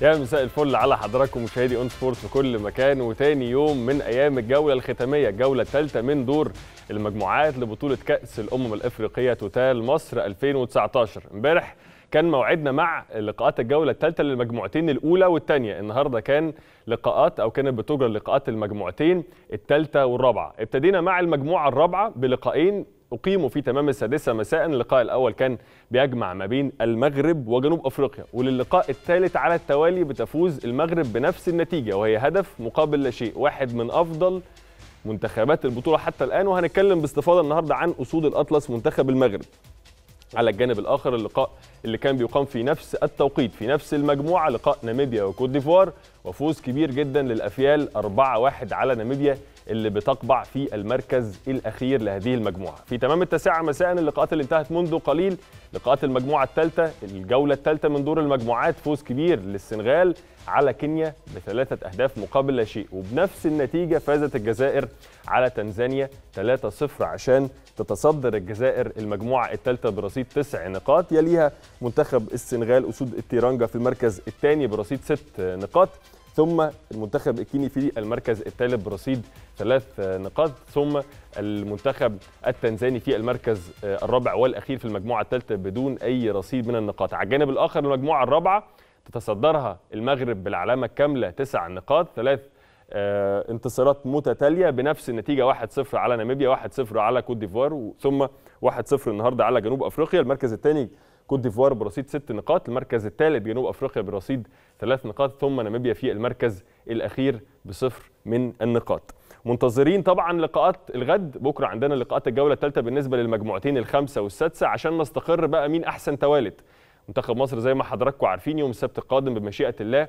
يا مساء الفل على حضراتكم مشاهدي اون سبورت في كل مكان وتاني يوم من ايام الجوله الختاميه الجوله الثالثه من دور المجموعات لبطوله كاس الامم الافريقيه توتال مصر 2019 امبارح كان موعدنا مع لقاءات الجوله الثالثه للمجموعتين الاولى والثانيه النهارده كان لقاءات او كانت بتجرى لقاءات المجموعتين الثالثه والرابعه ابتدينا مع المجموعه الرابعه بلقاءين أقيموا في تمام السادسة مساء اللقاء الأول كان بيجمع ما بين المغرب وجنوب أفريقيا وللقاء الثالث على التوالي بتفوز المغرب بنفس النتيجة وهي هدف مقابل لا شيء واحد من أفضل منتخبات البطولة حتى الآن وهنتكلم باستفاضة النهاردة عن أسود الأطلس منتخب المغرب على الجانب الآخر اللقاء اللي كان بيقام في نفس التوقيت في نفس المجموعة لقاء ناميبيا وكوت ديفوار وفوز كبير جدا للأفيال 4-1 على ناميبيا اللي بتقبع في المركز الاخير لهذه المجموعه في تمام التاسعه مساء اللقاءات اللي انتهت منذ قليل لقاءات المجموعه الثالثه الجوله الثالثه من دور المجموعات فوز كبير للسنغال على كينيا بثلاثه اهداف مقابل لا شيء وبنفس النتيجه فازت الجزائر على تنزانيا 3-0 عشان تتصدر الجزائر المجموعه الثالثه برصيد تسع نقاط يليها منتخب السنغال اسود التيرانجا في المركز الثاني برصيد ست نقاط ثم المنتخب الكيني في المركز الثالث برصيد ثلاث نقاط ثم المنتخب التنزاني في المركز الرابع والاخير في المجموعه الثالثه بدون اي رصيد من النقاط على الجانب الاخر المجموعه الرابعه تتصدرها المغرب بالعلامه الكامله تسع نقاط ثلاث انتصارات متتاليه بنفس النتيجه 1-0 على ناميبيا 1-0 على كوت ديفوار ثم 1-0 النهارده على جنوب افريقيا المركز الثاني كوت ديفوار برصيد ست نقاط المركز الثالث جنوب افريقيا برصيد ثلاث نقاط ثم ناميبيا في المركز الاخير بصفر من النقاط منتظرين طبعا لقاءات الغد بكره عندنا لقاءات الجوله الثالثه بالنسبه للمجموعتين الخامسه والسادسه عشان نستقر بقى مين احسن توالت منتخب مصر زي ما حضراتكم عارفين يوم السبت القادم بمشيئه الله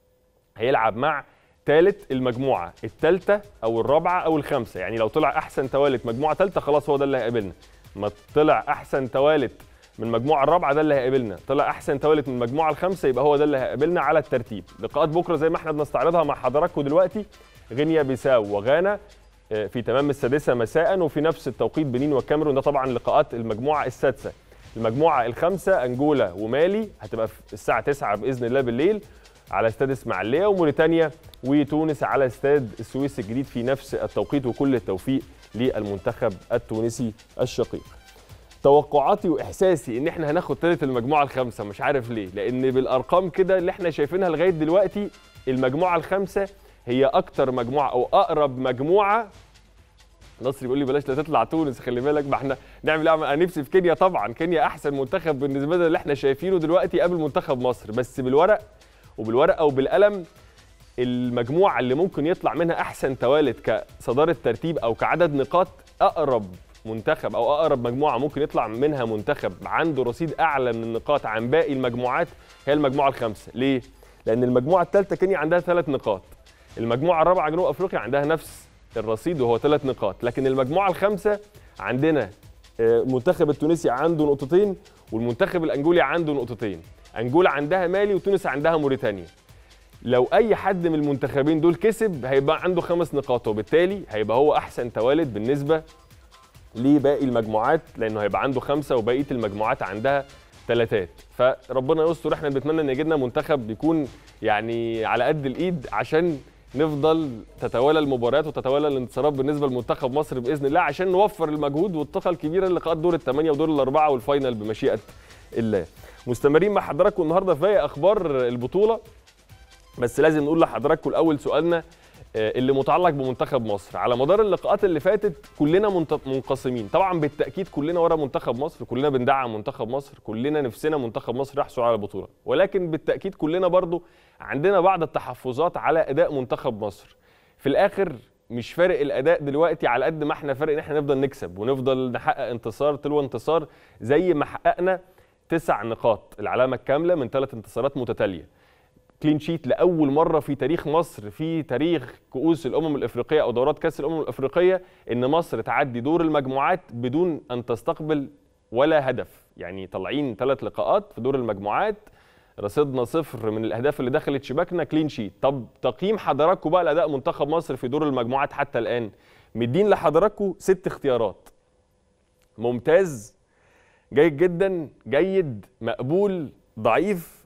هيلعب مع ثالث المجموعه الثالثه او الرابعه او الخامسه يعني لو طلع احسن توالت مجموعه ثالثه خلاص هو ده اللي هيقابلنا ما طلع احسن توالت من المجموعه الرابعه ده اللي هيقابلنا طلع احسن توالت من المجموعه الخامسه يبقى هو ده اللي هيقابلنا على الترتيب لقاءات بكره زي ما احنا بنستعرضها مع حضراتكم دلوقتي غينيا بيساو وغانا في تمام السادسه مساء وفي نفس التوقيت بنين والكاميرون ده طبعا لقاءات المجموعه السادسه المجموعه الخامسه انجولا ومالي هتبقى في الساعه 9 باذن الله بالليل على استاد اسماعيليه وموريتانيا وتونس على استاد السويس الجديد في نفس التوقيت وكل التوفيق للمنتخب التونسي الشقيق توقعاتي واحساسي ان احنا هناخد ثالث المجموعه الخامسه مش عارف ليه لان بالارقام كده اللي احنا شايفينها لغايه دلوقتي المجموعه الخامسه هي اكتر مجموعه او اقرب مجموعه نصر بيقول لي بلاش لا تطلع تونس خلي بالك ما احنا نعمل ايه انا نفسي في كينيا طبعا كينيا احسن منتخب بالنسبه لنا اللي احنا شايفينه دلوقتي قبل منتخب مصر بس بالورق وبالورقه وبالقلم المجموعه اللي ممكن يطلع منها احسن توالت كصداره ترتيب او كعدد نقاط اقرب منتخب او اقرب مجموعه ممكن يطلع منها منتخب عنده رصيد اعلى من النقاط عن باقي المجموعات هي المجموعه الخامسه ليه لان المجموعه الثالثه كينيا عندها ثلاث نقاط المجموعه الرابعه جنوب افريقيا عندها نفس الرصيد وهو ثلاث نقاط لكن المجموعه الخامسه عندنا المنتخب التونسي عنده نقطتين والمنتخب الانجولي عنده نقطتين انجولا عندها مالي وتونس عندها موريتانيا لو اي حد من المنتخبين دول كسب هيبقى عنده خمس نقاط وبالتالي هيبقى هو احسن توالد بالنسبه لباقي المجموعات لانه هيبقى عنده خمسه وبقيه المجموعات عندها ثلاثات فربنا يستر احنا بنتمنى ان يجي لنا منتخب يكون يعني على قد الايد عشان نفضل تتوالى المباريات وتتوالى الانتصارات بالنسبه لمنتخب مصر باذن الله عشان نوفر المجهود والطاقه الكبيره لقاءات دور الثمانيه ودور الاربعه والفاينل بمشيئه الله. مستمرين مع حضراتكم النهارده في باقي اخبار البطوله بس لازم نقول لحضراتكم الاول سؤالنا اللي متعلق بمنتخب مصر على مدار اللقاءات اللي فاتت كلنا منقسمين طبعا بالتاكيد كلنا ورا منتخب مصر كلنا بندعم منتخب مصر كلنا نفسنا منتخب مصر يحصل على البطوله ولكن بالتاكيد كلنا برضو عندنا بعض التحفظات على اداء منتخب مصر في الاخر مش فارق الاداء دلوقتي على قد ما احنا فارق ان احنا نفضل نكسب ونفضل نحقق انتصار تلو انتصار زي ما حققنا تسع نقاط العلامه الكامله من ثلاث انتصارات متتاليه كلين شيت لاول مره في تاريخ مصر في تاريخ كؤوس الامم الافريقيه او دورات كاس الامم الافريقيه ان مصر تعدي دور المجموعات بدون ان تستقبل ولا هدف يعني طالعين ثلاث لقاءات في دور المجموعات رصيدنا صفر من الاهداف اللي دخلت شباكنا كلين شيت طب تقييم حضراتكم بقى لاداء منتخب مصر في دور المجموعات حتى الان مدين لحضراتكم ست اختيارات ممتاز جيد جدا جيد مقبول ضعيف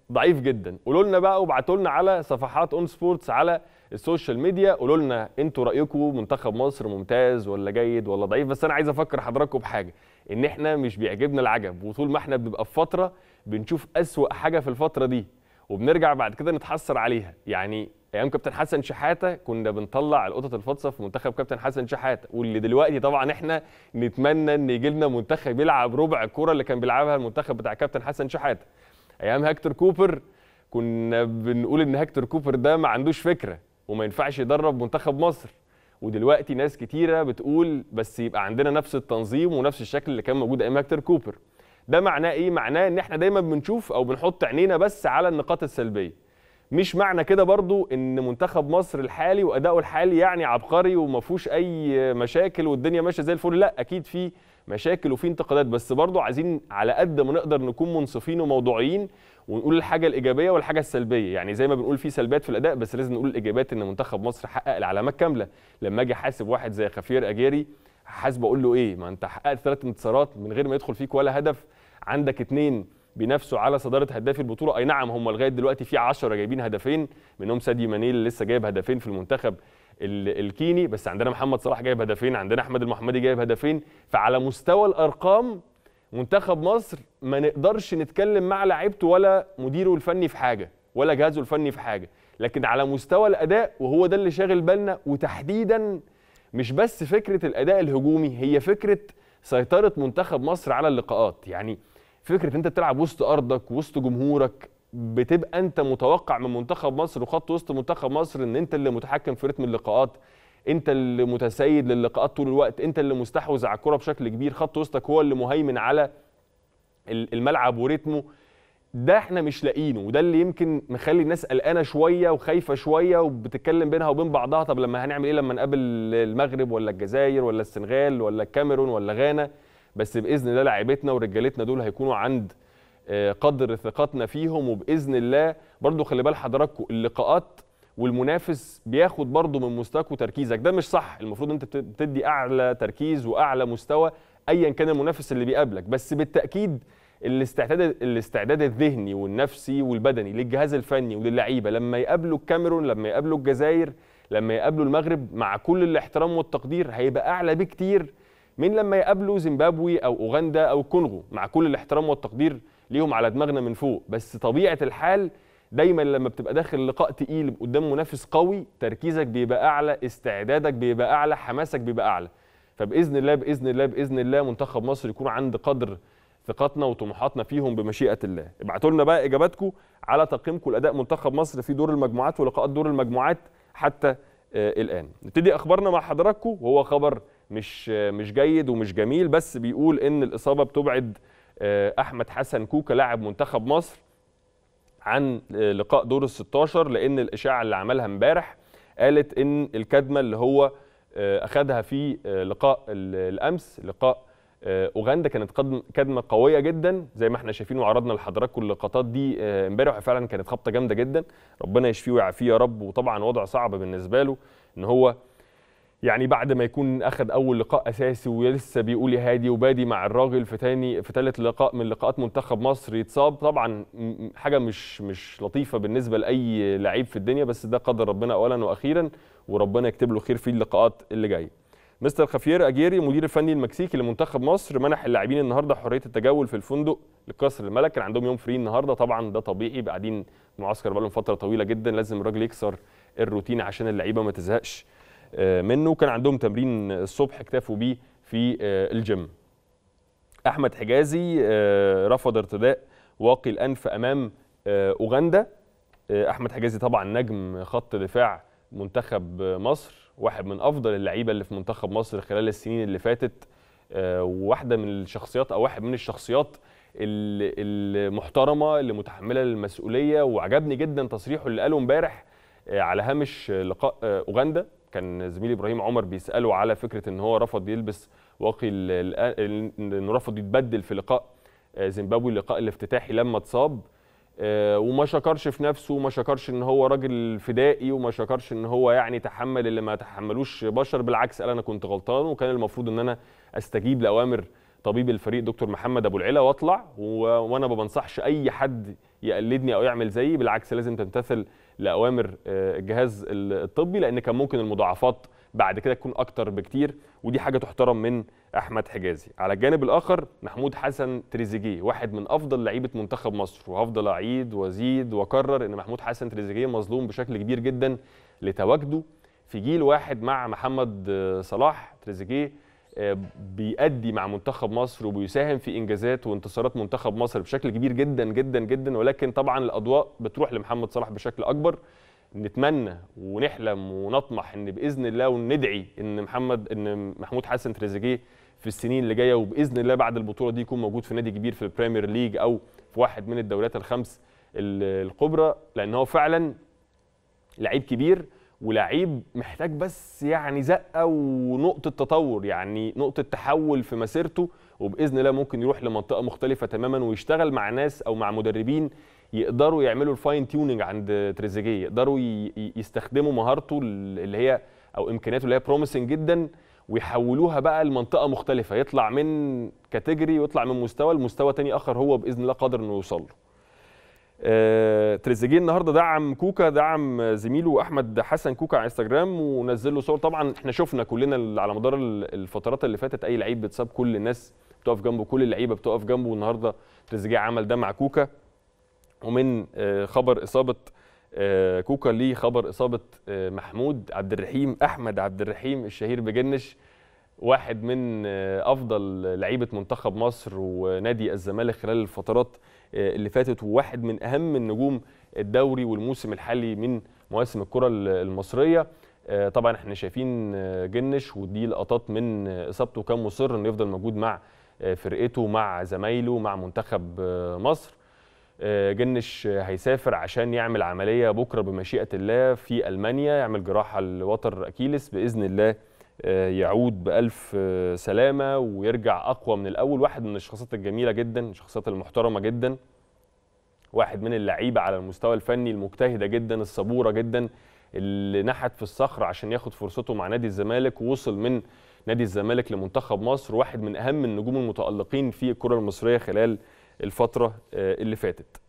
ضعيف جدا قولوا لنا بقى وابعتوا لنا على صفحات اون سبورتس على السوشيال ميديا قولوا لنا انتوا رايكم منتخب مصر ممتاز ولا جيد ولا ضعيف بس انا عايز افكر حضراتكم بحاجه ان احنا مش بيعجبنا العجب وطول ما احنا بنبقى في فتره بنشوف اسوا حاجه في الفتره دي وبنرجع بعد كده نتحسر عليها يعني ايام كابتن حسن شحاته كنا بنطلع القطط الفاطسه في منتخب كابتن حسن شحاته واللي دلوقتي طبعا احنا نتمنى ان يجي لنا منتخب يلعب ربع الكره اللي كان بيلعبها المنتخب بتاع كابتن حسن شحاته ايام هكتور كوبر كنا بنقول ان هكتور كوبر ده ما عندوش فكره وما ينفعش يدرب منتخب مصر ودلوقتي ناس كتيره بتقول بس يبقى عندنا نفس التنظيم ونفس الشكل اللي كان موجود ايام هكتور كوبر ده معناه ايه معناه ان احنا دايما بنشوف او بنحط عينينا بس على النقاط السلبيه مش معنى كده برضو ان منتخب مصر الحالي واداؤه الحالي يعني عبقري وما فيهوش اي مشاكل والدنيا ماشيه زي الفل لا اكيد في مشاكل وفي انتقادات بس برضو عايزين على قد ما نقدر نكون منصفين وموضوعيين ونقول الحاجه الايجابيه والحاجه السلبيه يعني زي ما بنقول في سلبيات في الاداء بس لازم نقول الايجابيات ان منتخب مصر حقق العلامات كامله لما اجي احاسب واحد زي خفير اجيري حاسب اقول له ايه ما انت حققت ثلاث انتصارات من غير ما يدخل فيك ولا هدف عندك اثنين بينافسوا على صداره هدافي البطوله اي نعم هم لغايه دلوقتي في 10 جايبين هدفين منهم ساديو ماني اللي لسه جايب هدفين في المنتخب الكيني بس عندنا محمد صلاح جايب هدفين عندنا احمد المحمدي جايب هدفين فعلى مستوى الارقام منتخب مصر ما نقدرش نتكلم مع لعيبته ولا مديره الفني في حاجه ولا جهازه الفني في حاجه لكن على مستوى الاداء وهو ده اللي شاغل بالنا وتحديدا مش بس فكره الاداء الهجومي هي فكره سيطره منتخب مصر على اللقاءات يعني فكره انت بتلعب وسط ارضك وسط جمهورك بتبقى انت متوقع من منتخب مصر وخط وسط منتخب مصر ان انت اللي متحكم في رتم اللقاءات انت اللي متسيد للقاءات طول الوقت انت اللي مستحوذ على الكره بشكل كبير خط وسطك هو اللي مهيمن على الملعب ورتمه ده احنا مش لاقيينه وده اللي يمكن مخلي الناس قلقانه شويه وخايفه شويه وبتتكلم بينها وبين بعضها طب لما هنعمل ايه لما نقابل المغرب ولا الجزائر ولا السنغال ولا الكاميرون ولا غانا بس باذن الله لاعيبتنا ورجالتنا دول هيكونوا عند قدر ثقتنا فيهم وباذن الله برضو خلي بال حضراتكم اللقاءات والمنافس بياخد برضو من مستواك وتركيزك ده مش صح المفروض انت بتدي اعلى تركيز واعلى مستوى ايا كان المنافس اللي بيقابلك بس بالتاكيد الاستعداد الاستعداد الذهني والنفسي والبدني للجهاز الفني وللعيبه لما يقابلوا الكاميرون لما يقابلوا الجزائر لما يقابلوا المغرب مع كل الاحترام والتقدير هيبقى اعلى بكتير من لما يقابلوا زيمبابوي او اوغندا او الكونغو مع كل الاحترام والتقدير ليهم على دماغنا من فوق بس طبيعه الحال دايما لما بتبقى داخل لقاء تقيل قدام منافس قوي تركيزك بيبقى اعلى استعدادك بيبقى اعلى حماسك بيبقى اعلى فباذن الله باذن الله باذن الله منتخب مصر يكون عند قدر ثقتنا وطموحاتنا فيهم بمشيئه الله ابعتوا لنا بقى اجاباتكم على تقييمكم لاداء منتخب مصر في دور المجموعات ولقاءات دور المجموعات حتى آه الان نبتدي اخبارنا مع حضراتكم وهو خبر مش آه مش جيد ومش جميل بس بيقول ان الاصابه بتبعد آه احمد حسن كوكا لاعب منتخب مصر عن لقاء دور ال 16 لان الاشاعه اللي عملها امبارح قالت ان الكدمه اللي هو اخذها في لقاء الامس لقاء اوغندا كانت كدمه قويه جدا زي ما احنا شايفين وعرضنا لحضراتكم اللقطات دي امبارح فعلا كانت خبطه جامده جدا ربنا يشفيه ويعافيه يا رب وطبعا وضع صعب بالنسبه له ان هو يعني بعد ما يكون اخذ اول لقاء اساسي ولسه بيقول يا هادي وبادي مع الراجل في تاني في ثالث لقاء من لقاءات منتخب مصر يتصاب طبعا حاجه مش مش لطيفه بالنسبه لاي لعيب في الدنيا بس ده قدر ربنا اولا واخيرا وربنا يكتب له خير في اللقاءات اللي جايه. مستر خافير اجيري المدير الفني المكسيكي لمنتخب مصر منح اللاعبين النهارده حريه التجول في الفندق لقصر الملك كان عندهم يوم فري النهارده طبعا ده طبيعي قاعدين معسكر بقالهم فتره طويله جدا لازم الراجل يكسر الروتين عشان اللعيبه ما تزهقش منه كان عندهم تمرين الصبح اكتفوا بيه في الجيم احمد حجازي رفض ارتداء واقي الانف امام اوغندا احمد حجازي طبعا نجم خط دفاع منتخب مصر واحد من افضل اللعيبه اللي في منتخب مصر خلال السنين اللي فاتت وواحده من الشخصيات او واحد من الشخصيات المحترمه اللي متحمله المسؤوليه وعجبني جدا تصريحه اللي قاله امبارح على هامش لقاء اوغندا كان زميلي ابراهيم عمر بيساله على فكره ان هو رفض يلبس واقي انه رفض يتبدل في لقاء زيمبابوي اللقاء الافتتاحي لما اتصاب وما شكرش في نفسه وما شكرش ان هو راجل فدائي وما شكرش ان هو يعني تحمل اللي ما تحملوش بشر بالعكس قال انا كنت غلطان وكان المفروض ان انا استجيب لاوامر طبيب الفريق دكتور محمد ابو العلا واطلع و... وانا ما بنصحش اي حد يقلدني او يعمل زيي بالعكس لازم تمتثل لاوامر الجهاز الطبي لان كان ممكن المضاعفات بعد كده تكون اكتر بكتير ودي حاجه تحترم من احمد حجازي على الجانب الاخر محمود حسن تريزيجيه واحد من افضل لعيبه منتخب مصر وهفضل اعيد وازيد واكرر ان محمود حسن تريزيجيه مظلوم بشكل كبير جدا لتواجده في جيل واحد مع محمد صلاح تريزيجيه بيأدي مع منتخب مصر وبيساهم في انجازات وانتصارات منتخب مصر بشكل كبير جدا جدا جدا ولكن طبعا الاضواء بتروح لمحمد صلاح بشكل اكبر نتمنى ونحلم ونطمح ان باذن الله وندعي ان محمد ان محمود حسن تريزيجيه في السنين اللي جايه وباذن الله بعد البطوله دي يكون موجود في نادي كبير في البريمير ليج او في واحد من الدوريات الخمس الكبرى لان هو فعلا لعيب كبير ولعيب محتاج بس يعني زقه ونقطه تطور يعني نقطه تحول في مسيرته وباذن الله ممكن يروح لمنطقه مختلفه تماما ويشتغل مع ناس او مع مدربين يقدروا يعملوا الفاين تيوننج عند تريزيجيه يقدروا يستخدموا مهارته اللي هي او امكانياته اللي هي بروميسنج جدا ويحولوها بقى لمنطقه مختلفه يطلع من كاتيجوري ويطلع من مستوى لمستوى تاني اخر هو باذن الله قادر انه يوصل له آه، تريزيجيه النهارده دعم كوكا دعم زميله احمد حسن كوكا على انستجرام ونزل له صور طبعا احنا شفنا كلنا على مدار الفترات اللي فاتت اي لعيب بتصاب كل الناس بتقف جنبه كل اللعيبه بتقف جنبه والنهارده تريزيجيه عمل ده مع كوكا ومن آه، خبر اصابه آه، كوكا ليه خبر اصابه محمود عبد الرحيم احمد عبد الرحيم الشهير بجنش واحد من افضل لعيبه منتخب مصر ونادي الزمالك خلال الفترات اللي فاتت وواحد من اهم النجوم الدوري والموسم الحالي من مواسم الكره المصريه طبعا احنا شايفين جنش ودي لقطات من اصابته كان مصر انه يفضل موجود مع فرقته مع زمايله مع منتخب مصر جنش هيسافر عشان يعمل عمليه بكره بمشيئه الله في المانيا يعمل جراحه لوتر اكيلس باذن الله يعود بألف سلامة ويرجع أقوى من الأول واحد من الشخصيات الجميلة جدا الشخصيات المحترمة جدا واحد من اللعيبة على المستوى الفني المجتهدة جدا الصبورة جدا اللي نحت في الصخر عشان ياخد فرصته مع نادي الزمالك ووصل من نادي الزمالك لمنتخب مصر واحد من أهم النجوم المتألقين في الكرة المصرية خلال الفترة اللي فاتت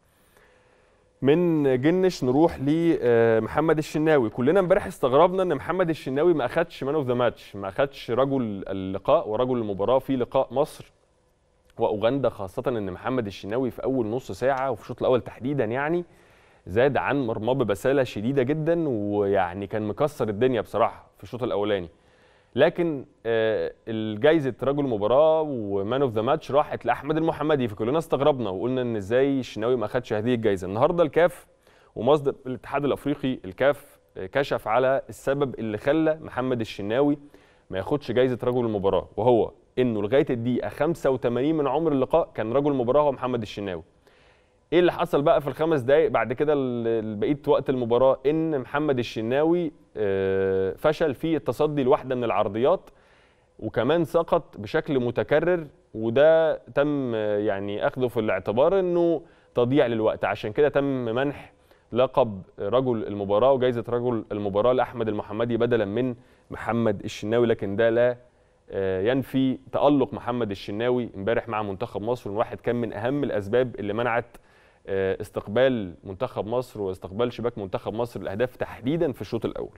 من جنش نروح لمحمد الشناوي كلنا امبارح استغربنا ان محمد الشناوي ما اخدش مان اوف ذا ماتش ما اخدش رجل اللقاء ورجل المباراه في لقاء مصر واوغندا خاصه ان محمد الشناوي في اول نص ساعه وفي الشوط الاول تحديدا يعني زاد عن مرماه ببساله شديده جدا ويعني كان مكسر الدنيا بصراحه في الشوط الاولاني لكن الجائزه رجل المباراه ومان اوف ذا ماتش راحت لاحمد المحمدي فكلنا استغربنا وقلنا ان ازاي الشناوي ما اخدش هذه الجائزه النهارده الكاف ومصدر الاتحاد الافريقي الكاف كشف على السبب اللي خلى محمد الشناوي ما ياخدش جائزه رجل المباراه وهو انه لغايه الدقيقه 85 من عمر اللقاء كان رجل المباراه هو محمد الشناوي ايه اللي حصل بقى في الخمس دقائق بعد كده بقيه وقت المباراه ان محمد الشناوي فشل في التصدي لواحده من العرضيات وكمان سقط بشكل متكرر وده تم يعني اخذه في الاعتبار انه تضييع للوقت عشان كده تم منح لقب رجل المباراه وجائزه رجل المباراه لاحمد المحمدي بدلا من محمد الشناوي لكن ده لا ينفي تالق محمد الشناوي امبارح مع منتخب مصر واحد كان من اهم الاسباب اللي منعت استقبال منتخب مصر واستقبال شباك منتخب مصر الاهداف تحديدا في الشوط الاول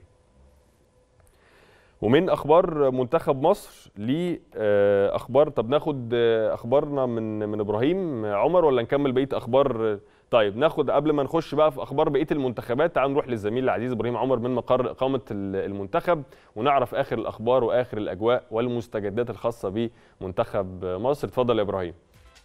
ومن اخبار منتخب مصر لاخبار طب ناخد اخبارنا من من ابراهيم عمر ولا نكمل بقيه اخبار طيب ناخد قبل ما نخش بقى في اخبار بقيه المنتخبات تعالوا نروح للزميل العزيز ابراهيم عمر من مقر اقامه المنتخب ونعرف اخر الاخبار واخر الاجواء والمستجدات الخاصه بمنتخب مصر اتفضل يا ابراهيم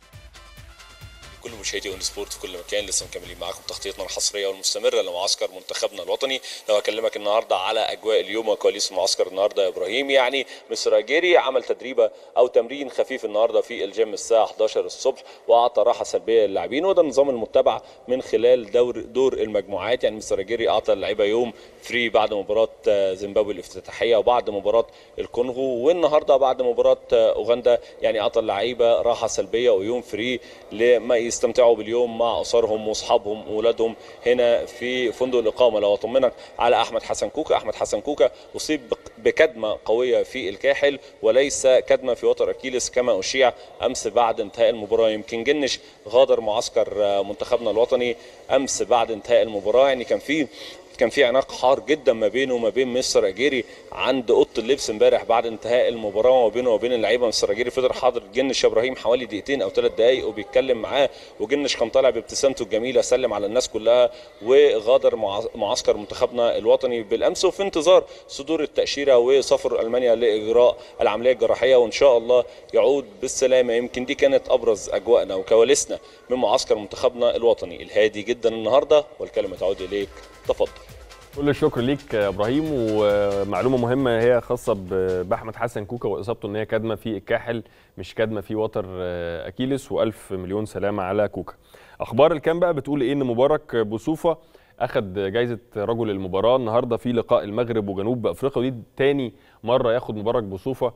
كل مشاهدي اون سبورت في كل مكان لسه مكملين معاكم تغطيتنا الحصريه والمستمره لمعسكر منتخبنا الوطني لو هكلمك النهارده على اجواء اليوم وكواليس المعسكر النهارده يا ابراهيم يعني مستر اجيري عمل تدريبه او تمرين خفيف النهارده في الجيم الساعه 11 الصبح واعطى راحه سلبيه للاعبين وده النظام المتبع من خلال دور دور المجموعات يعني مستر اجيري اعطى اللعيبه يوم فري بعد مباراه زيمبابوي الافتتاحيه وبعد مباراه الكونغو والنهارده بعد مباراه اوغندا يعني اعطى اللعيبه راحه سلبيه ويوم فري لما يستمتعوا باليوم مع اسرهم واصحابهم واولادهم هنا في فندق الاقامه لو اطمنك على احمد حسن كوكا احمد حسن كوكا اصيب بكدمه قويه في الكاحل وليس كدمه في وتر اكيلس كما اشيع امس بعد انتهاء المباراه يمكن جنش غادر معسكر منتخبنا الوطني امس بعد انتهاء المباراه يعني كان في كان في عناق حار جدا ما بينه وما بين مستر اجيري عند اوضه اللبس امبارح بعد انتهاء المباراه وما بينه وبين اللعيبه مستر اجيري فضل حاضر جنش ابراهيم حوالي دقيقتين او ثلاث دقائق وبيتكلم معاه وجنش كان طالع بابتسامته الجميله سلم على الناس كلها وغادر معسكر منتخبنا الوطني بالامس وفي انتظار صدور التاشيره وسفر المانيا لاجراء العمليه الجراحيه وان شاء الله يعود بالسلامه يمكن دي كانت ابرز اجواءنا وكواليسنا من معسكر منتخبنا الوطني الهادي جدا النهارده والكلمه تعود اليك تفضل كل الشكر ليك يا ابراهيم ومعلومه مهمه هي خاصه باحمد حسن كوكا واصابته ان هي كدمه في الكاحل مش كدمه في وتر اكيلس والف مليون سلامه على كوكا اخبار الكام بقى بتقول ايه ان مبارك بوصوفه اخذ جائزه رجل المباراه النهارده في لقاء المغرب وجنوب افريقيا ودي تاني مره ياخد مبارك بوصوفه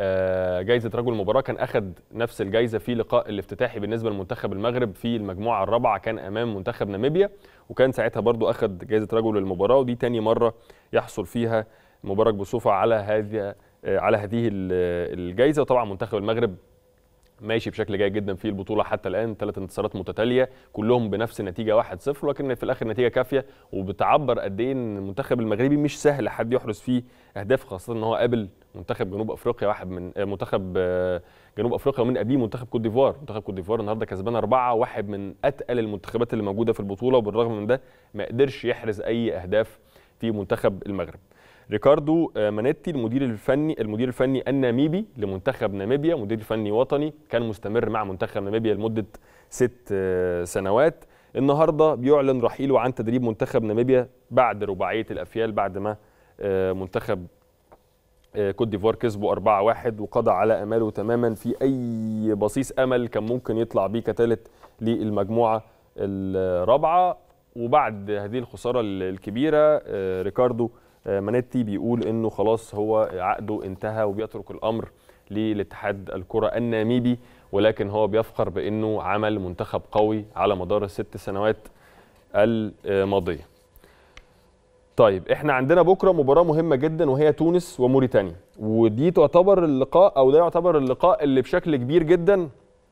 جائزه رجل المباراه كان اخذ نفس الجائزه في لقاء الافتتاحي بالنسبه لمنتخب المغرب في المجموعه الرابعه كان امام منتخب ناميبيا وكان ساعتها برضو اخذ جائزه رجل المباراه ودي تاني مره يحصل فيها مبارك بوصوفه على هذه على هذه الجائزه وطبعا منتخب المغرب ماشي بشكل جيد جدا في البطوله حتى الان ثلاث انتصارات متتاليه كلهم بنفس النتيجه 1-0 ولكن في الاخر نتيجه كافيه وبتعبر قد ايه ان المنتخب المغربي مش سهل حد يحرز فيه اهداف خاصه ان هو قابل منتخب جنوب افريقيا واحد من منتخب جنوب افريقيا ومن قبليه منتخب كوت ديفوار منتخب كوت ديفوار النهارده كسبان أربعة واحد من اتقل المنتخبات اللي موجوده في البطوله وبالرغم من ده ما قدرش يحرز اي اهداف في منتخب المغرب ريكاردو مانيتي المدير الفني المدير الفني الناميبي لمنتخب ناميبيا مدير فني وطني كان مستمر مع منتخب ناميبيا لمده ست سنوات النهارده بيعلن رحيله عن تدريب منتخب ناميبيا بعد رباعيه الافيال بعد ما منتخب كوت ديفوار كسبوا 4-1 وقضى على اماله تماما في اي بصيص امل كان ممكن يطلع بيه كثالث للمجموعه الرابعه وبعد هذه الخساره الكبيره ريكاردو مانيتي بيقول انه خلاص هو عقده انتهى وبيترك الامر للاتحاد الكره الناميبي ولكن هو بيفخر بانه عمل منتخب قوي على مدار الست سنوات الماضيه. طيب احنا عندنا بكره مباراه مهمه جدا وهي تونس وموريتانيا ودي تعتبر اللقاء او ده يعتبر اللقاء اللي بشكل كبير جدا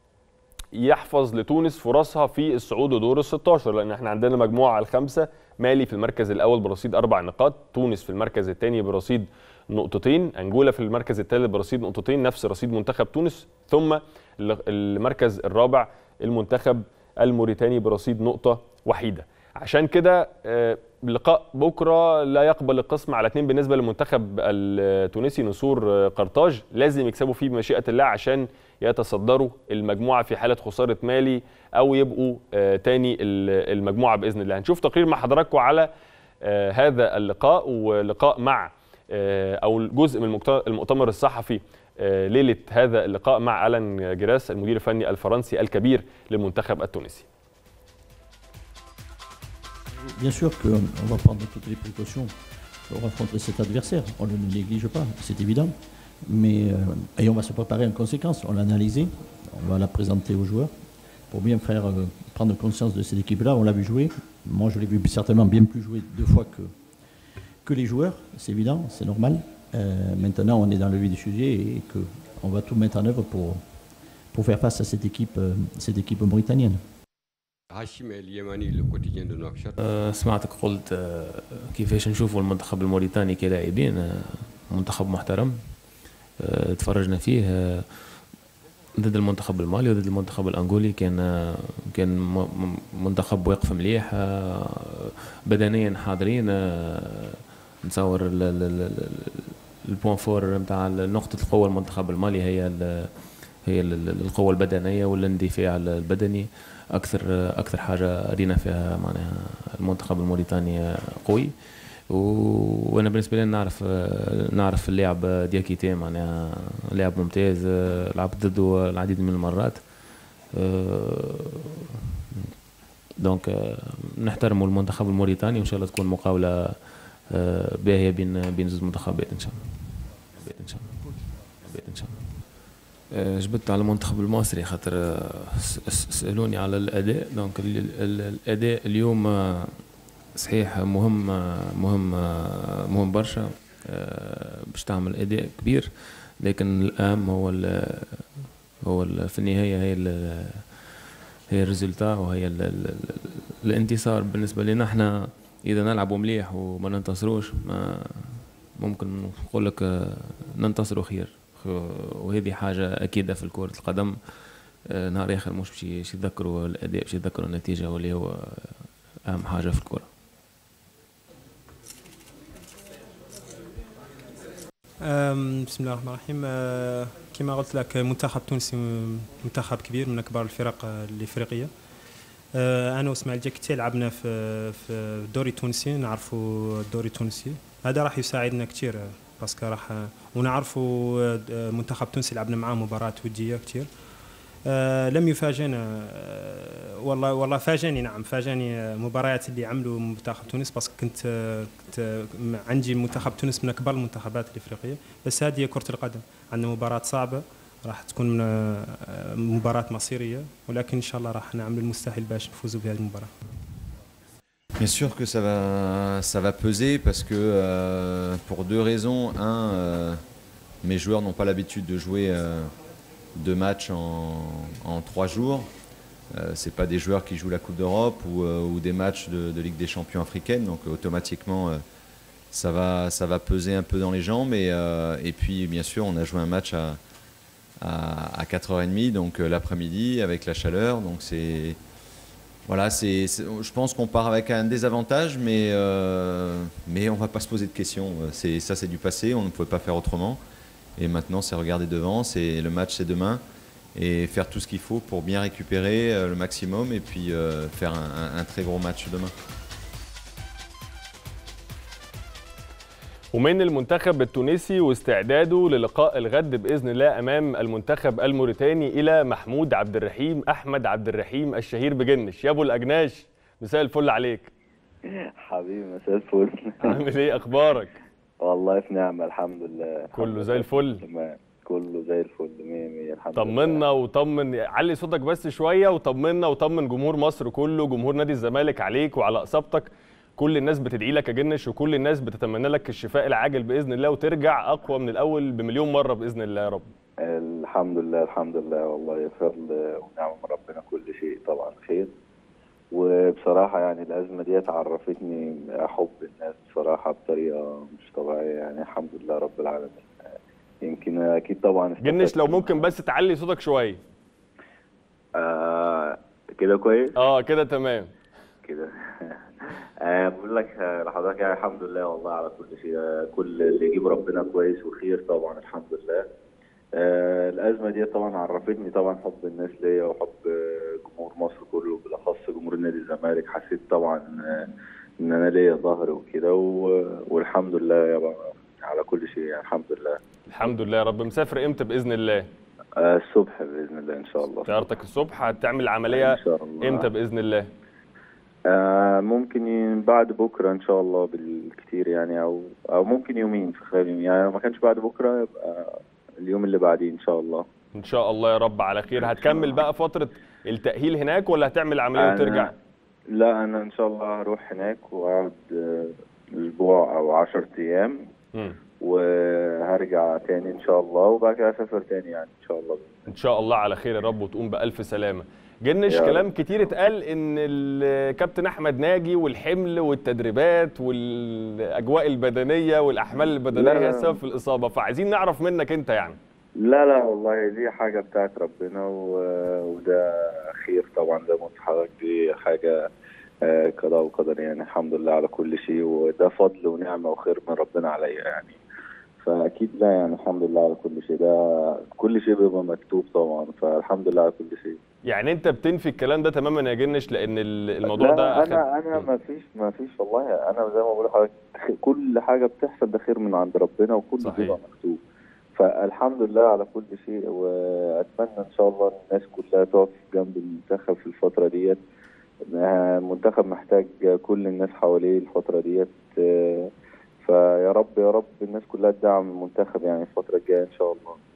يحفظ لتونس فرصها في الصعود لدور ال 16 لان احنا عندنا مجموعه الخمسه مالي في المركز الاول برصيد اربع نقاط تونس في المركز الثاني برصيد نقطتين انجولا في المركز الثالث برصيد نقطتين نفس رصيد منتخب تونس ثم المركز الرابع المنتخب الموريتاني برصيد نقطه وحيده عشان كده لقاء بكره لا يقبل القسم على اثنين بالنسبه للمنتخب التونسي نسور قرطاج لازم يكسبوا فيه بمشيئه الله عشان يتصدروا المجموعه في حاله خساره مالي او يبقوا تاني المجموعه باذن الله هنشوف تقرير مع حضراتكم على هذا اللقاء ولقاء مع او جزء من المؤتمر الصحفي ليله هذا اللقاء مع الان جراس المدير الفني الفرنسي الكبير للمنتخب التونسي Bien sûr qu'on va prendre toutes les précautions pour affronter cet adversaire. On ne le néglige pas, c'est évident. Mais, euh, et on va se préparer en conséquence. On l'a analysé, on va la présenter aux joueurs pour bien faire euh, prendre conscience de cette équipe-là. On l'a vu jouer. Moi, je l'ai vu certainement bien plus jouer deux fois que, que les joueurs. C'est évident, c'est normal. Euh, maintenant, on est dans le vif du sujet et qu'on va tout mettre en œuvre pour, pour faire face à cette équipe, cette équipe mauritanienne. هاشم اليماني لكوتيديان دو نواكشوط أه سمعتك قلت أه كيفاش نشوفوا المنتخب الموريتاني كلاعبين أه منتخب محترم تفرجنا فيه ضد المنتخب المالي وضد المنتخب الانغولي كان كان منتخب واقف مليح بدنيا حاضرين نتصور البوان فور نتاع نقطة القوة المنتخب المالي هي هي القوة البدنية والاندفاع البدني اكثر اكثر حاجه رينا فيها معناها المنتخب الموريتاني قوي وانا بالنسبه لي نعرف نعرف اللاعب دياكيتي معناها لاعب ممتاز لعبت ضده العديد من المرات دونك نحترموا المنتخب الموريتاني وان شاء الله تكون مقاوله باهيه بين بين زوج منتخبات ان شاء الله ان شاء الله ان شاء الله آه، جبت على المنتخب المصري خاطر آه، س- س- سالوني على الاداء دونك ال- ال- الاداء اليوم آه، صحيح مهم آه، مهم آه، مهم برشا آه، باش تعمل اداء كبير لكن الاهم هو ال- هو ال- في النهايه هي ال- هي الريزلتا وهي ال ال ال الانتصار بالنسبه لنا احنا اذا نلعبوا مليح وما ننتصروش ما ممكن نقول لك آه، ننتصروا خير خ- وهذه حاجه اكيده في كره القدم آه، نهار اخر مش باش باش يتذكروا الاداء باش يتذكروا النتيجه واللي هو اهم حاجه في الكره أم، بسم الله الرحمن الرحيم أه، كما قلت لك منتخب تونسي م- منتخب كبير من اكبر الفرق أه، الافريقيه أه، انا واسماعيل جاكيتي لعبنا في في الدوري التونسي نعرفوا الدوري التونسي هذا راح يساعدنا كثير باسكو راح ونعرفوا أه، منتخب تونسي لعبنا معاه مباراه وديه كثير آه لم يفاجئنا آه والله والله فاجأني نعم فاجأني آه، مباريات اللي عملوا منتخب تونس بس كنت آه كنت آه، م- عندي منتخب تونس من اكبر المنتخبات الافريقيه بس هذه هي كره القدم عندنا مباراه صعبه راح تكون من آه، مباراه مصيريه ولكن ان شاء الله راح نعمل المستحيل باش نفوزوا بهذه المباراه Bien sûr que ça va, ça va peser parce que euh, pour deux raisons. Un, euh, mes joueurs n'ont pas l'habitude de jouer euh, deux matchs en, en trois jours. Euh, c'est pas des joueurs qui jouent la Coupe d'Europe ou, euh, ou des matchs de, de Ligue des Champions africaine, donc automatiquement euh, ça va, ça va peser un peu dans les jambes. Et, euh, et puis bien sûr, on a joué un match à, à, à 4h30, donc euh, l'après-midi avec la chaleur, donc c'est voilà, c'est, c'est- je pense qu'on part avec un désavantage, mais, euh, mais on va pas se poser de questions. C'est, ça, c'est du passé, on ne pouvait pas faire autrement. Et maintenant, c'est regarder devant, c'est, le match, c'est demain. Et faire tout ce qu'il faut pour bien récupérer euh, le maximum et puis euh, faire un, un- un très gros match demain. ومن المنتخب التونسي واستعداده للقاء الغد باذن الله امام المنتخب الموريتاني الى محمود عبد الرحيم احمد عبد الرحيم الشهير بجنش يا ابو الاجناش مساء الفل عليك حبيبي مساء الفل عامل ايه اخبارك والله في نعمة الحمد لله كله زي الفل تمام كله زي الفل مية مية الحمد طمنا وطمن علي صوتك بس شويه وطمنا وطمن جمهور مصر كله جمهور نادي الزمالك عليك وعلى اصابتك كل الناس بتدعي لك يا جنش وكل الناس بتتمنى لك الشفاء العاجل باذن الله وترجع اقوى من الاول بمليون مره باذن الله يا رب لله الحمد لله الحمد لله والله فضل ونعم من ربنا كل شيء طبعا خير وبصراحة يعني الأزمة ديت عرفتني حب الناس بصراحة بطريقة مش طبيعية يعني الحمد لله رب العالمين يمكن أكيد طبعا جنش لو ممكن بس تعلي صوتك شويه آه كده كويس اه كده تمام كده آه، بقول لك آه، لحضرتك يعني الحمد لله والله على كل شيء آه، كل اللي يجيب ربنا كويس وخير طبعا الحمد لله آه، الأزمة دي طبعا عرفتني طبعا حب الناس ليا وحب آه، جمهور مصر كله بالأخص جمهور نادي الزمالك حسيت طبعا آه، إن أنا ليا ظهر وكده و- والحمد لله يابا على كل شيء يعني الحمد لله الحمد لله يا رب مسافر امتى باذن الله آه، الصبح بإذن الله إن شاء الله طيارتك الصبح هتعمل العمليه إن شاء الله امتى باذن الله آه ممكن ي- بعد بكره ان شاء الله بالكتير يعني او او ممكن يومين في خلال يومين يعني لو ما كانش بعد بكره يبقى اليوم اللي بعديه ان شاء الله ان شاء الله يا رب على خير هتكمل بقى فتره التاهيل هناك ولا هتعمل عمليه أنا- وترجع لا انا ان شاء الله هروح هناك واقعد آه، اسبوع او عشر ايام مم. وهرجع تاني ان شاء الله وبعد كده اسافر تاني يعني ان شاء الله ان شاء الله على خير يا رب وتقوم بالف سلامه جنش يا رب. كلام كتير اتقال ان الكابتن احمد ناجي والحمل والتدريبات والاجواء البدنيه والاحمال البدنيه لا، هي لا. السبب في الاصابه فعايزين نعرف منك انت يعني لا لا والله دي حاجة بتاعت ربنا و- وده خير طبعا زي ما قلت لحضرتك دي حاجة آه، قضاء وقدر يعني الحمد لله على كل شيء وده فضل ونعمة وخير من ربنا عليا يعني فأكيد لا يعني الحمد لله على كل شيء ده كل شيء بيبقى مكتوب طبعا فالحمد لله على كل شيء يعني انت بتنفي الكلام ده تماما يا جنش لان ال- الموضوع لا ده أخد- انا انا مم. ما فيش ما فيش والله انا زي ما بقول لحضرتك كل حاجه بتحصل ده خير من عند ربنا وكل صحيح. بيبقى مكتوب فالحمد لله على كل شيء واتمنى ان شاء الله الناس كلها تقف جنب المنتخب في الفتره ديت إنها المنتخب محتاج كل الناس حواليه الفتره ديت آه، فيا رب يا رب الناس كلها تدعم المنتخب يعني الفتره الجايه ان شاء الله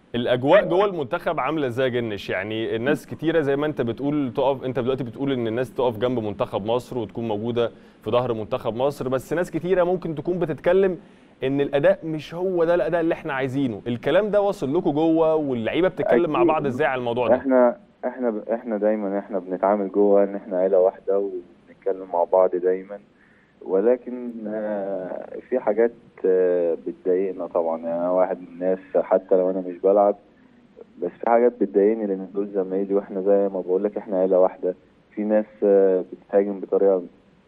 الاجواء جوه المنتخب عامله ازاي يا جنش يعني الناس كتيره زي ما انت بتقول تقف انت دلوقتي بتقول ان الناس تقف جنب منتخب مصر وتكون موجوده في ظهر منتخب مصر بس ناس كتيره ممكن تكون بتتكلم ان الاداء مش هو ده الاداء اللي احنا عايزينه الكلام ده واصل لكم جوه واللعيبه بتتكلم مع أكيد. بعض ازاي على الموضوع ده احنا احنا احنا دايما احنا بنتعامل جوه ان احنا عيله واحده وبنتكلم مع بعض دايما ولكن آه، في حاجات آه، بتضايقنا طبعا يعني انا واحد من الناس حتى لو انا مش بلعب بس في حاجات بتضايقني لان دول زمايلي واحنا زي ما بقول لك احنا عيله واحده في ناس آه، بتهاجم بطريقه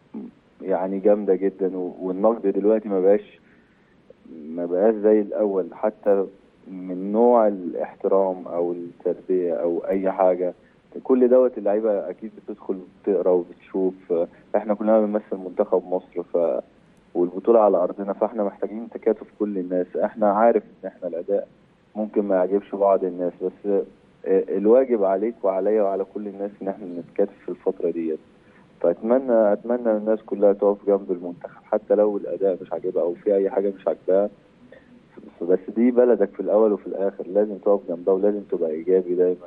يعني جامده جدا و- والنقد دلوقتي ما بقاش ما بقاش زي الاول حتى من نوع الاحترام او التربيه او اي حاجه كل دوت اللعيبه اكيد بتدخل بتقرا وبتشوف احنا كلنا بنمثل منتخب مصر ف والبطوله على ارضنا فاحنا محتاجين تكاتف كل الناس احنا عارف ان احنا الاداء ممكن ما يعجبش بعض الناس بس الواجب عليك وعليا وعلى كل الناس ان احنا نتكاتف في الفتره ديت فاتمنى اتمنى الناس كلها تقف جنب المنتخب حتى لو الاداء مش عاجبها او في اي حاجه مش عاجباها بس دي بلدك في الاول وفي الاخر لازم تقف جنبها ولازم تبقى ايجابي دايما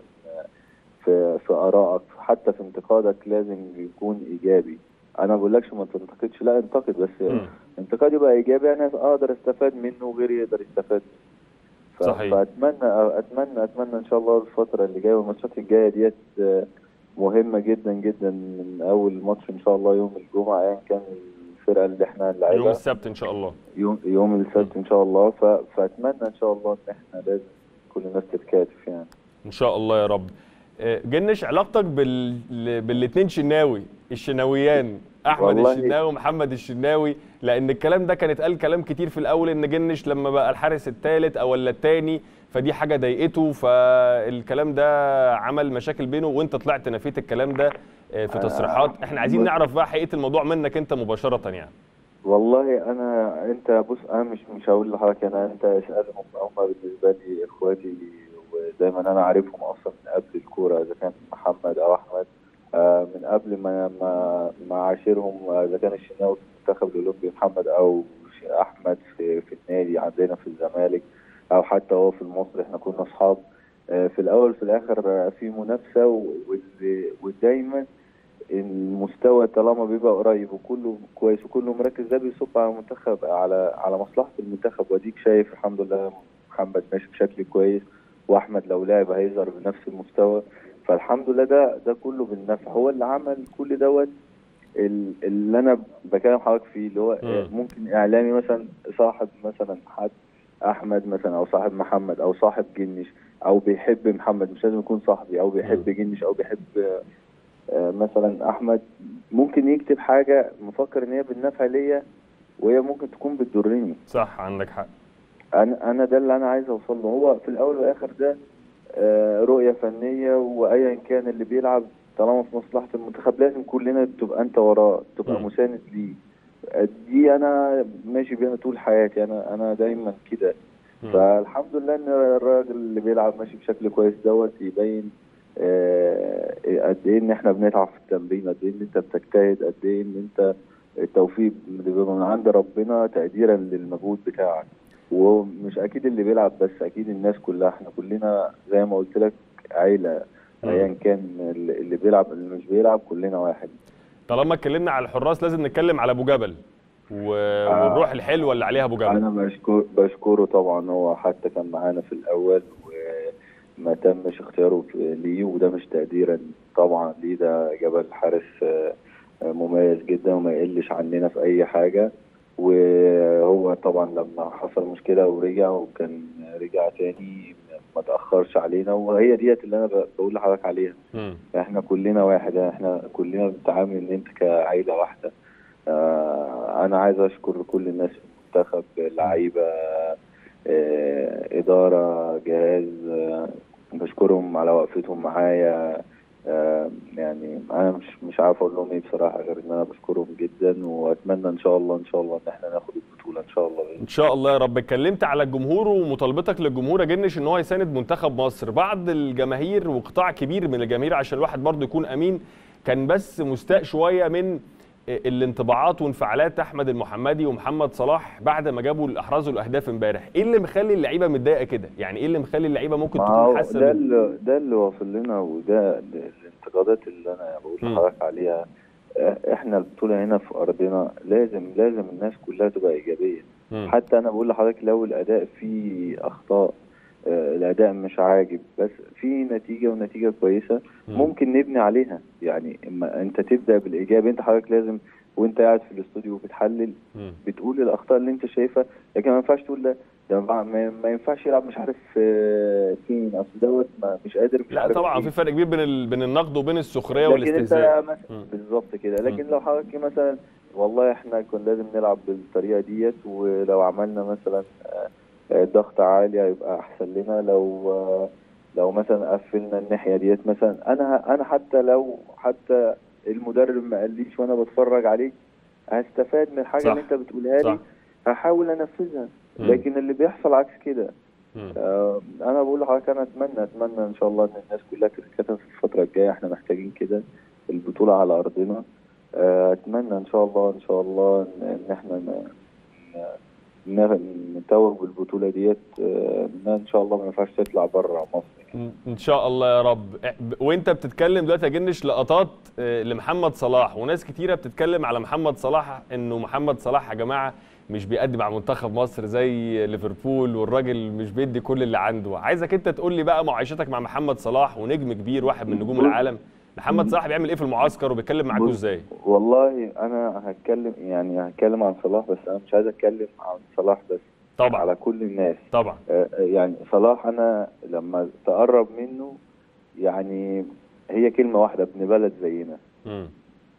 في في ارائك حتى في انتقادك لازم يكون ايجابي انا ما بقولكش ما تنتقدش لا انتقد بس مم. انتقاد يبقى ايجابي انا اقدر استفاد منه وغيري يقدر يستفاد ف- صحيح. فاتمنى اتمنى اتمنى ان شاء الله الفتره اللي جايه والماتشات الجايه ديت آه، مهمه جدا جدا من اول ماتش ان شاء الله يوم الجمعه ايا كان الفرقه اللي احنا يوم هنلعبها السبت ان شاء الله يوم يوم السبت ان شاء الله ف... فاتمنى ان شاء الله ان احنا لازم كل الناس تتكاتف يعني ان شاء الله يا رب آه، جنش علاقتك بال بالاثنين شناوي الشناويان احمد والله- الشناوي ومحمد الشناوي لان الكلام ده كان اتقال كلام كتير في الاول ان جنش لما بقى الحارس الثالث او ولا الثاني فدي حاجه ضايقته فالكلام ده عمل مشاكل بينه وانت طلعت نفيت الكلام ده آه، في تصريحات احنا عايزين بص- نعرف بقى حقيقه الموضوع منك انت مباشره يعني والله انا انت بص انا مش مش هقول لحضرتك انا انت اسالهم هم بالنسبه لي اخواتي ودايما انا عارفهم اصلا من قبل الكوره اذا كان محمد او احمد آه، من قبل ما ما ما عاشرهم آه، اذا كان الشناوي في المنتخب الاولمبي محمد او ش- احمد في في النادي عندنا في الزمالك او حتى هو في المصري احنا كنا اصحاب آه، في الاول في الاخر آه، في منافسه و- وال- ودايما المستوى طالما بيبقى قريب وكله كويس وكله مركز ده بيصب على المنتخب على على مصلحه المنتخب واديك شايف الحمد لله محمد ماشي بشكل كويس واحمد لو لعب هيظهر بنفس المستوى فالحمد لله ده ده كله بالنفع هو اللي عمل كل دوت ال- اللي انا بكلم حضرتك فيه اللي هو مم. ممكن اعلامي مثلا صاحب مثلا حد احمد مثلا او صاحب محمد او صاحب جنش او بيحب محمد مش لازم يكون صاحبي او بيحب جنش او بيحب آه، مثلا احمد ممكن يكتب حاجه مفكر ان هي بالنفع ليا وهي ممكن تكون بتضرني صح عندك حق انا انا ده اللي انا عايز اوصل له هو في الاول والاخر ده آه، رؤيه فنيه وايا كان اللي بيلعب طالما في مصلحه المنتخب لازم كلنا تبقى انت وراه تبقى مم. مساند ليه آه، دي انا ماشي بيها طول حياتي انا انا دايما كده مم. فالحمد لله ان الراجل اللي بيلعب ماشي بشكل كويس دوت يبين آه، قد ايه ان احنا بنتعب في التمرين قد ايه ان انت بتجتهد قد ايه ان انت التوفيق بيبقى من عند ربنا تقديرا للمجهود بتاعك ومش اكيد اللي بيلعب بس اكيد الناس كلها احنا كلنا زي ما قلت لك عيله مم. ايا كان اللي اللي بيلعب اللي مش بيلعب كلنا واحد طالما اتكلمنا على الحراس لازم نتكلم على ابو جبل و... والروح الحلوه اللي عليها ابو جبل انا بشكر بشكره طبعا هو حتى كان معانا في الاول وما تمش اختياره في- ليه وده مش تقديرا طبعا ليه ده جبل حارس آه، آه، مميز جدا وما يقلش عننا في اي حاجه وهو طبعا لما حصل مشكله ورجع وكان رجع تاني ما تاخرش علينا وهي ديت اللي انا ب- بقول لحضرتك عليها مم. احنا كلنا واحد احنا كلنا بنتعامل ان انت كعيله واحده آه انا عايز اشكر كل الناس في المنتخب لعيبه آه اداره جهاز آه بشكرهم على وقفتهم معايا آه يعني انا مش مش عارف اقول لهم ايه بصراحه غير ان انا بشكرهم جدا واتمنى ان شاء الله ان شاء الله ان احنا ناخد البطوله ان شاء الله بإذن ان شاء الله يا رب اتكلمت على الجمهور ومطالبتك للجمهور يا جنش ان هو يساند منتخب مصر بعض الجماهير وقطاع كبير من الجماهير عشان الواحد برضه يكون امين كان بس مستاء شويه من الانطباعات وانفعالات احمد المحمدي ومحمد صلاح بعد ما جابوا احرزوا الاهداف امبارح ايه اللي مخلي اللعيبه متضايقه كده يعني ايه اللي مخلي اللعيبه ممكن ما تكون هو حاسه ده بال- اللي ده اللي واصل لنا وده ال- الانتقادات اللي انا بقول مم. لحضرتك عليها آه، احنا البطوله هنا في ارضنا لازم لازم الناس كلها تبقى ايجابيه مم. حتى انا بقول لحضرتك لو الاداء فيه اخطاء آه، الاداء مش عاجب بس في نتيجه ونتيجه كويسه مم. ممكن نبني عليها يعني اما انت تبدا بالايجاب انت حضرتك لازم وانت قاعد في الاستوديو وبتحلل مم. بتقول الاخطاء اللي انت شايفها لكن ما ينفعش تقول ده ده ما, ما ما ينفعش يلعب مش عارف آه، فين اصل دوت ما- مش قادر مش لا عارف طبعا فين. في فرق كبير بين ال... بين النقد وبين السخريه لكن انت والاستهزاء مثلا مم. بالظبط كده لكن لو حضرتك مثلا والله احنا كنا لازم نلعب بالطريقه ديت ولو عملنا مثلا آه، آه، ضغط عالي هيبقى احسن لنا لو آه، لو مثلا قفلنا الناحيه ديت مثلا انا انا حتى لو حتى المدرب ما قاليش وانا بتفرج عليك هستفاد من الحاجه صح. اللي انت بتقولها صح. لي هحاول انفذها مم. لكن اللي بيحصل عكس كده مم. آه، انا بقول لحضرتك انا اتمنى اتمنى ان شاء الله ان الناس كلها تتكاتف في الفتره الجايه احنا محتاجين كده البطوله على ارضنا آه، اتمنى ان شاء الله ان شاء الله ان إن احنا ن- ن- ن- نتوج بالبطوله ديت آه، انها ان شاء الله ما ينفعش تطلع بره مصر يعني. ان شاء الله يا رب وانت بتتكلم دلوقتي يا جنش لقطات آه، لمحمد صلاح وناس كتيره بتتكلم على محمد صلاح انه محمد صلاح يا جماعه مش بيقدم على منتخب مصر زي ليفربول والراجل مش بيدي كل اللي عنده عايزك انت تقول لي بقى معايشتك مع محمد صلاح ونجم كبير واحد من نجوم العالم محمد صلاح بيعمل ايه في المعسكر وبيتكلم معاكوا بص، ازاي والله انا هتكلم يعني هتكلم عن صلاح بس انا مش عايز اتكلم عن صلاح بس طبعا على كل الناس طبعا آه، يعني صلاح انا لما تقرب منه يعني هي كلمة واحدة ابن بلد زينا مم.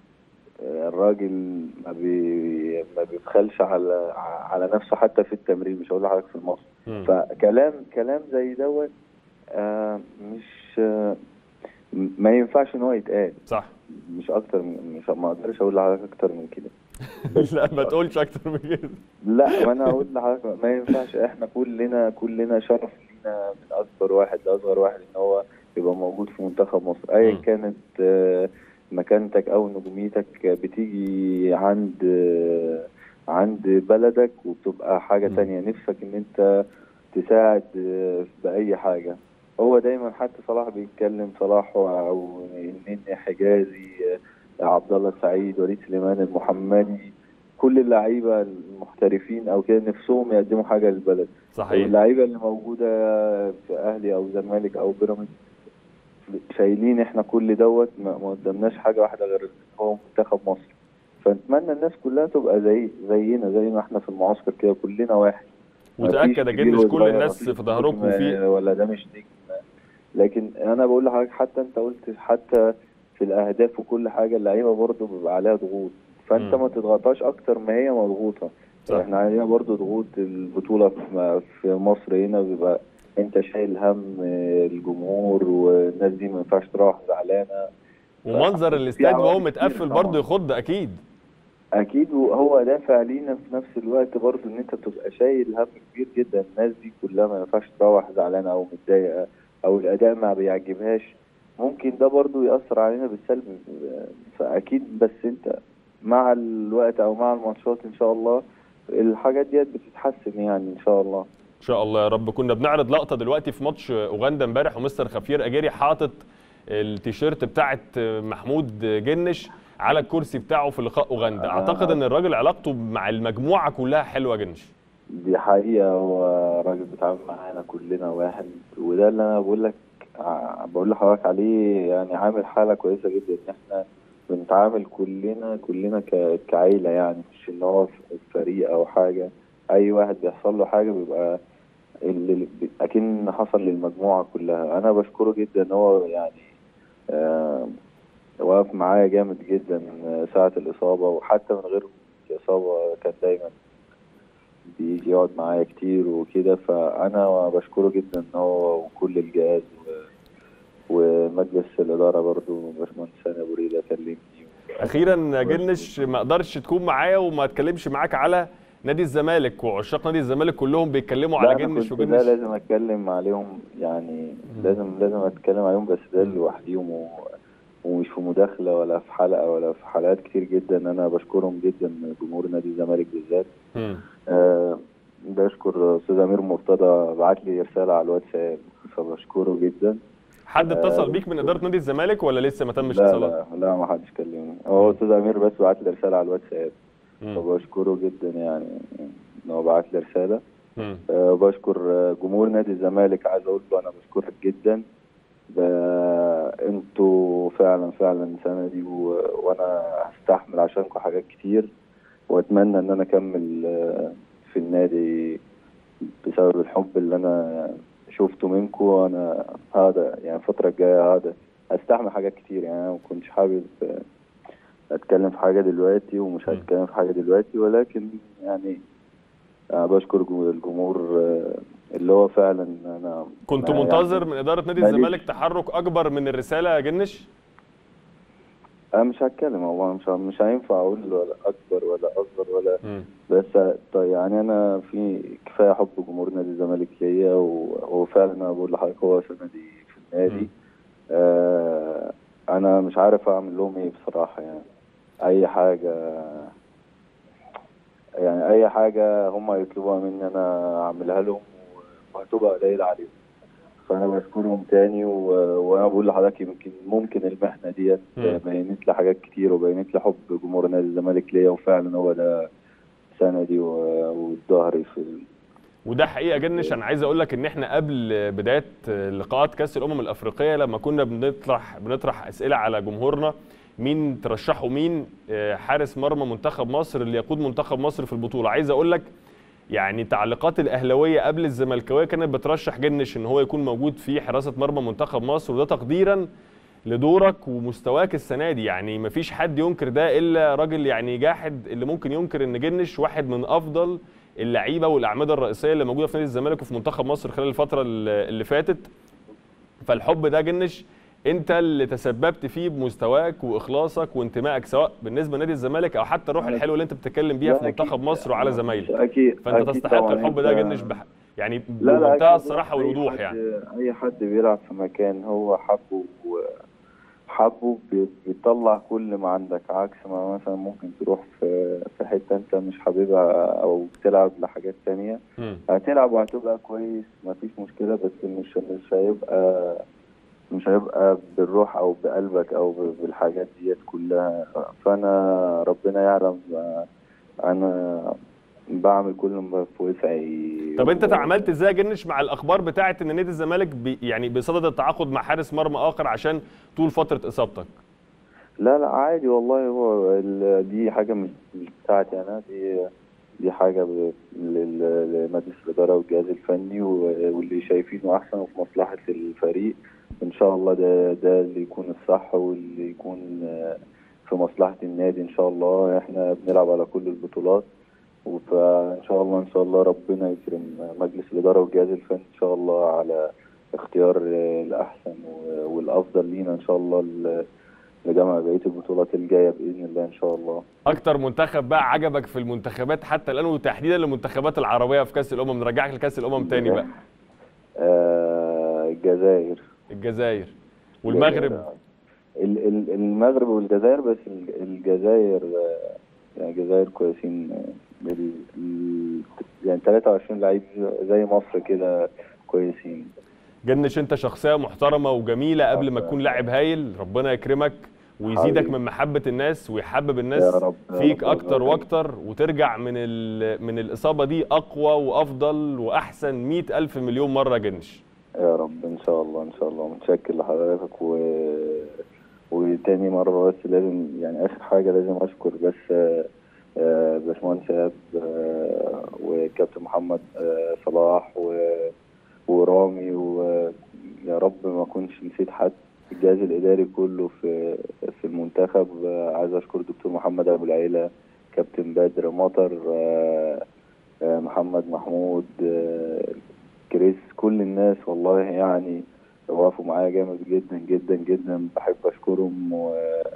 آه، الراجل ما, بي ما بيبخلش على على نفسه حتى في التمرين مش هقول لحضرتك في المصر مم. فكلام كلام زي دوت آه، مش آه، م- ما ينفعش ان هو يتقال صح مش اكتر من مش ما اقدرش اقول لحضرتك اكتر من كده لا ما تقولش اكتر من كده لا ما انا اقول لحضرتك ما ينفعش احنا كلنا كلنا شرف لينا من اكبر واحد لاصغر واحد ان هو يبقى موجود في منتخب مصر ايا مم. كانت آه، مكانتك او نجوميتك بتيجي عند آه، عند بلدك وبتبقى حاجة مم. تانية نفسك ان انت تساعد آه، بأي حاجة هو دايما حتى صلاح بيتكلم صلاح او النني حجازي آه، عبد الله السعيد وليد سليمان المحمدي كل اللعيبه المحترفين او كده نفسهم يقدموا حاجه للبلد صحيح اللعيبه اللي موجوده في اهلي او زمالك او بيراميدز شايلين احنا كل دوت ما ما قدمناش حاجه واحده غير إن هو منتخب مصر فنتمنى الناس كلها تبقى زي زينا زي ما احنا في المعسكر كده كلنا واحد متاكد يا مفيش كبير جنش كل وصغير، الناس مفيش في ظهركم نجم وفي ولا ده مش نجم لكن انا بقول لحضرتك حتى انت قلت حتى في الاهداف وكل حاجه اللعيبه برضه بيبقى عليها ضغوط فانت مم. ما تضغطهاش اكتر ما هي مضغوطه صح. احنا علينا برضه ضغوط البطوله في في مصر هنا بيبقى انت شايل هم الجمهور والناس دي ما ينفعش تروح زعلانه ومنظر في الاستاد وهو عوامل متقفل كتير برضه طبعاً. يخض اكيد اكيد وهو دافع لينا في نفس الوقت برضه ان انت بتبقى شايل هم كبير جدا الناس دي كلها ما ينفعش تروح زعلانه او متضايقه او الاداء ما بيعجبهاش ممكن ده برضه ياثر علينا بالسلب فاكيد بس انت مع الوقت او مع الماتشات ان شاء الله الحاجات ديت بتتحسن يعني ان شاء الله ان شاء الله يا رب كنا بنعرض لقطه دلوقتي في ماتش اوغندا امبارح ومستر خفير اجيري حاطط التيشيرت بتاعت محمود جنش على الكرسي بتاعه في لقاء اوغندا اعتقد ان الراجل علاقته مع المجموعه كلها حلوه جنش دي حقيقة هو راجل بيتعامل معانا كلنا واحد وده اللي أنا بقول لك ع- بقول لحضرتك عليه يعني عامل حالة كويسة جدا إن إحنا بنتعامل كلنا كلنا ك- كعيلة يعني مش إن هو ف- فريق أو حاجة أي واحد بيحصل له حاجة بيبقى اللي أكن حصل للمجموعة كلها أنا بشكره جدا إن هو يعني آه واقف معايا جامد جدا ساعة الإصابة وحتى من غير الإصابة كان دايما بيجي يقعد معايا كتير وكده فانا بشكره جدا ان هو وكل الجهاز و... ومجلس الاداره برضو باشمهندس سامي ابو ريده كلمني اخيرا جنش ما اقدرش تكون معايا وما اتكلمش معاك على نادي الزمالك وعشاق نادي الزمالك كلهم بيتكلموا لا على أنا جنش كنت ده وجنش لازم اتكلم عليهم يعني لازم لازم اتكلم عليهم بس ده لوحديهم و... ومش في مداخله ولا في حلقه ولا في حلقات كتير جدا انا بشكرهم جدا جمهور نادي الزمالك بالذات مم. آه بشكر استاذ امير مرتضى بعت لي رساله على الواتساب فبشكره جدا حد اتصل آه، بيك من اداره نادي الزمالك ولا لسه ما تمش لا اتصالات لا لا ما حدش كلمني هو استاذ امير بس بعت لي رساله على الواتساب مم. فبشكره جدا يعني ان هو بعت لي رساله مم. آه، بشكر آه، جمهور نادي الزمالك عايز اقول له انا بشكرك جدا ب- انتوا فعلا فعلا سندي و... وانا هستحمل عشانكم حاجات كتير واتمنى ان انا اكمل آه، في النادي بسبب الحب اللي انا شفته منكم انا هذا يعني الفتره الجايه هذا هستحمل حاجات كتير يعني انا ما كنتش حابب آه، اتكلم في حاجه دلوقتي ومش م. هتكلم في حاجه دلوقتي ولكن يعني أنا بشكر جو- الجمهور آه، اللي هو فعلا انا كنت يعني منتظر من اداره نادي ماليش. الزمالك تحرك اكبر من الرساله يا جنش انا مش هتكلم والله مش مش هينفع اقول ولا اكبر ولا اصغر ولا مم. بس طيب يعني انا في كفايه حب جمهور نادي الزمالك ليا و- وفعلا انا بقول لحضرتك هو سندي في النادي مم. آه انا مش عارف اعمل لهم ايه بصراحه يعني اي حاجه يعني اي حاجه هم يطلبوها مني انا اعملها لهم وهتبقى قليله عليهم فانا بشكرهم تاني و... وانا بقول لحضرتك يمكن ممكن المهنه ديت مم. بينت لي حاجات كتير وبينت لي حب جمهور نادي الزمالك ليا وفعلا هو ده سندي و... والظهري في ال... وده حقيقه جنش انا عايز اقول لك ان احنا قبل بدايه لقاءات كاس الامم الافريقيه لما كنا بنطرح بنطرح اسئله على جمهورنا مين ترشحوا مين آه، حارس مرمى منتخب مصر اللي يقود منتخب مصر في البطوله عايز اقول لك يعني تعليقات الاهلاويه قبل الزملكاويه كانت بترشح جنش ان هو يكون موجود في حراسه مرمى منتخب مصر وده تقديرا لدورك ومستواك السنه دي يعني مفيش حد ينكر ده الا راجل يعني جاحد اللي ممكن ينكر ان جنش واحد من افضل اللعيبه والاعمده الرئيسيه اللي موجوده في نادي الزمالك وفي منتخب مصر خلال الفتره اللي اللي فاتت فالحب ده جنش انت اللي تسببت فيه بمستواك واخلاصك وانتمائك سواء بالنسبه لنادي الزمالك او حتى الروح الحلوه اللي انت بتتكلم بيها لا، في منتخب أكيد. مصر وعلى زمايلك اكيد فانت أكيد تستحق طبعاً. الحب ده أنت- جنش بح... يعني لا لا بمنتهى أكيد. الصراحه أي والوضوح حد- يعني اي حد بيلعب في مكان هو حبه حبه بي- بيطلع كل ما عندك عكس ما مثلا ممكن تروح في في حته انت مش حاببها او بتلعب لحاجات تانية مم. هتلعب وهتبقى كويس مفيش مشكله بس مش مش هيبقى مش هيبقى بالروح او بقلبك او ب- بالحاجات ديت كلها فانا ربنا يعلم آه، انا بعمل كل ما في وسعي طب انت تعاملت ازاي يا جنش مع الاخبار بتاعه ان نادي الزمالك بي يعني بصدد التعاقد مع حارس مرمى اخر عشان طول فتره اصابتك لا لا عادي والله هو ال- دي حاجة مش مش بتاعتي أنا دي دي حاجة ب- لل- لمجلس الإدارة والجهاز الفني و- واللي شايفينه أحسن وفي مصلحة الفريق إن شاء الله ده ده اللي يكون الصح واللي يكون آه، في مصلحة النادي إن شاء الله إحنا بنلعب على كل البطولات فإن شاء الله إن شاء الله ربنا يكرم مجلس الإدارة والجهاز الفني إن شاء الله على اختيار آه، الأحسن و- والأفضل لينا إن شاء الله ل- لجمع بقيه البطولات الجايه باذن الله ان شاء الله اكتر منتخب بقى عجبك في المنتخبات حتى الان وتحديدا المنتخبات العربيه في كاس الامم نرجعك لكاس الامم تاني بقى آه، الجزائر الجزائر والمغرب ال- ال- المغرب والجزائر بس ال- الجزائر آه، يعني الجزائر كويسين آه، ال- ال- يعني 23 لعيب زي مصر كده كويسين جنش انت شخصيه محترمه وجميله قبل ما تكون لاعب هايل ربنا يكرمك ويزيدك حبيبي. من محبه الناس ويحبب يا الناس رب يا فيك رب اكتر الله واكتر وترجع من ال- من الاصابه دي اقوى وافضل واحسن مئة الف مليون مره جنش يا رب ان شاء الله ان شاء الله متشكر لحضرتك و... وتاني مرة بس لازم يعني آخر حاجة لازم أشكر بس آه، آه، باشمهندس إيهاب آه، وكابتن محمد آه، صلاح و- ورامي ويا رب ما أكونش نسيت حد الجهاز الإداري كله في في المنتخب آه، عايز أشكر دكتور محمد أبو العيلة كابتن بدر مطر آه، آه، محمد محمود آه، كريس كل الناس والله يعني وقفوا معايا جامد جدا جدا جدا بحب اشكرهم و...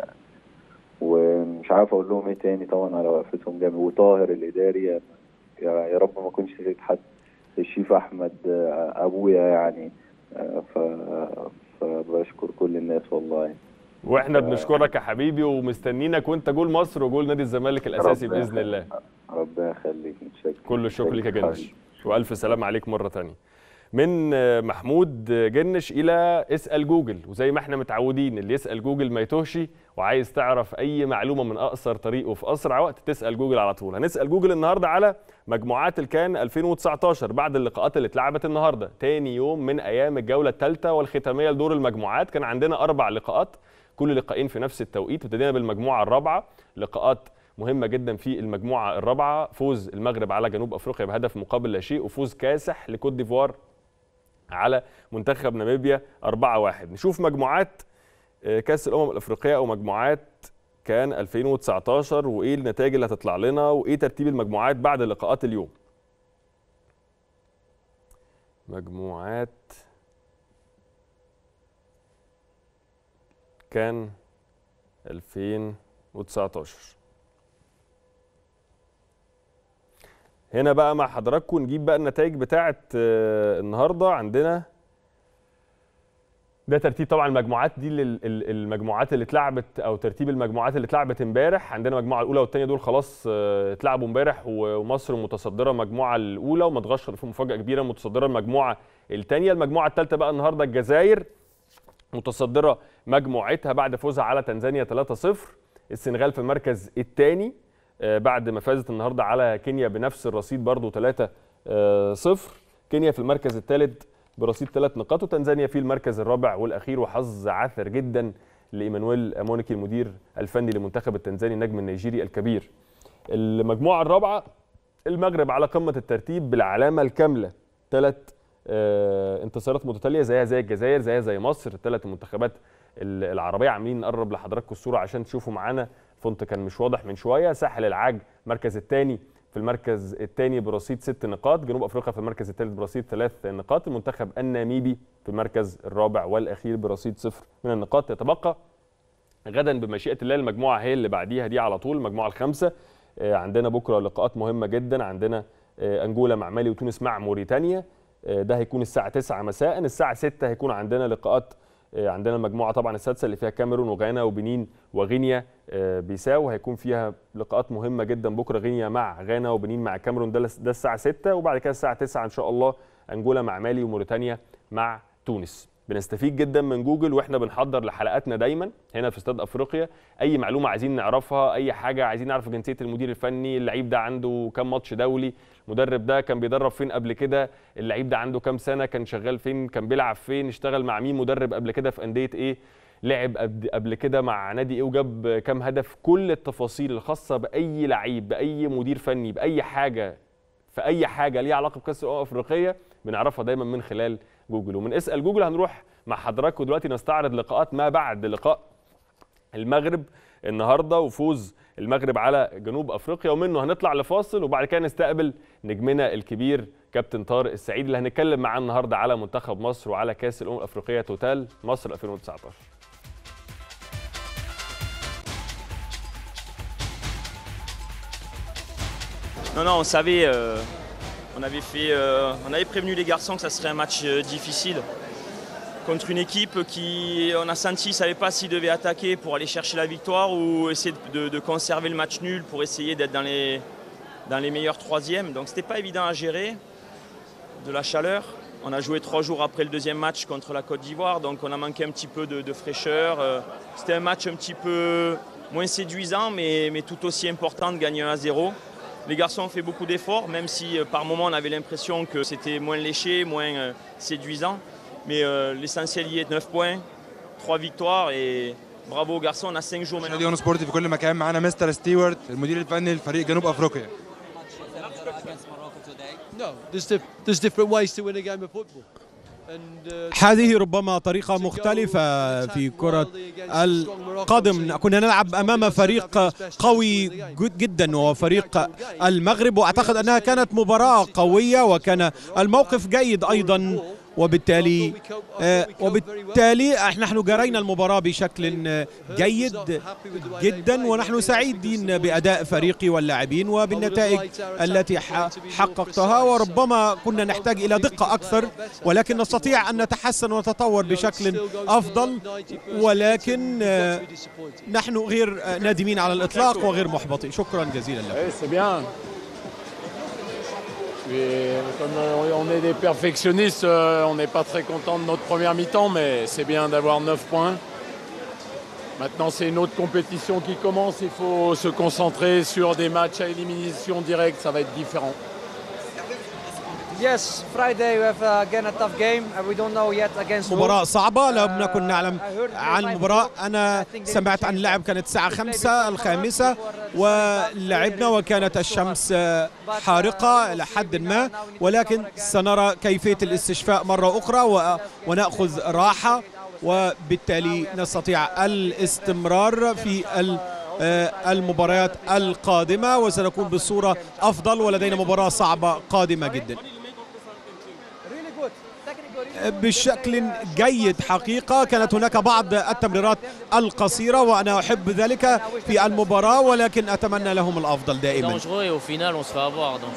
ومش عارف اقول لهم ايه تاني طبعا على وقفتهم جامد وطاهر الاداري يا, يا رب ما اكونش نسيت حد الشيف احمد آه، ابويا يعني آه، ف... فبشكر كل الناس والله واحنا بنشكرك يا حبيبي ومستنينك وانت جول مصر وجول نادي الزمالك الاساسي ربنا باذن الله ربنا يخليك متشكر كل الشكر ليك يا متشكر جنش والف سلام عليك مره تانية من محمود جنش الى اسال جوجل وزي ما احنا متعودين اللي يسال جوجل ما يتوهش وعايز تعرف اي معلومه من اقصر طريق وفي اسرع وقت تسال جوجل على طول هنسال جوجل النهارده على مجموعات الكان 2019 بعد اللقاءات اللي اتلعبت النهارده تاني يوم من ايام الجوله الثالثه والختاميه لدور المجموعات كان عندنا اربع لقاءات كل لقاءين في نفس التوقيت ابتدينا بالمجموعه الرابعه لقاءات مهمه جدا في المجموعه الرابعه فوز المغرب على جنوب افريقيا بهدف مقابل لا شيء وفوز كاسح لكوت ديفوار على منتخب ناميبيا 4-1 نشوف مجموعات آه، كاس الامم الافريقيه او مجموعات كان 2019 وايه النتائج اللي هتطلع لنا وايه ترتيب المجموعات بعد لقاءات اليوم مجموعات كان 2019 هنا بقى مع حضراتكم نجيب بقى النتائج بتاعه آه، النهارده عندنا ده ترتيب طبعا المجموعات دي لل- ال- المجموعات اللي اتلعبت او ترتيب المجموعات اللي اتلعبت امبارح عندنا المجموعه الاولى والثانيه دول خلاص آه، اتلعبوا امبارح و- ومصر متصدره المجموعه الاولى ومدغشقر في مفاجاه كبيره متصدره المجموعه الثانيه المجموعه الثالثه بقى النهارده الجزائر متصدره مجموعتها بعد فوزها على تنزانيا 3-0 السنغال في المركز الثاني بعد ما فازت النهارده على كينيا بنفس الرصيد برضو 3-0 كينيا في المركز الثالث برصيد ثلاث نقاط وتنزانيا في المركز الرابع والاخير وحظ عاثر جدا لايمانويل امونيكي المدير الفني لمنتخب التنزاني النجم النيجيري الكبير المجموعه الرابعه المغرب على قمه الترتيب بالعلامه الكامله ثلاث آه، انتصارات متتاليه زيها زي الجزائر زيها زي مصر الثلاث المنتخبات ال- العربيه عاملين نقرب لحضراتكم الصوره عشان تشوفوا معانا فونت كان مش واضح من شويه ساحل العاج المركز الثاني في المركز الثاني برصيد ست نقاط جنوب افريقيا في المركز الثالث برصيد ثلاث نقاط المنتخب الناميبي في المركز الرابع والاخير برصيد صفر من النقاط يتبقى غدا بمشيئه الله المجموعه هي اللي بعديها دي على طول المجموعه الخامسه آه، عندنا بكره لقاءات مهمه جدا عندنا آه، انجولا مع مالي وتونس مع موريتانيا آه، ده هيكون الساعه 9 مساء الساعه 6 هيكون عندنا لقاءات آه، عندنا المجموعه طبعا السادسه اللي فيها كاميرون وغانا وبنين وغينيا آه، بيساو هيكون فيها لقاءات مهمه جدا بكره غينيا مع غانا وبنين مع كاميرون ده ده الساعه 6 وبعد كده الساعه 9 ان شاء الله انجولا مع مالي وموريتانيا مع تونس بنستفيد جدا من جوجل واحنا بنحضر لحلقاتنا دايما هنا في استاد افريقيا اي معلومه عايزين نعرفها اي حاجه عايزين نعرف جنسيه المدير الفني اللعيب ده عنده كام ماتش دولي المدرب ده كان بيدرب فين قبل كده اللعيب ده عنده كام سنه كان شغال فين كان بيلعب فين اشتغل مع مين مدرب قبل كده في انديه ايه لعب قبل- قبل كده مع نادي ايه وجاب كام هدف كل التفاصيل الخاصه باي لعيب باي مدير فني باي حاجه في اي حاجه ليها علاقه بكاس الامم الافريقيه بنعرفها دايما من خلال جوجل ومن اسال جوجل هنروح مع حضراتكم دلوقتي نستعرض لقاءات ما بعد لقاء المغرب النهارده وفوز المغرب على جنوب افريقيا ومنه هنطلع لفاصل وبعد كده نستقبل نجمنا الكبير كابتن طارق السعيد اللي هنتكلم معاه النهارده على منتخب مصر وعلى كاس الامم الافريقيه توتال مصر 2019 Non, non, on savait, euh, on, avait fait, euh, on avait prévenu les garçons que ça serait un match euh, difficile contre une équipe qui, on a senti, ne savait pas s'ils devaient attaquer pour aller chercher la victoire ou essayer de, de conserver le match nul pour essayer d'être dans les, dans les meilleurs troisièmes. Donc c'était pas évident à gérer, de la chaleur. On a joué trois jours après le deuxième match contre la Côte d'Ivoire, donc on a manqué un petit peu de, de fraîcheur. Euh, C'était un match un petit peu moins séduisant, mais, mais tout aussi important de gagner 1 à 0. Les garçons ont fait beaucoup d'efforts, même si euh, par moments on avait l'impression que c'était moins léché, moins euh, séduisant. Mais euh, l'essentiel y est 9 points, 3 victoires et bravo aux garçons, on a 5 jours maintenant. نادي اون سبورت في كل مكان معانا مستر ستيوارت المدير الفني لفريق جنوب افريقيا No, there's, dif- there's different ways to win a game of football. And, uh, هذه ربما طريقة مختلفة في كرة القدم كنا نلعب أمام فريق قوي جد- جدا وهو فريق المغرب وأعتقد أنها كانت مباراة قوية وكان الموقف جيد أيضا وبالتالي آه، وبالتالي نحن جرينا المباراة بشكل آه، جيد جدا ونحن سعيدين بأداء فريقي واللاعبين وبالنتائج التي ح- حققتها وربما كنا نحتاج إلى دقة أكثر ولكن نستطيع أن نتحسن ونتطور بشكل أفضل ولكن آه، نحن غير آه، نادمين على الإطلاق وغير محبطين شكرا جزيلا لكم Oui, c'est bien. Et comme euh, on est des perfectionnistes, euh, on n'est pas très content de notre première mi-temps, mais c'est bien d'avoir 9 points. Maintenant, c'est une autre compétition qui commence. Il faut se concentrer sur des matchs à élimination directe. Ça va être différent. Yes, Friday we have uh, again a tough game and we don't know yet against who. مباراة صعبة لم نكن نعلم عن المباراة أنا سمعت عن اللعب كانت الساعة خمسة الخامسة ولعبنا وكانت الشمس آه، حارقة إلى حد ما ولكن سنرى كيفية الاستشفاء مرة أخرى و- ونأخذ راحة وبالتالي نستطيع الاستمرار في ال- آه، المباريات القادمة وسنكون بصورة أفضل ولدينا مباراة صعبة قادمة جدا بشكل جيد حقيقة كانت هناك بعض التمريرات القصيرة وأنا أحب ذلك في المباراة ولكن أتمنى لهم الأفضل دائما dangereux et au final on se fait avoir. Donc.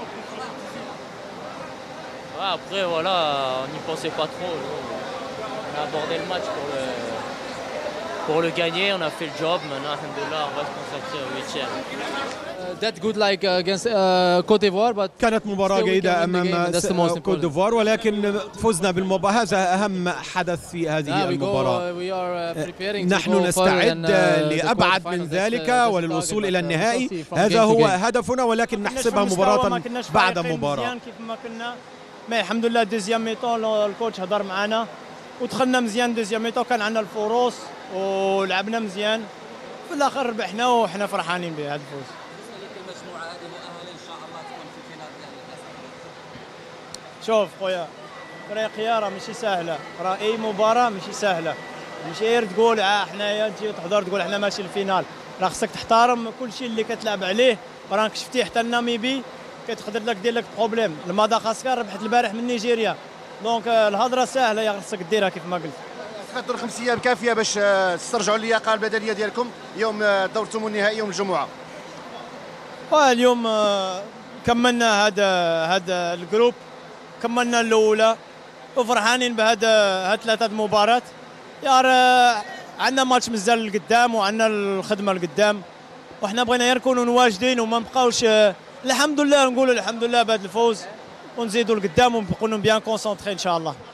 Ouais, après voilà, on n'y pensait pas trop. On a abordé le match pour le, pour le gagner, on a fait le job. Maintenant, alhamdoulilah, on va se consacrer au huitième. that good like uh, against uh, Cote d'Ivoire, but كانت مباراة still we can جيدة win the game, أمام and that's the س- most كوت important. ديفوار ولكن فزنا بالمباراة هذا أهم حدث في Yeah, هذه we go, المباراة uh, we are uh, preparing to نحن go further نستعد and, uh, the لأبعد quarterfinals. من That's, uh, ذلك that's the وللوصول target, إلى but, uh, النهائي we'll see from هذا game to هو game. هدفنا ولكن كناش نحسبها في المستوى، مباراة ما كناش بعد فايقين مباراة مزيان كيف ما كنا مي الحمد لله دوزيام ميطون الكوتش هضر معنا ودخلنا مزيان دوزيام ميطون كان عندنا الفرص ولعبنا مزيان في الاخر ربحنا وحنا فرحانين بهذا الفوز شوف خويا افريقيا راه ماشي سهله راه اي مباراه ماشي سهله ماشي غير تقول اه حنايا تجي تحضر تقول حنا ماشي الفينال راه خصك تحترم كل شيء اللي كتلعب عليه راك شفتي حتى الناميبي كتقدر لك دير لك بروبليم المدغشقر ربحت البارح من نيجيريا دونك آه، الهضره سهله يا خصك ديرها كيف ما قلت استفدتوا الخمس ايام كافيه باش آه، تسترجعوا اللياقه البدنيه ديالكم يوم آه، دور الثمن النهائي يوم الجمعه واليوم آه، كملنا هذا هذا الجروب كملنا الاولى وفرحانين بهذا هاد ثلاثه مباريات يا راه عندنا ماتش مازال لقدام وعندنا الخدمه لقدام وحنا بغينا غير نكونوا واجدين وما نبقاوش آه، الحمد لله نقولوا الحمد لله بهذا الفوز ونزيدوا لقدام ونكونوا بيان كونسونتري ان شاء الله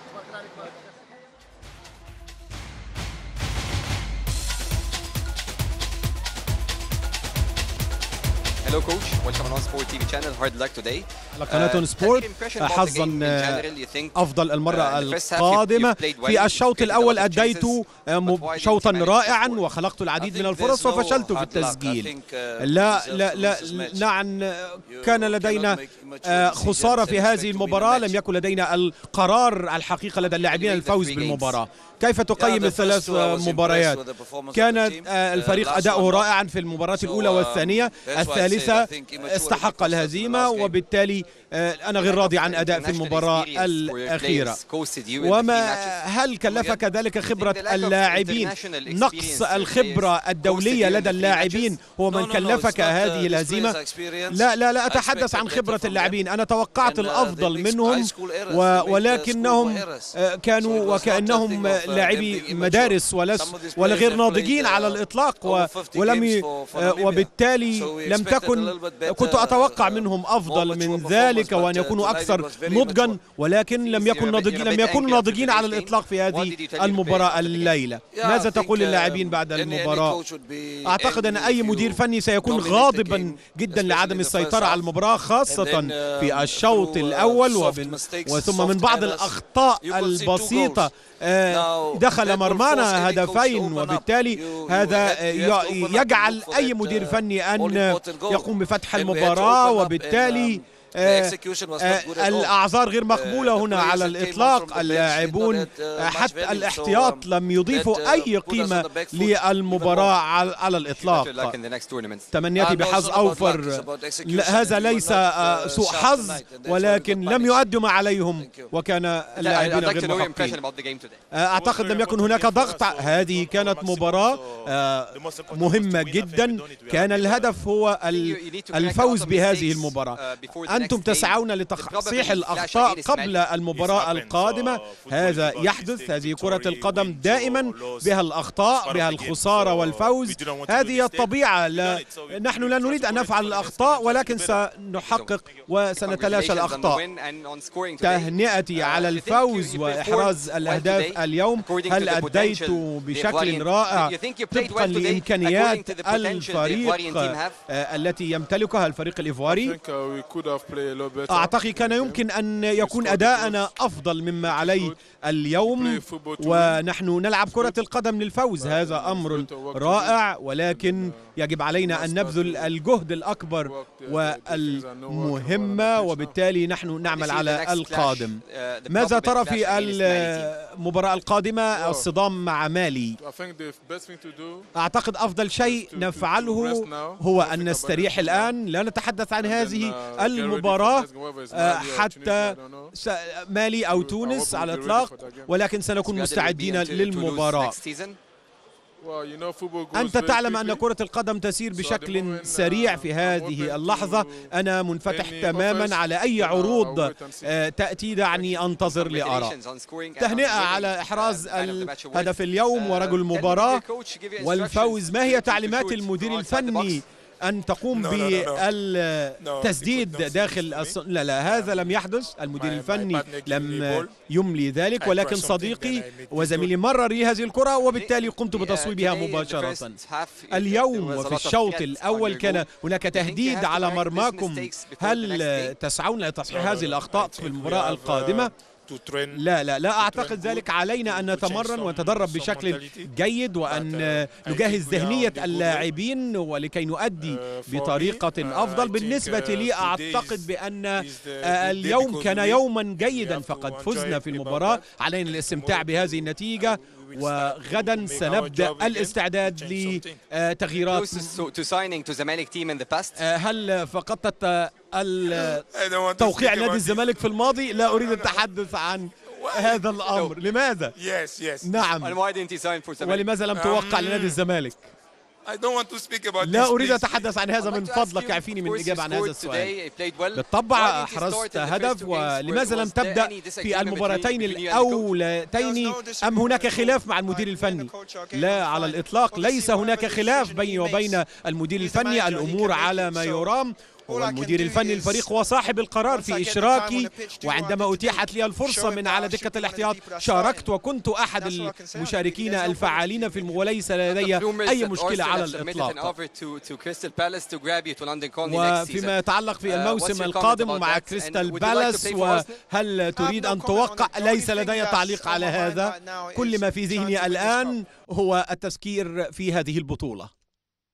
Hello, coach. Welcome on Sport TV channel. Hard luck today. على قناة سبورت حظا أفضل المرة القادمة في الشوط الأول أديت م- شوطا رائعا وخلقت العديد من الفرص وفشلت في التسجيل لا لا لا نعم كان لدينا آه، خسارة في هذه المباراة لم يكن لدينا القرار الحقيقة لدى اللاعبين الفوز بالمباراة كيف تقيم الثلاث مباريات كان آه، الفريق أداؤه رائعا في المباراة الأولى والثانية الثالثة استحق الهزيمة وبالتالي آه، أنا غير راضي عن أداء في المباراة الأخيرة وما هل كلفك ذلك خبرة اللاعبين نقص الخبرة الدولية لدى اللاعبين هو من كلفك هذه الهزيمة لا لا لا أتحدث عن خبرة اللاعبين أنا توقعت الأفضل منهم و- ولكنهم آه، كانوا وكأنهم آه، لاعبي مدارس ولس ولا غير ناضجين على الإطلاق و- ولم ي- آه، وبالتالي لم تكن كنت أتوقع منهم أفضل من ذلك وأن يكونوا أكثر نضجا ولكن لم يكن ناضجين لم يكونوا ناضجين على الإطلاق في هذه المباراة الليلة ماذا تقول للاعبين بعد المباراة أعتقد أن أي مدير فني سيكون غاضبا جدا لعدم السيطرة على المباراة خاصة في الشوط الأول ومن وثم من بعض الأخطاء البسيطة آه، دخل مرمانا هدفين وبالتالي هذا آه، ي- يجعل أي مدير فني أن يقوم بفتح المباراة وبالتالي الأعذار غير مقبولة هنا على الإطلاق اللاعبون حتى الاحتياط لم يضيفوا أي قيمة للمباراة على الإطلاق تمنياتي بحظ أوفر هذا ليس سوء حظ ولكن لم يؤدوا ما عليهم وكان اللاعبين غير محقين أعتقد لم يكن هناك ضغط هذه كانت مباراة مهمة جدا كان الهدف هو الفوز بهذه المباراة أنتم تسعون لتصحيح الأخطاء قبل المباراة القادمة هذا يحدث هذه كرة القدم دائما بها الأخطاء بها الخسارة والفوز هذه الطبيعة لا نحن لا نريد أن نفعل الأخطاء ولكن سنحقق وسنتلاشى الأخطاء تهنئتي على الفوز وإحراز الأهداف اليوم هل أديت بشكل رائع طبقا لإمكانيات الفريق التي يمتلكها الفريق الإيفواري أعتقد كان يمكن أن يكون أداءنا أفضل مما عليه اليوم ونحن نلعب كرة القدم للفوز هذا أمر رائع ولكن يجب علينا أن نبذل الجهد الأكبر والمهمة وبالتالي نحن نعمل على القادم ماذا ترى في المباراة القادمة الصدام مع مالي أعتقد أفضل شيء نفعله هو أن نستريح الآن لا نتحدث عن هذه المباراة حتى مالي أو تونس على الإطلاق ولكن سنكون مستعدين للمباراة أنت تعلم أن كرة القدم تسير بشكل سريع في هذه اللحظة أنا منفتح تماما على أي عروض تأتي دعني أنتظر لأرى تهنئة على إحراز الهدف اليوم ورجل المباراة والفوز ما هي تعليمات المدير الفني أن تقوم بالتسديد داخل الص... لا لا هذا لم يحدث المدير الفني لم يملي ذلك ولكن صديقي وزميلي مرر لي هذه الكرة وبالتالي قمت بتصويبها مباشرة اليوم وفي الشوط الأول كان هناك تهديد على مرماكم هل تسعون لتصحيح هذه الأخطاء في المباراة القادمة؟ لا لا لا أعتقد ذلك علينا أن نتمرن ونتدرب بشكل جيد وأن نجهز ذهنية اللاعبين ولكي نؤدي بطريقة أفضل بالنسبة لي أعتقد بأن اليوم كان يوما جيدا فقد فزنا في المباراة علينا الاستمتاع بهذه النتيجة وغدا سنبدا الاستعداد لتغييرات هل فقدت توقيع نادي الزمالك في الماضي لا اريد التحدث عن هذا الامر لماذا نعم ولماذا لم توقع لنادي الزمالك لا أريد أتحدث عن هذا من فضلك اعفيني من الإجابة عن هذا السؤال بالطبع أحرزت هدف ولماذا لم تبدأ في المباراتين الأولتين أم هناك خلاف مع المدير الفني لا على الإطلاق ليس هناك خلاف بيني وبين المدير الفني الأمور على ما يرام هو المدير الفني للفريق وصاحب القرار في إشراكي وعندما أتيحت لي الفرصة من على دكة الاحتياط شاركت وكنت أحد المشاركين الفعالين في وليس لدي أي مشكلة على الإطلاق وفيما يتعلق في الموسم القادم مع كريستال بالاس وهل تريد أن توقع ليس لدي تعليق على هذا كل ما في ذهني الآن هو التذكير في هذه البطولة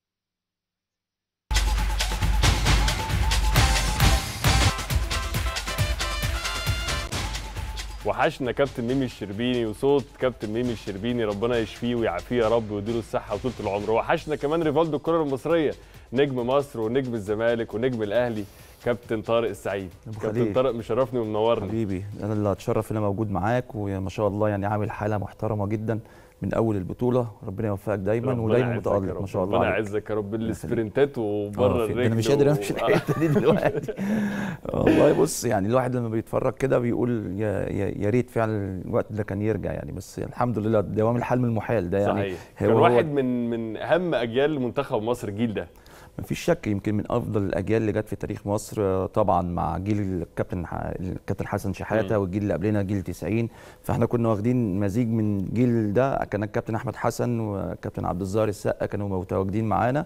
وحشنا كابتن ميمي الشربيني وصوت كابتن ميمي الشربيني ربنا يشفيه ويعافيه يا رب ويديله الصحه وطول العمر وحشنا كمان ريفالدو الكره المصريه نجم مصر ونجم الزمالك ونجم الاهلي كابتن طارق السعيد كابتن طارق مشرفني ومنورني حبيبي انا اللي اتشرف ان انا موجود معاك وما شاء الله يعني عامل حاله محترمه جدا من اول البطوله ربنا يوفقك دايما ودايما متالق ما شاء الله ربنا يعزك يا رب السبرنتات وبره الرجل انا مش قادر امشي الحته دي دلوقتي والله بص يعني الواحد لما بيتفرج كده بيقول يا يا ريت فعلا الوقت ده كان يرجع يعني بس الحمد لله دوام الحال من المحال ده يعني صحيح. كان واحد من من اهم اجيال منتخب مصر الجيل ده مفيش شك يمكن من افضل الاجيال اللي جت في تاريخ مصر طبعا مع جيل الكابتن الكابتن حسن شحاته والجيل اللي قبلنا جيل 90 فاحنا كنا واخدين مزيج من جيل ده كان الكابتن احمد حسن والكابتن عبد الظاهر السقا كانوا متواجدين معانا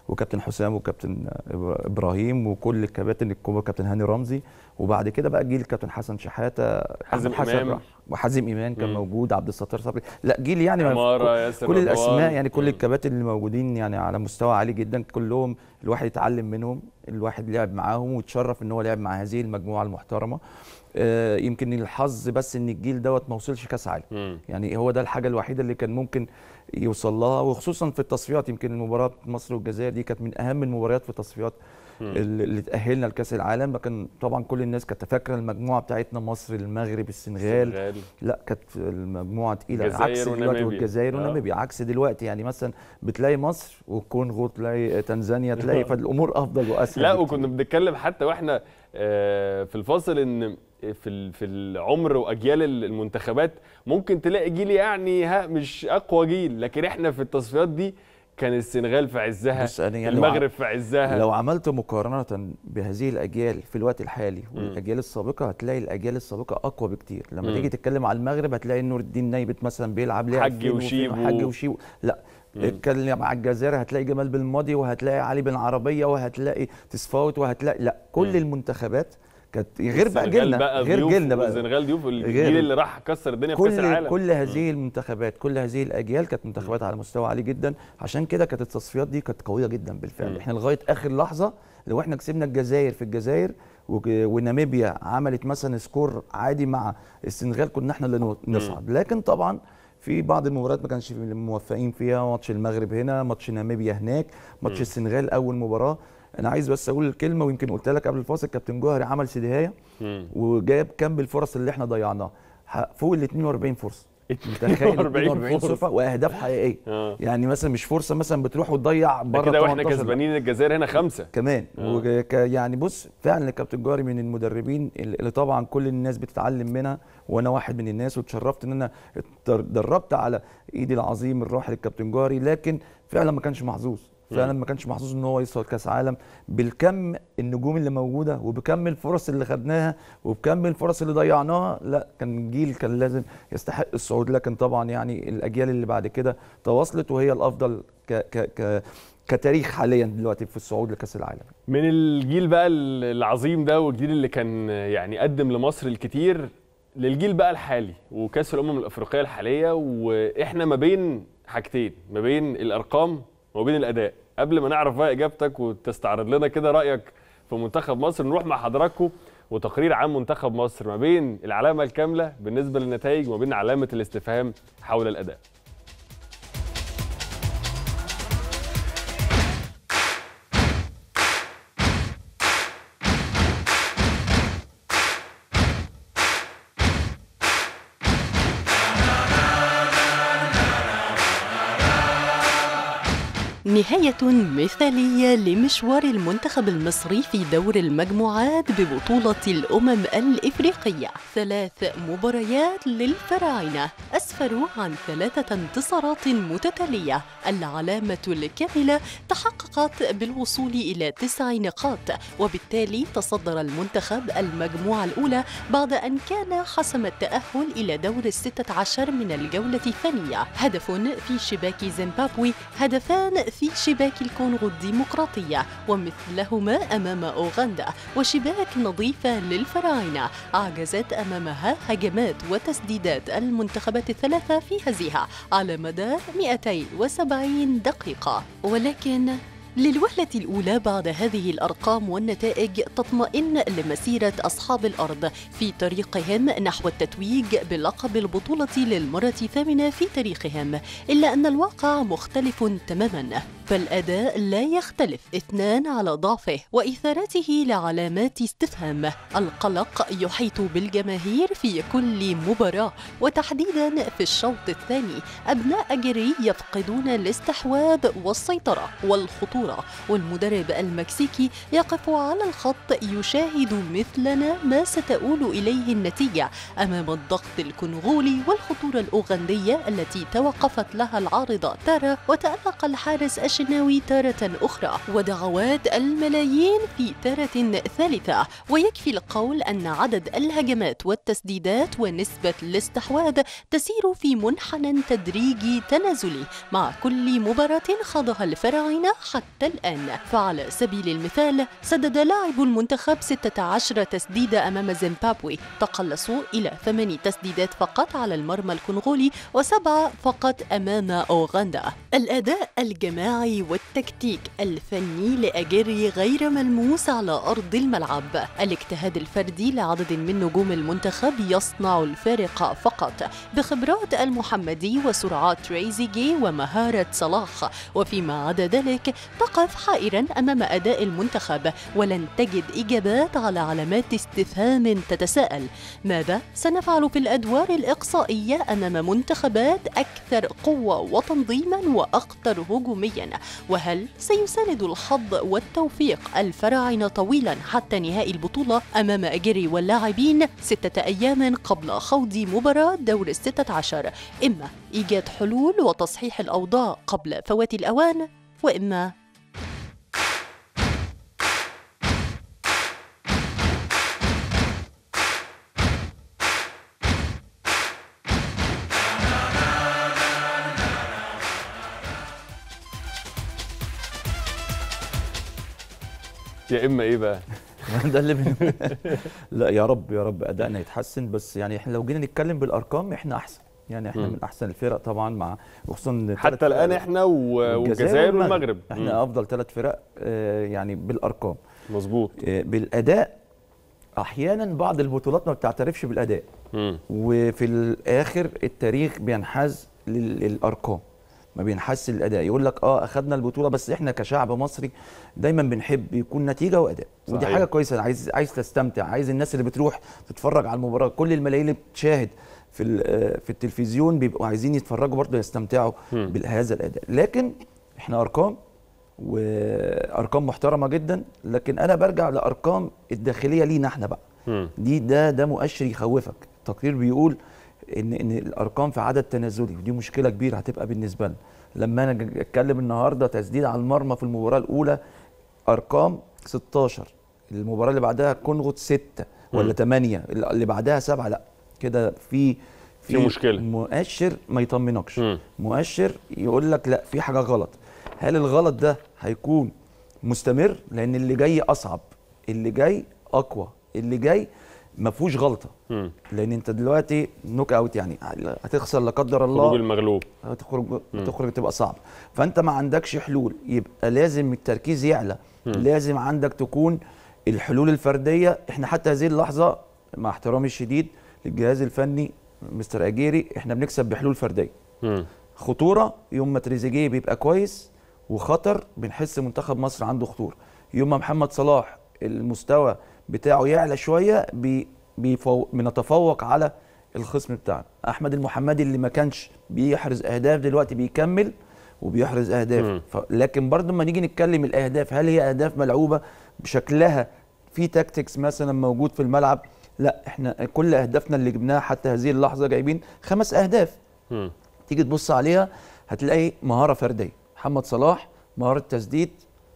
وكابتن حسام وكابتن ابراهيم وكل الكباتن الكبار كابتن هاني رمزي وبعد كده بقى جيل كابتن حسن شحاته حازم حسن إمام. راح وحازم ايمان كان مم. موجود عبد الستار صبري لا جيل يعني ما- عمارة، كل- ياسر كل رضوان. الاسماء يعني كل مم. الكباتن اللي موجودين يعني على مستوى عالي جدا كلهم الواحد يتعلم منهم الواحد لعب معاهم وتشرف ان هو لعب مع هذه المجموعه المحترمه آه، يمكن الحظ بس ان الجيل دوت ما وصلش كاس عالم مم. يعني هو ده الحاجه الوحيده اللي كان ممكن يوصل لها وخصوصا في التصفيات يمكن المباراه مصر والجزائر دي كانت من اهم المباريات في التصفيات مم. اللي اللي تاهلنا لكاس العالم لكن طبعا كل الناس كانت فاكره المجموعه بتاعتنا مصر المغرب السنغال السنغال. لا كانت المجموعه تقيله الجزائر عكس دلوقتي وناميبيا. والجزائر آه. وناميبيا عكس دلوقتي يعني مثلا بتلاقي مصر والكونغو تلاقي تنزانيا تلاقي فالامور افضل واسهل لا بكتير. وكنا بنتكلم حتى واحنا آه، في الفاصل ان في ال- في العمر واجيال المنتخبات ممكن تلاقي جيل يعني ها مش اقوى جيل لكن احنا في التصفيات دي كان السنغال في عزها بص أنا يعني لو المغرب ع- في عزها لو عملت مقارنة بهذه الأجيال في الوقت الحالي والأجيال السابقة هتلاقي الأجيال السابقة أقوى بكتير لما مم. تيجي تتكلم على المغرب هتلاقي نور الدين نايبت مثلا بيلعب لعب حجي فين وفين، وشيبو. حجي وشيبو لا مم. اتكلم على الجزائر هتلاقي جمال بالماضي وهتلاقي علي بن عربية وهتلاقي تصفاوت وهتلاقي لا كل مم. المنتخبات كانت غير بقى السنغال جيلنا بقى غير ضيوف جيلنا بقى والسنغال ضيوف غير- الجيل اللي راح كسر الدنيا في كاس كل العالم كل هذه المنتخبات كل هذه الاجيال كانت منتخبات على مستوى عالي جدا عشان كده كانت التصفيات دي كانت قويه جدا بالفعل مم. احنا لغايه اخر لحظه لو احنا كسبنا الجزائر في الجزائر وك- وناميبيا عملت مثلا سكور عادي مع السنغال كنا احنا اللي نو- نصعد لكن طبعا في بعض المباريات ما كانش موفقين فيها ماتش المغرب هنا ماتش ناميبيا هناك ماتش مم. السنغال اول مباراه انا عايز بس اقول الكلمه ويمكن قلت لك قبل الفاصل كابتن جوهري عمل سيديهايه مم. وجاب كم بالفرص اللي احنا ضيعناها ح- فوق ال 42 فرصه متخيل 42 فرصة. فرصه واهداف حقيقيه آه. يعني مثلا مش فرصه مثلا بتروح وتضيع ده بره كده واحنا 18 لا. كسبانين الجزائر هنا خمسه كمان آه. وك يعني بص فعلا كابتن جوهري من المدربين اللي اللي طبعا كل الناس بتتعلم منها وانا واحد من الناس واتشرفت ان انا اتدر- اتدربت على ايدي العظيم الراحل الكابتن جوهري لكن فعلا ما كانش محظوظ فعلا ما كانش محظوظ ان هو يوصل كاس عالم بالكم النجوم اللي موجوده وبكم الفرص اللي خدناها وبكم الفرص اللي ضيعناها لا كان جيل كان لازم يستحق الصعود لكن طبعا يعني الاجيال اللي بعد كده تواصلت وهي الافضل ك ك ك كتاريخ حاليا دلوقتي في الصعود لكاس العالم من الجيل بقى العظيم ده والجيل اللي كان يعني قدم لمصر الكتير للجيل بقى الحالي وكاس الامم الافريقيه الحاليه واحنا ما بين حاجتين ما بين الارقام وما بين الاداء قبل ما نعرف بقى اجابتك وتستعرض لنا كده رايك في منتخب مصر نروح مع حضراتكم وتقرير عن منتخب مصر ما بين العلامه الكامله بالنسبه للنتائج وما بين علامه الاستفهام حول الاداء نهاية مثالية لمشوار المنتخب المصري في دور المجموعات ببطولة الأمم الإفريقية ثلاث مباريات للفراعنة أسفروا عن ثلاثة انتصارات متتالية العلامة الكاملة تحققت بالوصول إلى تسع نقاط وبالتالي تصدر المنتخب المجموعة الأولى بعد أن كان حسم التأهل إلى دور الستة عشر من الجولة الثانية هدف في شباك زيمبابوي هدفان في شباك الكونغو الديمقراطية ومثلهما أمام أوغندا وشباك نظيفة للفراعنة عجزت أمامها هجمات وتسديدات المنتخبات الثلاثة في هزها على مدار 270 دقيقة ولكن للوهلة الأولى بعد هذه الأرقام والنتائج تطمئن لمسيرة أصحاب الأرض في طريقهم نحو التتويج بلقب البطولة للمرة الثامنة في تاريخهم إلا أن الواقع مختلف تماما فالأداء لا يختلف اثنان على ضعفه وإثارته لعلامات استفهام القلق يحيط بالجماهير في كل مباراة وتحديدا في الشوط الثاني أبناء جري يفقدون الاستحواذ والسيطرة والخطورة والمدرب المكسيكي يقف على الخط يشاهد مثلنا ما ستؤول إليه النتيجة أمام الضغط الكونغولي والخطورة الأوغندية التي توقفت لها العارضة تارا وتألق الحارس الشهير الشناوي تارة أخرى ودعوات الملايين في تارة ثالثة ويكفي القول أن عدد الهجمات والتسديدات ونسبة الاستحواذ تسير في منحنى تدريجي تنازلي مع كل مباراة خاضها الفراعنة حتى الآن فعلى سبيل المثال سدد لاعب المنتخب 16 تسديدة أمام زيمبابوي تقلصوا إلى ثمان تسديدات فقط على المرمى الكونغولي وسبعة فقط أمام أوغندا الأداء الجماعي والتكتيك الفني لأجيري غير ملموس على أرض الملعب الاجتهاد الفردي لعدد من نجوم المنتخب يصنع الفارق فقط بخبرات المحمدي وسرعات تريزيجي ومهارة صلاح وفيما عدا ذلك تقف حائرا أمام أداء المنتخب ولن تجد إجابات على علامات استفهام تتساءل ماذا سنفعل في الأدوار الإقصائية أمام منتخبات أكثر قوة وتنظيما وأخطر هجوميا وهل سيساند الحظ والتوفيق الفراعنة طويلا حتى نهائي البطولة أمام أجري واللاعبين ستة أيام قبل خوض مباراة دور الستة عشر إما إيجاد حلول وتصحيح الأوضاع قبل فوات الأوان وإما يا اما ايه بقى ده اللي بن... لا يا رب يا رب ادائنا يتحسن بس يعني احنا لو جينا نتكلم بالارقام احنا احسن يعني احنا مم. من احسن الفرق طبعا مع وخصوصا حتى الان احنا و- والجزائر والمغرب احنا مم. افضل ثلاث فرق آه، يعني بالارقام مظبوط بالاداء احيانا بعض البطولات ما بتعترفش بالاداء مم. وفي الاخر التاريخ بينحاز لل- للارقام ما بينحاز للاداء يقول لك اه اخذنا البطوله بس احنا كشعب مصري دايما بنحب يكون نتيجه واداء ودي صحيح. حاجه كويسه عايز عايز تستمتع عايز الناس اللي بتروح تتفرج على المباراه كل الملايين اللي بتشاهد في ال- آه، في التلفزيون بيبقوا عايزين يتفرجوا برضه يستمتعوا مم. بهذا الاداء لكن احنا ارقام وارقام محترمه جدا لكن انا برجع لارقام الداخليه لينا احنا بقى مم. دي ده ده مؤشر يخوفك التقرير بيقول ان ان الارقام في عدد تنازلي ودي مشكله كبيره هتبقى بالنسبه لنا لما انا أجي اتكلم النهارده تسديد على المرمى في المباراه الاولى ارقام 16 المباراه اللي بعدها كونغو 6 ولا مم. 8 اللي بعدها 7 لا كده في في مشكلة. مؤشر ما يطمنكش مم. مؤشر يقول لك لا في حاجه غلط هل الغلط ده هيكون مستمر لان اللي جاي اصعب اللي جاي اقوى اللي جاي ما فيهوش غلطه مم. لان انت دلوقتي نوك اوت يعني هتخسر لا قدر الله خروج المغلوب هتخرج مم. هتخرج تبقى صعب فانت ما عندكش حلول يبقى لازم التركيز يعلى مم. لازم عندك تكون الحلول الفرديه احنا حتى هذه اللحظه مع احترامي الشديد للجهاز الفني مستر اجيري احنا بنكسب بحلول فرديه مم. خطوره يوم ما تريزيجيه بيبقى كويس وخطر بنحس منتخب مصر عنده خطوره يوم ما محمد صلاح المستوى بتاعه يعلى شويه بي بيفو بنتفوق على الخصم بتاعنا احمد المحمدي اللي ما كانش بيحرز اهداف دلوقتي بيكمل وبيحرز اهداف مم. ف... لكن برضه لما نيجي نتكلم الاهداف هل هي اهداف ملعوبه بشكلها في تاكتكس مثلا موجود في الملعب لا احنا كل اهدافنا اللي جبناها حتى هذه اللحظه جايبين خمس اهداف مم. تيجي تبص عليها هتلاقي مهاره فرديه محمد صلاح مهاره تسديد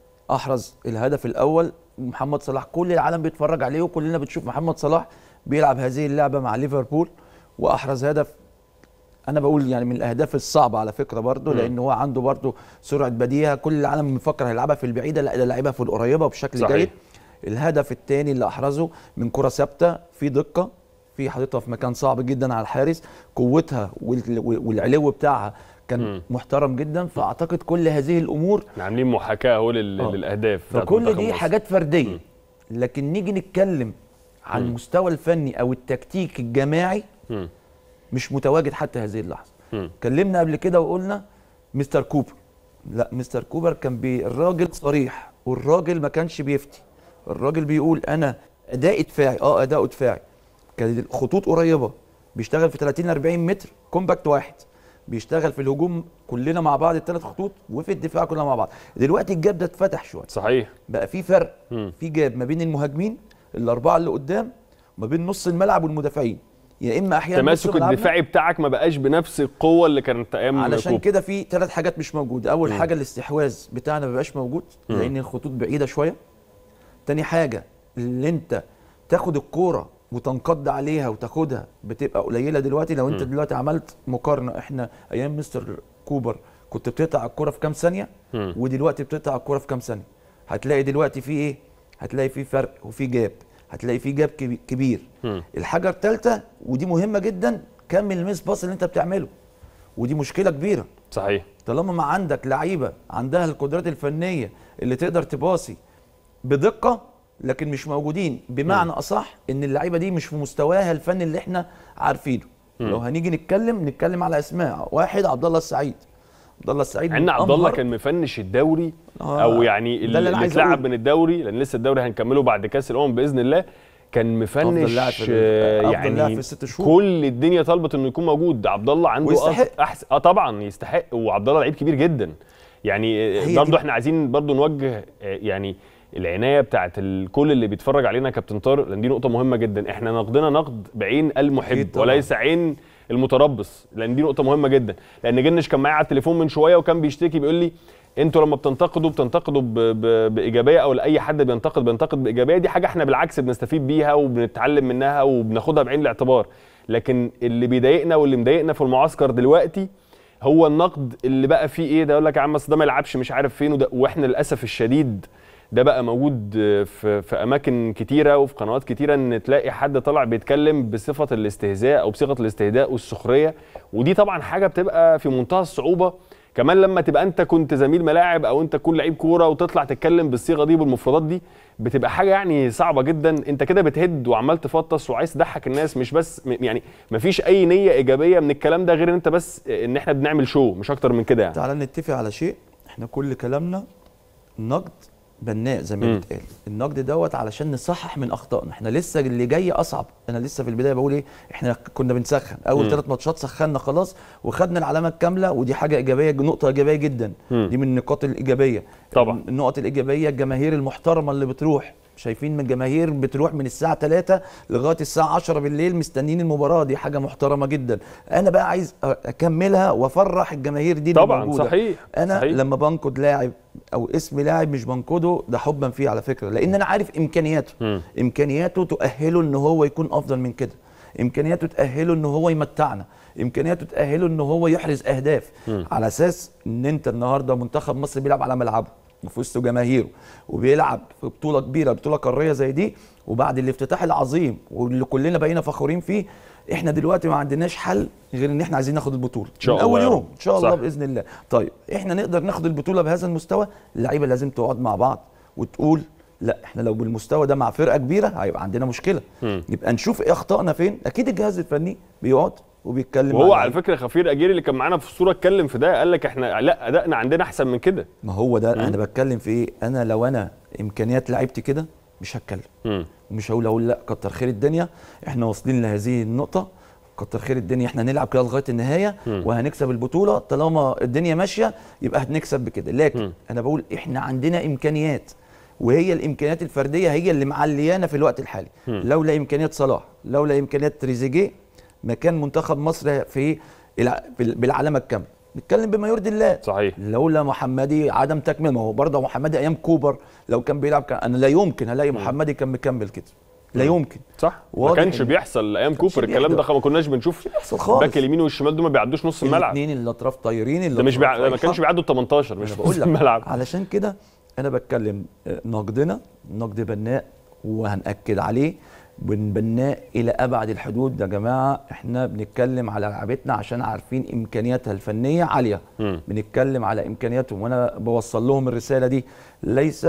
احرز الهدف الاول محمد صلاح كل العالم بيتفرج عليه وكلنا بتشوف محمد صلاح بيلعب هذه اللعبه مع ليفربول واحرز هدف انا بقول يعني من الاهداف الصعبه على فكره برضه مم. لان هو عنده برضه سرعه بديهه كل العالم بيفكر هيلعبها في البعيده لا ده لعبها في القريبه بشكل صحيح. جيد الهدف الثاني اللي احرزه من كره ثابته في دقه في حاططها في مكان صعب جدا على الحارس قوتها وال- والعلو بتاعها كان مم. محترم جدا فاعتقد كل هذه الامور احنا عاملين محاكاه اهو لل- آه. للاهداف بتاعت فكل منتخب دي مصر. حاجات فرديه لكن نيجي نتكلم على مم. المستوى الفني او التكتيك الجماعي مم. مش متواجد حتى هذه اللحظه مم. اتكلمنا قبل كده وقلنا مستر كوبر لا مستر كوبر كان بي الراجل صريح والراجل ما كانش بيفتي الراجل بيقول انا اداء دفاعي اه اداء دفاعي كانت الخطوط قريبه بيشتغل في 30 40 متر كومباكت واحد بيشتغل في الهجوم كلنا مع بعض الثلاث خطوط وفي الدفاع كلنا مع بعض دلوقتي الجاب ده اتفتح شويه صحيح بقى في فرق مم. في جاب ما بين المهاجمين الاربعه اللي قدام وما بين نص الملعب والمدافعين يا اما احيانا التماسك نص ملعبنا- الدفاعي بتاعك ما بقاش بنفس القوه اللي كانت ايام علشان كوبا. كده في ثلاث حاجات مش موجوده اول مم. حاجه الاستحواذ بتاعنا ما بيبقاش موجود مم. لان الخطوط بعيده شويه تاني حاجه اللي انت تاخد الكوره وتنقض عليها وتاخدها بتبقى قليله دلوقتي لو انت مم. دلوقتي عملت مقارنه احنا ايام مستر كوبر كنت بتقطع الكوره في كام ثانيه مم. ودلوقتي بتقطع الكوره في كام ثانيه هتلاقي دلوقتي في ايه هتلاقي في فرق وفي جاب هتلاقي في جاب كبي- كبير مم. الحاجه الثالثه ودي مهمه جدا كم الميس باص اللي انت بتعمله ودي مشكله كبيره صحيح طالما ما عندك لعيبه عندها القدرات الفنيه اللي تقدر تباصي بدقه لكن مش موجودين بمعنى اصح ان اللعيبه دي مش في مستواها الفني اللي احنا عارفينه مم. لو هنيجي نتكلم نتكلم على اسماء واحد عبد الله السعيد عبد الله السعيد عندنا من عبد الله أمهر- كان مفنش الدوري آه، او يعني ده اللي أنا اللي عايز اتلعب أقوله. من الدوري لان لسه الدوري هنكمله بعد كاس الامم باذن الله كان مفنش أفضل لاعب في ال- آه، أفضل يعني لاعب في الست شهور. كل الدنيا طلبت انه يكون موجود عبد الله عنده ويستحق. أف- احسن اه طبعا يستحق وعبد الله لعيب كبير جدا يعني هي برضه دي- احنا عايزين برضه نوجه آه، يعني العنايه بتاعت الكل اللي بيتفرج علينا يا كابتن طارق لان دي نقطه مهمه جدا احنا نقدنا نقد بعين المحب أكيد طبعاً. وليس عين المتربص لان دي نقطه مهمه جدا لان جنش كان معايا على التليفون من شويه وكان بيشتكي بيقول لي انتوا لما بتنتقدوا بتنتقدوا ب... ب... بايجابيه او لاي حد بينتقد بينتقد بايجابيه دي حاجه احنا بالعكس بنستفيد بيها وبنتعلم منها وبناخدها بعين الاعتبار لكن اللي بيضايقنا واللي مضايقنا في المعسكر دلوقتي هو النقد اللي بقى فيه ايه ده يقول لك يا عم اصل ده ما يلعبش مش عارف فين وده واحنا للاسف الشديد ده بقى موجود في في اماكن كتيره وفي قنوات كتيره ان تلاقي حد طالع بيتكلم بصفه الاستهزاء او بصيغه الاستهزاء والسخريه ودي طبعا حاجه بتبقى في منتهى الصعوبه كمان لما تبقى انت كنت زميل ملاعب او انت تكون لعيب كوره وتطلع تتكلم بالصيغه دي بالمفردات دي بتبقى حاجه يعني صعبه جدا انت كده بتهد وعمال تفطس وعايز تضحك الناس مش بس م- يعني مفيش اي نيه ايجابيه من الكلام ده غير ان انت بس ان احنا بنعمل شو مش اكتر من كده يعني تعالى نتفق على شيء احنا كل كلامنا نقد بناء زي ما مم. بيتقال النقد دوت علشان نصحح من اخطائنا احنا لسه اللي جاي اصعب انا لسه في البدايه بقول ايه احنا كنا بنسخن اول مم. ثلاث ماتشات سخنا خلاص وخدنا العلامه الكامله ودي حاجه ايجابيه نقطه ايجابيه جدا مم. دي من النقاط الايجابيه طبعا. النقط الايجابيه الجماهير المحترمه اللي بتروح شايفين من جماهير بتروح من الساعه 3 لغايه الساعه 10 بالليل مستنيين المباراه دي حاجه محترمه جدا انا بقى عايز اكملها وافرح الجماهير دي اللي طبعا موجودة. صحيح انا صحيح. لما بنقد لاعب او اسم لاعب مش بنقده ده حبا فيه على فكره لان انا عارف امكانياته مم. امكانياته تؤهله ان هو يكون افضل من كده امكانياته تؤهله ان هو يمتعنا امكانياته تؤهله ان هو يحرز اهداف مم. على اساس ان انت النهارده منتخب مصر بيلعب على ملعبه وفي وسط جماهيره وبيلعب في بطوله كبيره بطوله قاريه زي دي وبعد الافتتاح العظيم واللي كلنا بقينا فخورين فيه احنا دلوقتي ما عندناش حل غير ان احنا عايزين ناخد البطوله شاء من الله اول يا يوم رب. ان شاء الله صح. باذن الله طيب احنا نقدر ناخد البطوله بهذا المستوى اللعيبه لازم تقعد مع بعض وتقول لا احنا لو بالمستوى ده مع فرقه كبيره هيبقى عندنا مشكله مم. يبقى نشوف ايه اخطائنا فين اكيد الجهاز الفني بيقعد وبيتكلم وهو مع على اللعيبة. فكره خفير اجيري اللي كان معانا في الصوره اتكلم في ده قال لك احنا لا ادائنا عندنا احسن من كده ما هو ده مم. انا بتكلم في ايه انا لو انا امكانيات لعيبتي كده مش هتكلم مم. ومش هقول اقول لا كتر خير الدنيا احنا واصلين لهذه النقطه كتر خير الدنيا احنا هنلعب كده لغايه النهايه مم. وهنكسب البطوله طالما الدنيا ماشيه يبقى هنكسب بكده لكن مم. انا بقول احنا عندنا امكانيات وهي الامكانيات الفرديه هي اللي معليانا في الوقت الحالي مم. لولا امكانيات صلاح لولا امكانيات تريزيجيه ما كان منتخب مصر في الع- بال- بالعلامه الكامله نتكلم بما يرضي الله صحيح لولا محمدي عدم تكمله ما هو برضه محمدي ايام كوبر لو كان بيلعب كان انا لا يمكن الاقي محمدي كان مكمل كده لا يمكن صح ما واضح كانش إن- بيحصل ايام كانش كوبر الكلام ده بيحصل. ما كناش بنشوف بيحصل خالص. باك اليمين والشمال دول ما بيعدوش نص الملعب الاثنين الاطراف طايرين ده مش بيع... الأطراف ما كانش رايحة. بيعدوا ال 18 مش انا في بقول نص لك الملعب علشان كده انا بتكلم آه، نقدنا نقد بناء وهنأكد عليه بنبناه الى ابعد الحدود يا جماعه احنا بنتكلم على لعبتنا عشان عارفين امكانياتها الفنيه عاليه مم. بنتكلم على امكانياتهم وانا بوصل لهم الرساله دي ليس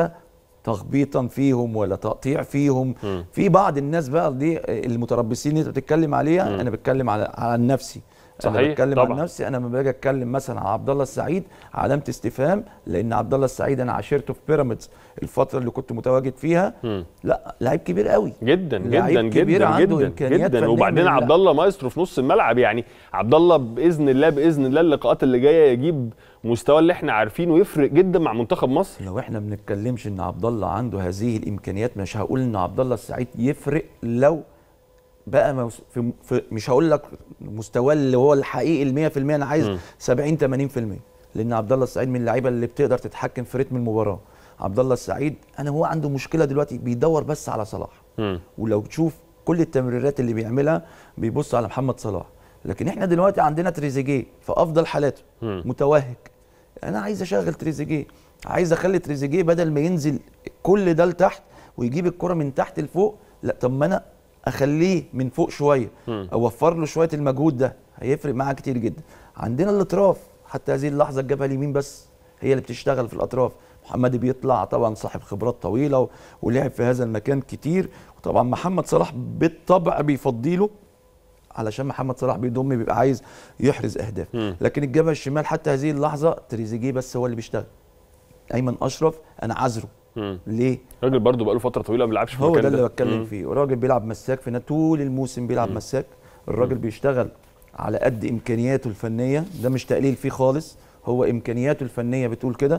تخبيطا فيهم ولا تقطيع فيهم مم. في بعض الناس بقى دي المتربصين اللي انت بتتكلم عليها مم. انا بتكلم على عن نفسي انا صحيح، بتكلم طبعا. عن نفسي انا لما باجي اتكلم مثلا عن عبد الله السعيد علامه استفهام لان عبد الله السعيد انا عاشرته في بيراميدز الفتره اللي كنت متواجد فيها مم. لا لعيب كبير قوي جدا لعيب جدا كبير جدا عنده جدا إمكانيات جدا فنية وبعدين من عبد الله مايسترو في نص الملعب يعني عبد الله باذن الله باذن الله اللقاءات اللي جايه يجيب مستوى اللي احنا عارفينه ويفرق جدا مع منتخب مصر لو احنا ما بنتكلمش ان عبد الله عنده هذه الامكانيات مش هقول ان عبد الله السعيد يفرق لو بقى موس- في, في مش هقول لك مستواه اللي هو الحقيقي ال 100% انا عايز مم. 70 80% لان عبد الله السعيد من اللعيبه اللي بتقدر تتحكم في رتم المباراه عبد الله السعيد انا هو عنده مشكله دلوقتي بيدور بس على صلاح مم. ولو تشوف كل التمريرات اللي بيعملها بيبص على محمد صلاح لكن احنا دلوقتي عندنا تريزيجيه في افضل حالاته مم. متوهج انا عايز اشغل تريزيجيه عايز اخلي تريزيجيه بدل ما ينزل كل ده لتحت ويجيب الكره من تحت لفوق لا طب ما انا اخليه من فوق شويه مم. اوفر له شويه المجهود ده هيفرق معاه كتير جدا عندنا الاطراف حتى هذه اللحظه الجبهه اليمين بس هي اللي بتشتغل في الاطراف محمد بيطلع طبعا صاحب خبرات طويله و- ولعب في هذا المكان كتير وطبعا محمد صلاح بالطبع بيفضيله علشان محمد صلاح بيضم بيبقى عايز يحرز اهداف مم. لكن الجبهه الشمال حتى هذه اللحظه تريزيجيه بس هو اللي بيشتغل ايمن اشرف انا عذره مم. ليه راجل برضه بقاله فتره طويله ما بيلعبش في هو المكان ده اللي مم. بتكلم فيه وراجل بيلعب مساك في طول الموسم بيلعب مم. مساك الراجل بيشتغل على قد امكانياته الفنيه ده مش تقليل فيه خالص هو امكانياته الفنيه بتقول كده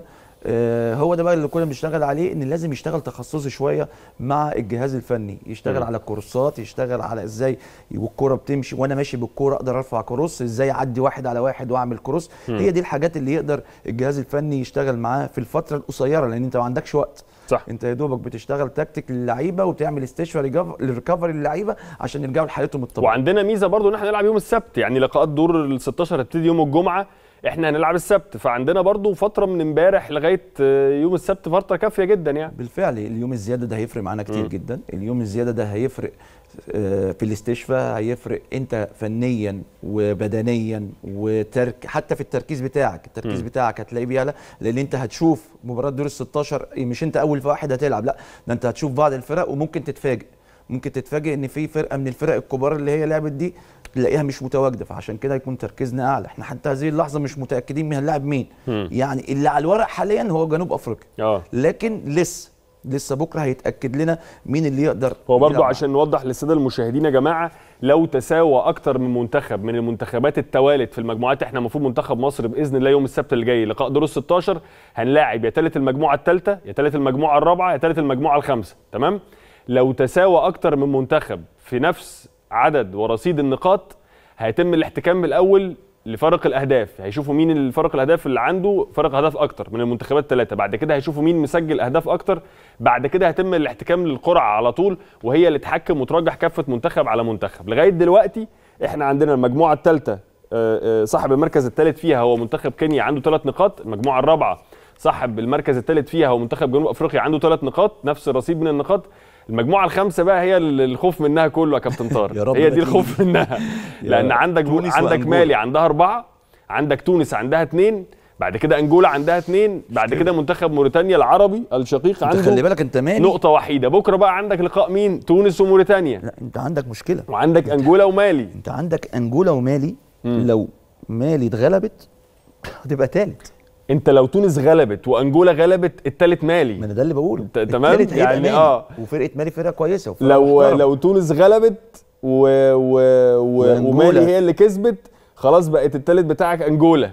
آه هو ده بقى اللي كنا بنشتغل عليه ان لازم يشتغل تخصصي شويه مع الجهاز الفني يشتغل مم. على الكورسات يشتغل على ازاي والكوره بتمشي وانا ماشي بالكوره اقدر ارفع كروس ازاي اعدي واحد على واحد واعمل كروس مم. هي دي الحاجات اللي يقدر الجهاز الفني يشتغل معاه في الفتره القصيره لان انت ما عندكش وقت صح انت يا دوبك بتشتغل تكتيك للعيبه وبتعمل استشفاء للريكفري للعيبه عشان يرجعوا لحالتهم الطبيعيه وعندنا ميزه برضو ان احنا نلعب يوم السبت يعني لقاءات دور ال 16 هتبتدي يوم الجمعه احنا هنلعب السبت فعندنا برضو فتره من امبارح لغايه آه، يوم السبت فتره كافيه جدا يعني بالفعل اليوم الزياده ده هيفرق معانا كتير مم. جدا اليوم الزياده ده هيفرق آه، في الاستشفاء هيفرق انت فنيا وبدنيا وترك حتى في التركيز بتاعك التركيز مم. بتاعك هتلاقيه بيعلى لان انت هتشوف مباراه دور ال 16 مش انت اول واحد هتلعب لا ده انت هتشوف بعض الفرق وممكن تتفاجئ ممكن تتفاجئ ان في فرقه من الفرق الكبار اللي هي لعبت دي تلاقيها مش متواجده فعشان كده يكون تركيزنا اعلى احنا حتى هذه اللحظه مش متاكدين مين هنلاعب مين مم. يعني اللي على الورق حاليا هو جنوب افريقيا اه لكن لسه لسه بكره هيتاكد لنا مين اللي يقدر هو برضو يلعب. عشان نوضح للساده المشاهدين يا جماعه لو تساوى اكتر من منتخب من المنتخبات التوالت في المجموعات احنا المفروض منتخب مصر باذن الله يوم السبت اللي جاي لقاء دور ال 16 هنلاعب يا ثالث المجموعه الثالثه يا ثالث المجموعه الرابعه يا ثالث المجموعه الخامسه تمام لو تساوى اكتر من منتخب في نفس عدد ورصيد النقاط هيتم الاحتكام الاول لفرق الاهداف هيشوفوا مين الفرق الاهداف اللي عنده فرق اهداف اكتر من المنتخبات الثلاثه بعد كده هيشوفوا مين مسجل اهداف اكتر بعد كده هيتم الاحتكام للقرعه على طول وهي اللي تحكم وترجح كافه منتخب على منتخب لغايه دلوقتي احنا عندنا المجموعه الثالثه صاحب المركز الثالث فيها هو منتخب كينيا عنده ثلاث نقاط المجموعه الرابعه صاحب المركز الثالث فيها هو منتخب جنوب افريقيا عنده ثلاث نقاط نفس الرصيد من النقاط المجموعه الخامسه بقى هي اللي الخوف منها كله يا كابتن طارق يا رب هي ما دي تيجي. الخوف منها يا لان عندك تونس عندك وأنجولا. مالي عندها اربعه عندك تونس عندها اثنين بعد كده انجولا عندها اثنين بعد كده منتخب موريتانيا العربي الشقيق انت عنده خلي بالك انت مالي نقطه وحيده بكره بقى عندك لقاء مين تونس وموريتانيا لا انت عندك مشكله وعندك انجولا ومالي انت عندك انجولا ومالي مم. لو مالي اتغلبت هتبقى ثالث انت لو تونس غلبت وانجولا غلبت الثالث مالي ما انا ده اللي بقوله ت- تمام التالت هيبقى يعني مالي. اه وفرقه مالي فرقه كويسه وفرقة لو محترمة. لو تونس غلبت و... و... و... وأنجولا. ومالي هي اللي كسبت خلاص بقت الثالث بتاعك انجولا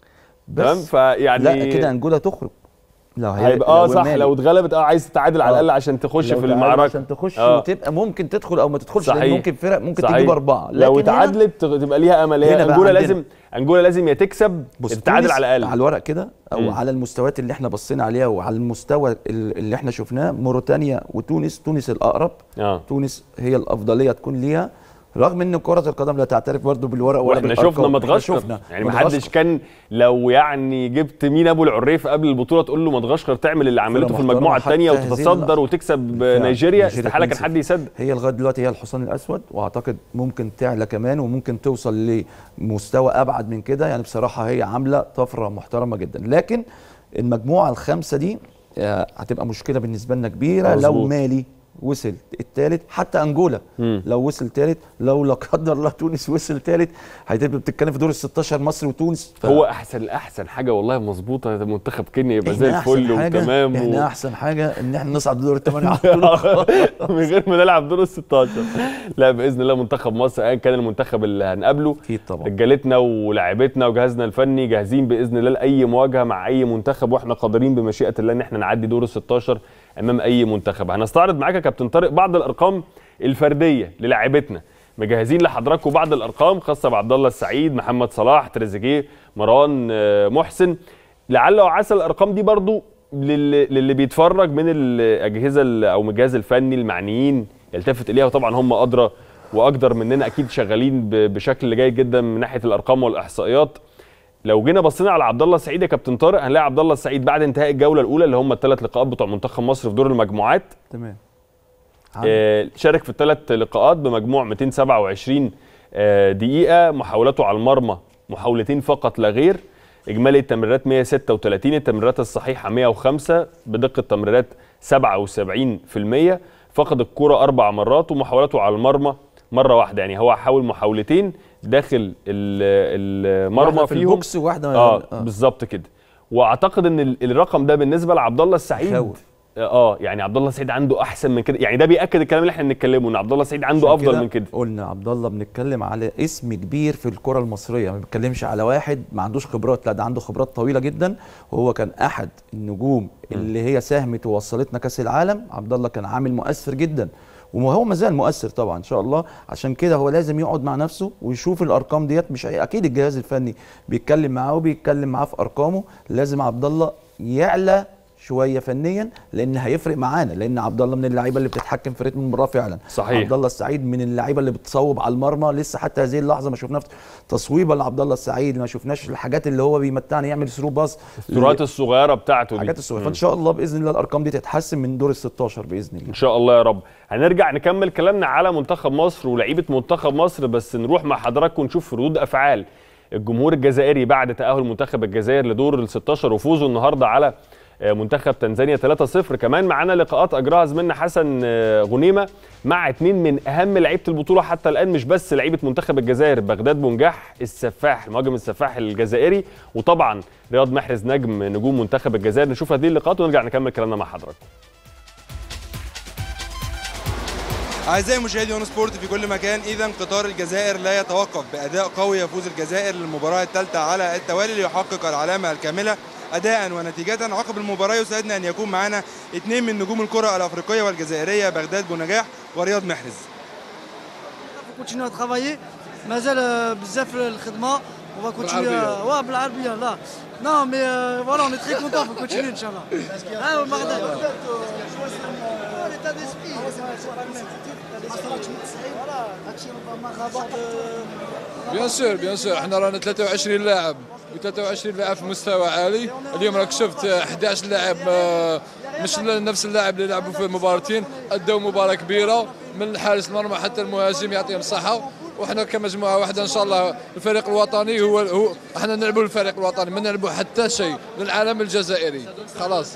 تمام بس فيعني لا كده انجولا تخرج لو هي- هيبقى اه صح مالي. لو اتغلبت اه عايز تتعادل على آه. الاقل عشان تخش لو في تعادل المعركه عشان تخش آه. وتبقى ممكن تدخل او ما تدخلش لان صحيح. ممكن فرق ممكن صحيح. تجيب اربعه لو لكن هنا- اتعادلت تبقى ليها امل هنا هي بقى انجولا عندنا- لازم انجولا لازم يا تكسب بص يا تتعادل تونس على الاقل على الورق كده او مم. على المستويات اللي احنا بصينا عليها وعلى المستوى ال- اللي احنا شفناه موريتانيا وتونس تونس الاقرب اه تونس هي الافضليه تكون ليها رغم ان كره القدم لا تعترف برضه بالورق ولا واحنا بالأرقام. شفنا إحنا مدغشقر شفنا يعني ما مدغشقر. حدش كان لو يعني جبت مين ابو العريف قبل البطوله تقول له مدغشقر تعمل اللي عملته في محترمة المجموعه حتى الثانيه هذه وتتصدر اللحظة. وتكسب بالفعل. نيجيريا استحاله كان 2-0. حد يصدق هي لغايه دلوقتي هي الحصان الاسود واعتقد ممكن تعلى كمان وممكن توصل لمستوى ابعد من كده يعني بصراحه هي عامله طفره محترمه جدا لكن المجموعه الخامسه دي آه، هتبقى مشكله بالنسبه لنا كبيره لو مظبوط. مالي وصل الثالث حتى انجولا مم. لو وصل ثالث لو لا قدر الله تونس وصل ثالث هتبقى بتتكلم في دور ال 16 مصر وتونس ف- هو احسن احسن حاجه والله مظبوطه منتخب كينيا يبقى زي إحنا أحسن الفل حاجة- وتمام احنا و... احسن حاجه ان احنا نصعد لدور الثمانيه على طول من غير ما نلعب دور ال 16 لا باذن الله منتخب مصر ايا كان المنتخب اللي هنقابله اكيد طبعا رجالتنا ولاعيبتنا وجهازنا الفني جاهزين باذن الله لاي مواجهه مع اي منتخب واحنا قادرين بمشيئه الله ان احنا نعدي دور ال 16 امام اي منتخب هنستعرض معاك يا كابتن طارق بعض الارقام الفرديه للاعيبتنا مجهزين لحضراتكم بعض الارقام خاصه بعبد الله السعيد محمد صلاح تريزيجيه مروان آه، محسن لعل وعسى الارقام دي برضو للي, للي بيتفرج من الاجهزه ال- او من الجهاز الفني المعنيين يلتفت اليها وطبعا هم ادرى واقدر مننا اكيد شغالين ب- بشكل جيد جدا من ناحيه الارقام والاحصائيات لو جينا بصينا على عبد الله السعيد يا كابتن طارق هنلاقي عبد الله السعيد بعد انتهاء الجوله الاولى اللي هم الثلاث لقاءات بتوع منتخب مصر في دور المجموعات تمام آه، شارك في الثلاث لقاءات بمجموع 227 آه، دقيقة محاولاته على المرمى محاولتين فقط لا غير إجمالي التمريرات 136 التمريرات الصحيحة 105 بدقة تمريرات 77% فقد الكرة أربع مرات ومحاولاته على المرمى مرة واحدة يعني هو حاول محاولتين داخل ال- المرمى واحدة في فيهم البوكس وواحدة اه, آه. بالظبط كده واعتقد ان ال- الرقم ده بالنسبه لعبد الله السعيد يخوف. اه يعني عبد الله السعيد عنده احسن من كده يعني ده بياكد الكلام اللي احنا بنتكلمه ان عبد الله السعيد عنده عشان افضل كده من كده قلنا عبد الله بنتكلم على اسم كبير في الكره المصريه ما بنتكلمش على واحد ما عندوش خبرات لا ده عنده خبرات طويله جدا وهو كان احد النجوم اللي هي ساهمت ووصلتنا كاس العالم عبد الله كان عامل مؤثر جدا وهو ما زال مؤثر طبعا ان شاء الله عشان كده هو لازم يقعد مع نفسه ويشوف الارقام ديت مش هي- اكيد الجهاز الفني بيتكلم معاه وبيتكلم معاه في ارقامه لازم عبد الله يعلى شويه فنيا لان هيفرق معانا لان عبد الله من اللعيبه اللي بتتحكم في رتم المباراه فعلا صحيح. عبد الله السعيد من اللعيبه اللي بتصوب على المرمى لسه حتى هذه اللحظه ما شفناش تصويبه لعبد الله السعيد ما شفناش الحاجات اللي هو بيمتعني يعمل ثرو باص السرعات الصغيره بتاعته دي الحاجات الصغيره مم. فان شاء الله باذن الله الارقام دي تتحسن من دور ال 16 باذن الله ان شاء الله يا رب هنرجع نكمل كلامنا على منتخب مصر ولاعيبه منتخب مصر بس نروح مع حضراتكم نشوف ردود افعال الجمهور الجزائري بعد تاهل منتخب الجزائر لدور ال 16 وفوزه النهارده على آه، منتخب تنزانيا 3-0 كمان معانا لقاءات اجراها زميلنا حسن آه، غنيمه مع اتنين من اهم لعيبه البطوله حتى الان مش بس لعيبه منتخب الجزائر بغداد بونجاح السفاح المهاجم السفاح الجزائري وطبعا رياض محرز نجم نجوم منتخب الجزائر نشوف هذه اللقاءات ونرجع نكمل كلامنا مع حضراتكم أعزائي مشاهدي اون سبورت في كل مكان إذا قطار الجزائر لا يتوقف بأداء قوي يفوز الجزائر للمباراة الثالثة على التوالي ليحقق العلامة الكاملة أداء ونتيجة عقب المباراة يسعدنا أن يكون معنا اثنين من نجوم الكرة الأفريقية والجزائرية بغداد بونجاح ورياض محرز كونتينيو ترافايي مازال بزاف الخدمه وفا كونتينيو بالعربية. واه بالعربيه لا نو مي فوالا اوني تري كونتون في كونتينيو ان شاء الله اه بغداد بيان سور بيان سور احنا رانا 23 لاعب و23 لاعب في مستوى عالي اليوم راك شفت 11 لاعب آه، مش نفس اللاعب اللي لعبوا في المباراتين ادوا مباراه كبيره من حارس المرمى حتى المهاجم يعطيهم الصحه واحنا كمجموعه واحده ان شاء الله الفريق الوطني هو هو احنا نلعبوا الفريق الوطني ما نلعبوا حتى شيء للعالم الجزائري خلاص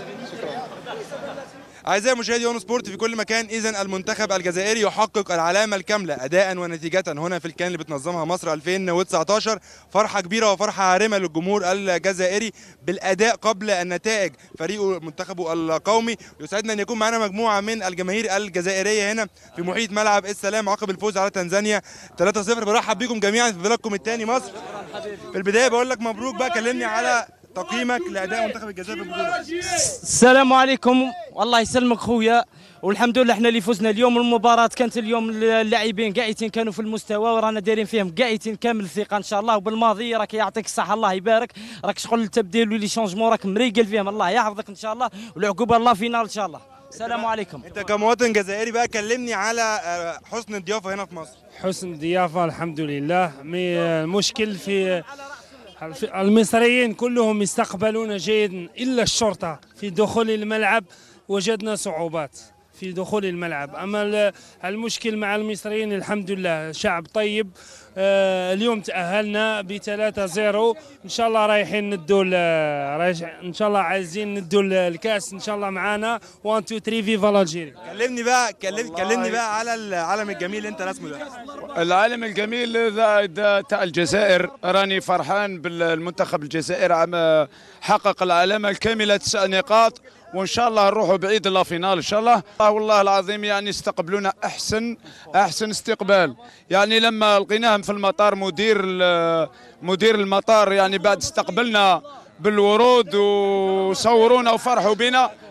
أعزائي مشاهدي اون سبورت في كل مكان إذا المنتخب الجزائري يحقق العلامة الكاملة أداء ونتيجة هنا في الكان اللي بتنظمها مصر 2019 فرحة كبيرة وفرحة عارمة للجمهور الجزائري بالأداء قبل النتائج فريقه منتخبه القومي يسعدنا أن يكون معنا مجموعة من الجماهير الجزائرية هنا في محيط ملعب السلام عقب الفوز على تنزانيا 3-0 برحب بكم جميعا في بلدكم الثاني مصر في البداية بقول لك مبروك بقى كلمني على تقييمك لأداء منتخب الجزائر في البطولة السلام عليكم والله يسلمك خويا والحمد لله احنا اللي فزنا اليوم المباراة كانت اليوم اللاعبين قاعدين كانوا في المستوى ورانا دايرين فيهم قاعدين كامل الثقة ان شاء الله وبالماضي راك يعطيك الصحة الله يبارك راك شغل التبديل ولي شونجمون راك مريقل فيهم الله يحفظك ان شاء الله والعقوبة الله فينال ان شاء الله السلام عليكم انت كمواطن جزائري بقى كلمني على آه، حسن الضيافه هنا في مصر حسن الضيافة الحمد لله مي المشكل في في المصريين كلهم يستقبلون جيدا إلا الشرطة في دخول الملعب وجدنا صعوبات في دخول الملعب أما ال- المشكل مع المصريين الحمد لله شعب طيب آه، اليوم تأهلنا ب 3 0 إن شاء الله رايحين ندوا ال- رايح- إن شاء الله عايزين ندوا ال- الكأس إن شاء الله معانا 1 2 3 فيفا الجيري كلمني بقى كلم كلمني بقى على العلم الجميل اللي انت رسمه ده العالم الجميل ذا ذا تاع الجزائر راني فرحان بالمنتخب الجزائر عم حقق العلامه الكامله تسع نقاط وان شاء الله نروحوا بعيد لا فينال ان شاء الله والله العظيم يعني استقبلونا احسن احسن استقبال يعني لما لقيناهم في المطار مدير ال- مدير المطار يعني بعد استقبلنا بالورود وصورونا وفرحوا بنا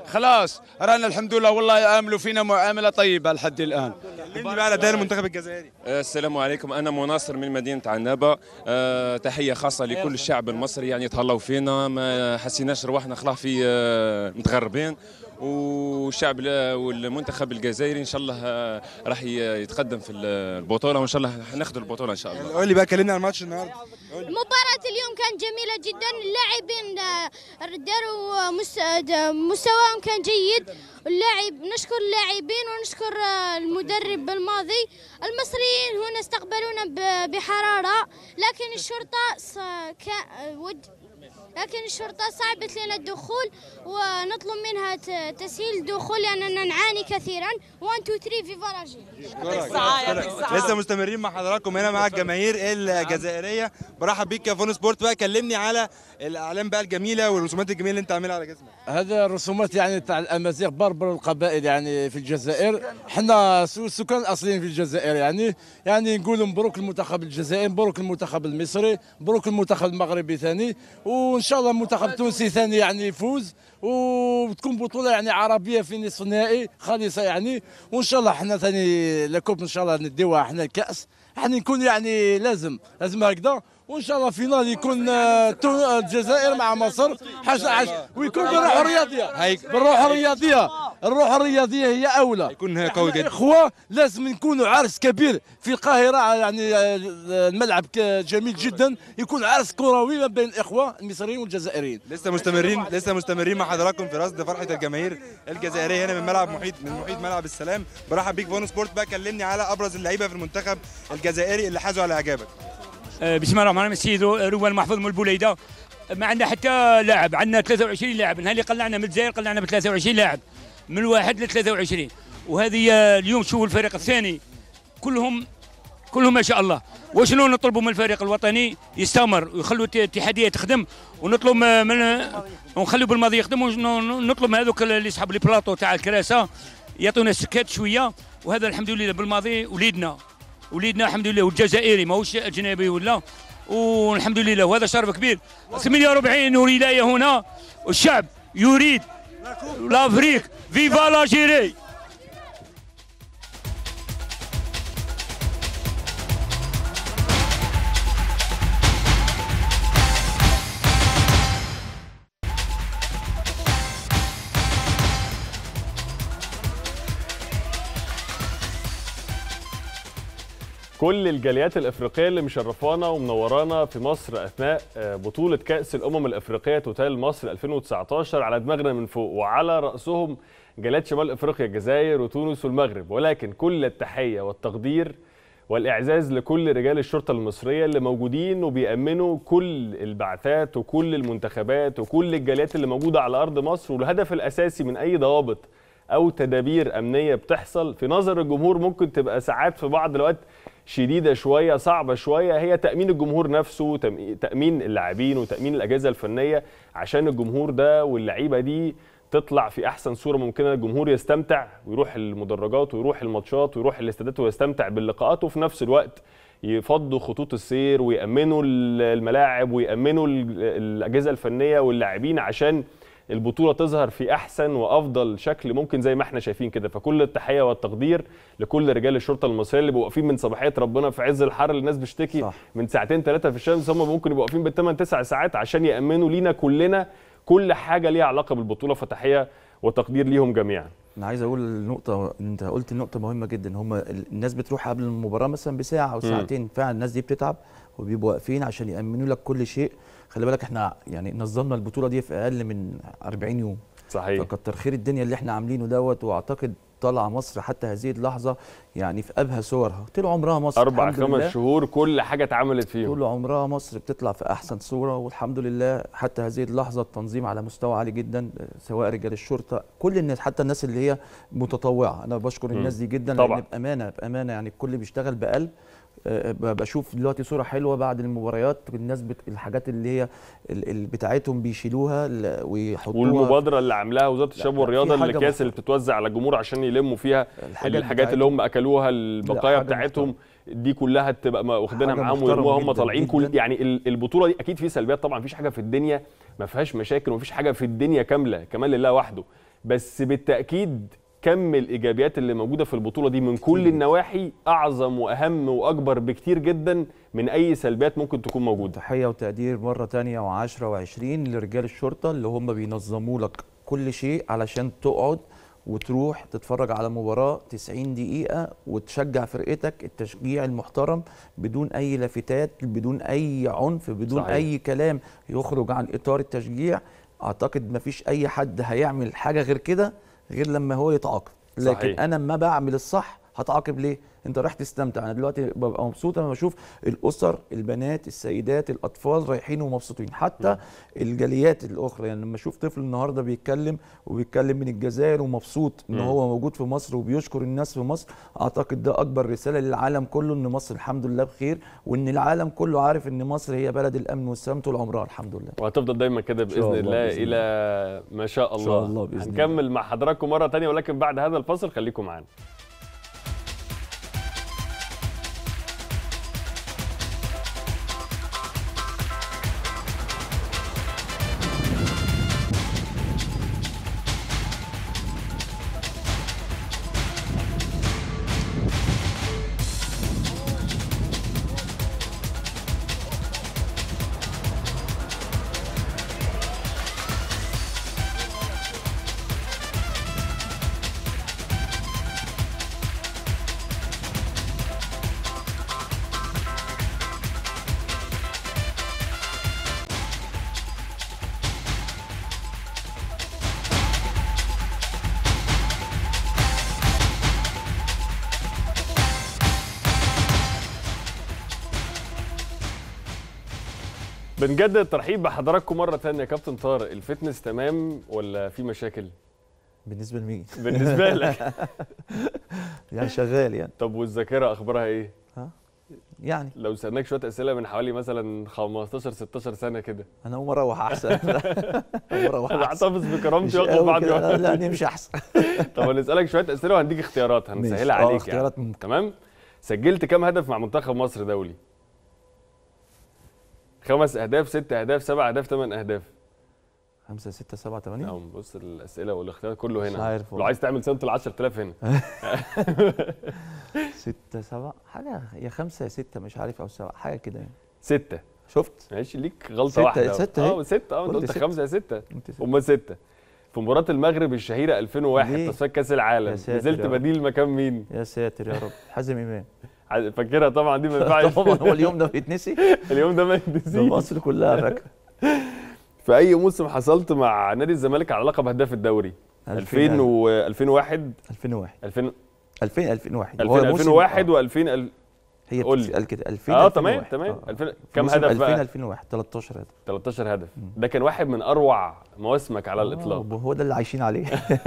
خلاص رانا الحمد لله والله يعاملوا فينا معامله طيبه لحد الان كلمني بقى على اداء المنتخب الجزائري السلام عليكم انا مناصر من مدينه عنابه أه تحيه خاصه لكل الشعب المصري يعني تهلاو فينا ما حسيناش رواحنا خلاص في أه متغربين والشعب والمنتخب الجزائري ان شاء الله راح يتقدم في البطوله وان شاء الله ناخذ البطوله ان شاء الله قول لي بقى كلمنا عن الماتش النهارده مباراة اليوم كانت جميلة جدا اللاعبين داروا مستواهم كان جيد اللاعب نشكر اللاعبين ونشكر المدرب الماضي المصريين هنا استقبلونا بحرارة لكن الشرطة لكن الشرطة صعبت لنا الدخول ونطلب منها تسهيل الدخول لأننا نعاني كثيرا 1 2 3 في فراجي لسه مستمرين مع حضراتكم هنا مع الجماهير الجزائريه برحب بيك يا فون سبورت بقى كلمني على الاعلام بقى الجميله والرسومات الجميله اللي انت عاملها على جسمك هذا الرسومات يعني تاع الامازيغ بربر القبائل يعني في الجزائر احنا السكان الاصليين في الجزائر يعني يعني نقول مبروك المنتخب الجزائري مبروك المنتخب المصري مبروك المنتخب المغربي ثاني وان شاء الله المنتخب التونسي ثاني يعني يفوز وتكون بطوله يعني عربيه في نصف النهائي خالصه يعني وان شاء الله احنا ثاني لكوب ان شاء الله نديوها احنا الكاس احنا نكون يعني لازم لازم هكذا وان شاء الله فينال يكون الجزائر مع مصر حاجه عش ويكون بالروح الرياضيه بالروح الرياضيه الروح الرياضيه هي اولى يكون قوي جدا اخوه لازم نكونوا عرس كبير في القاهره يعني الملعب جميل جدا يكون عرس كروي ما بين الاخوه المصريين والجزائريين لسه مستمرين لسه مستمرين مع حضراتكم في رصد فرحه الجماهير الجزائريه هنا من ملعب محيط من محيط ملعب السلام برحب بيك فون سبورت بقى كلمني على ابرز اللعيبه في المنتخب الجزائري اللي حازوا على اعجابك بسم الله الرحمن الرحيم السيد روان محفوظ من البوليده ما عندنا حتى لاعب عندنا 23 لاعب نهار اللي قلعنا من الجزائر قلعنا ب 23 لاعب من واحد ل 23 وهذه اليوم شوفوا الفريق الثاني كلهم كلهم ما شاء الله وشنو نطلبوا من الفريق الوطني يستمر ويخلوا الاتحاديه تخدم ونطلب من ونخلوا بالماضي يخدم ونطلب من هذوك اللي يسحبوا لي بلاطو تاع الكراسه يعطونا سكات شويه وهذا الحمد لله بالماضي وليدنا وليدنا الحمد لله والجزائري ماهوش اجنبي ولا والحمد لله وهذا شرف كبير 48 ولايه هنا والشعب يريد لافريك فيفا لاجيري كل الجاليات الافريقيه اللي مشرفانا ومنورانا في مصر اثناء بطوله كاس الامم الافريقيه توتال مصر 2019 على دماغنا من فوق وعلى راسهم جاليات شمال افريقيا الجزائر وتونس والمغرب ولكن كل التحيه والتقدير والاعزاز لكل رجال الشرطه المصريه اللي موجودين وبيامنوا كل البعثات وكل المنتخبات وكل الجاليات اللي موجوده على ارض مصر والهدف الاساسي من اي ضوابط او تدابير امنيه بتحصل في نظر الجمهور ممكن تبقى ساعات في بعض الوقت شديده شويه صعبه شويه هي تامين الجمهور نفسه تامين اللاعبين وتامين الاجهزه الفنيه عشان الجمهور ده واللعيبه دي تطلع في احسن صوره ممكنه الجمهور يستمتع ويروح المدرجات ويروح الماتشات ويروح الاستادات ويستمتع باللقاءات وفي نفس الوقت يفضوا خطوط السير ويامنوا الملاعب ويامنوا الاجهزه الفنيه واللاعبين عشان البطوله تظهر في احسن وافضل شكل ممكن زي ما احنا شايفين كده فكل التحيه والتقدير لكل رجال الشرطه المصريه اللي بيبقوا واقفين من صباحيه ربنا في عز الحر اللي الناس بتشتكي صح. من ساعتين ثلاثه في الشمس هم ممكن يبقوا واقفين بالثمان تسع ساعات عشان يامنوا لينا كلنا كل حاجه ليها علاقه بالبطوله فتحيه وتقدير ليهم جميعا انا عايز اقول نقطه انت قلت نقطه مهمه جدا هم الناس بتروح قبل المباراه مثلا بساعه او ساعتين فعلا الناس دي بتتعب وبيبقوا واقفين عشان يامنوا لك كل شيء خلي بالك احنا يعني نظمنا البطوله دي في اقل من 40 يوم صحيح فكتر خير الدنيا اللي احنا عاملينه دوت واعتقد طالعه مصر حتى هذه اللحظه يعني في ابهى صورها طول عمرها مصر اربع خمس شهور كل حاجه اتعملت فيهم طول عمرها مصر بتطلع في احسن صوره والحمد لله حتى هذه اللحظه التنظيم على مستوى عالي جدا سواء رجال الشرطه كل الناس حتى الناس اللي هي متطوعه انا بشكر الناس دي جدا طبعا لان بامانه بامانه يعني الكل بيشتغل بقلب آه، ب- بشوف دلوقتي صوره حلوه بعد المباريات الناس بت... الحاجات اللي هي ال- ال- بتاعتهم بيشيلوها ل- ويحطوها والمبادره اللي عاملاها وزاره الشباب لا، والرياضه في حاجة الاكياس اللي بتتوزع على الجمهور عشان يلموا فيها الحاجات الحاجات اللي هم بتاعتهم. اكلوها البقايا حاجة بتاعتهم دي كلها تبقى ما- واخدينها حاجة معاهم محترمة ويرموها هم جداً طالعين كل جداً. يعني ال- البطوله دي اكيد في سلبيات طبعا مفيش حاجه في الدنيا ما فيهاش مشاكل ومفيش حاجه في الدنيا كامله كمان لله وحده بس بالتاكيد كم الايجابيات اللي موجوده في البطوله دي من كل النواحي اعظم واهم واكبر بكتير جدا من اي سلبيات ممكن تكون موجوده تحيه وتقدير مره تانية وعشرة وعشرين لرجال الشرطه اللي هم بينظموا لك كل شيء علشان تقعد وتروح تتفرج على مباراه 90 دقيقه وتشجع فرقتك التشجيع المحترم بدون اي لافتات بدون اي عنف بدون صحيح. اي كلام يخرج عن اطار التشجيع اعتقد مفيش اي حد هيعمل حاجه غير كده غير لما هو يتعاقب لكن صحيح. انا ما بعمل الصح هتعاقب ليه انت رايح تستمتع انا دلوقتي ببقى مبسوط لما بشوف الاسر البنات السيدات الاطفال رايحين ومبسوطين حتى الجاليات الاخرى يعني لما اشوف طفل النهارده بيتكلم وبيتكلم من الجزائر ومبسوط ان مم. هو موجود في مصر وبيشكر الناس في مصر اعتقد ده اكبر رساله للعالم كله ان مصر الحمد لله بخير وان العالم كله عارف ان مصر هي بلد الامن والسلام طول عمرها الحمد لله وهتفضل دايما كده إن شاء باذن الله، الله بإذن الى ما شاء الله, شاء الله بإذن الله. هنكمل مع حضراتكم مره تانية ولكن بعد هذا الفصل خليكم معانا بنجدد الترحيب بحضراتكم مره ثانيه يا كابتن طارق الفتنس تمام ولا في مشاكل بالنسبه لمين بالنسبه لك يعني شغال يعني طب والذاكره اخبارها ايه ها يعني لو سالناك شويه اسئله من حوالي مثلا 15 16 سنه كده انا اقوم اروح احسن اقوم اروح انا احسن احتفظ بكرامتي مش واخد قوي بعض كده، لا لا نمشي احسن طب هنسالك شويه اسئله وهنديك اختيارات ماشي. هنسهلها آه، عليك اختيارات يعني. تمام سجلت كام هدف مع منتخب مصر دولي خمس اهداف ست اهداف سبع اهداف ثمان اهداف خمسة ستة سبعة ثمانية أو بص الاسئله والاختيار كله هنا مش عارف لو والله. عايز تعمل سنه ال 10000 هنا ستة سبعة حاجة يا خمسة يا ستة مش عارف أو سبعة حاجة كده يعني ستة شفت ماشي ليك غلطه ستة- واحده ستة اه أهي. ستة اه انت قلت قلت ستة. خمسة يا ستة قلت ستة. هم ستة في مباراة المغرب الشهيرة 2001 ليه؟ تصفيات كأس العالم يا ساتر نزلت يا رب. بديل مكان مين؟ يا ساتر يا رب حازم إمام ع- فاكرها طبعا دي ما ينفعش طبعا هو اليوم ده بيتنسي اليوم ده ما ده يتنسيش مصر كلها فاكرة في أي موسم حصلت مع نادي الزمالك على لقب هداف الدوري؟ 2000 و 2001 2001 2000 2000 2001 2000 2001 و2000 هي قول لي. بتتقال كده 2000 اه 2001. تمام تمام آه. 2000 في كم موسم هدف 2000 بقى؟ 2001 13 هدف 13 هدف ده كان واحد من اروع مواسمك على الاطلاق آه، هو ده اللي عايشين عليه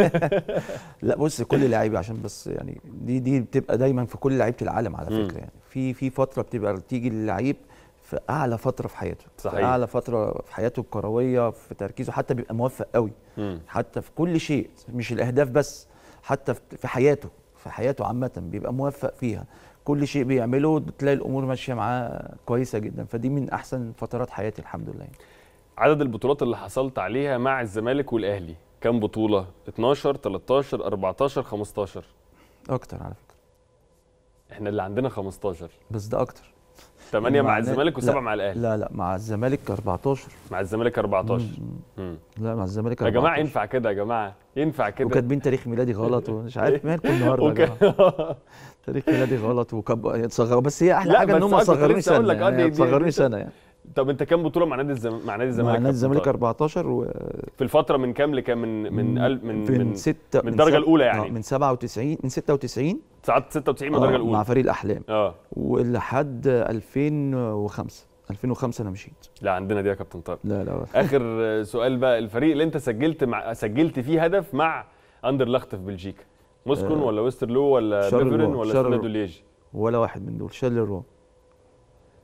لا بص كل لعيبه عشان بس يعني دي دي بتبقى دايما في كل لعيبه العالم على مم. فكره يعني في في فتره بتبقى تيجي للعيب في اعلى فتره في حياته صحيح. في اعلى فتره في حياته الكرويه في تركيزه حتى بيبقى موفق قوي مم. حتى في كل شيء مش الاهداف بس حتى في- في حياته في حياته عامه بيبقى موفق فيها كل شيء بيعمله بتلاقي الامور ماشيه معاه كويسه جدا فدي من احسن فترات حياتي الحمد لله يعني. عدد البطولات اللي حصلت عليها مع الزمالك والاهلي كام بطوله 12 13 14 15 اكتر على فكره احنا اللي عندنا 15 بس ده اكتر 8 مع مع الزمالك لا، و7 مع الاهلي لا لا مع الزمالك 14 مع الزمالك 14 مم. لا مع الزمالك يا 14 جماعه ينفع كده يا جماعه ينفع كده وكاتبين تاريخ ميلادي غلط ومش عارف مالكم النهارده يا وك- جماعه تاريخ ميلادي غلط وكب صغروا بس هي احلى لا، حاجه ان بس هم أنا كنت صغروني لسه أقول سنه لك، آه، دي- يعني دي- صغروني دي- سنه يعني طب انت كام بطوله مع نادي الزم... مع نادي الزمالك مع نادي كابتن الزمالك طارق؟ 14 و في الفتره من كام لكام من من ال- من من من, ستة من الدرجه سب- الاولى آه، يعني من 97 من 96 ساعات 96 من آه، الدرجه مع الاولى فريق الاحلام اه ولحد 2005 2005 انا مشيت لا عندنا دي يا كابتن طارق لا لا اخر سؤال بقى الفريق اللي انت سجلت مع سجلت فيه هدف مع اندرلخت في بلجيكا موسكون آه، ولا ويسترلو ولا شارل بيفرن رو- ولا شارل ستانا رو. دوليج ولا واحد من دول شارل رو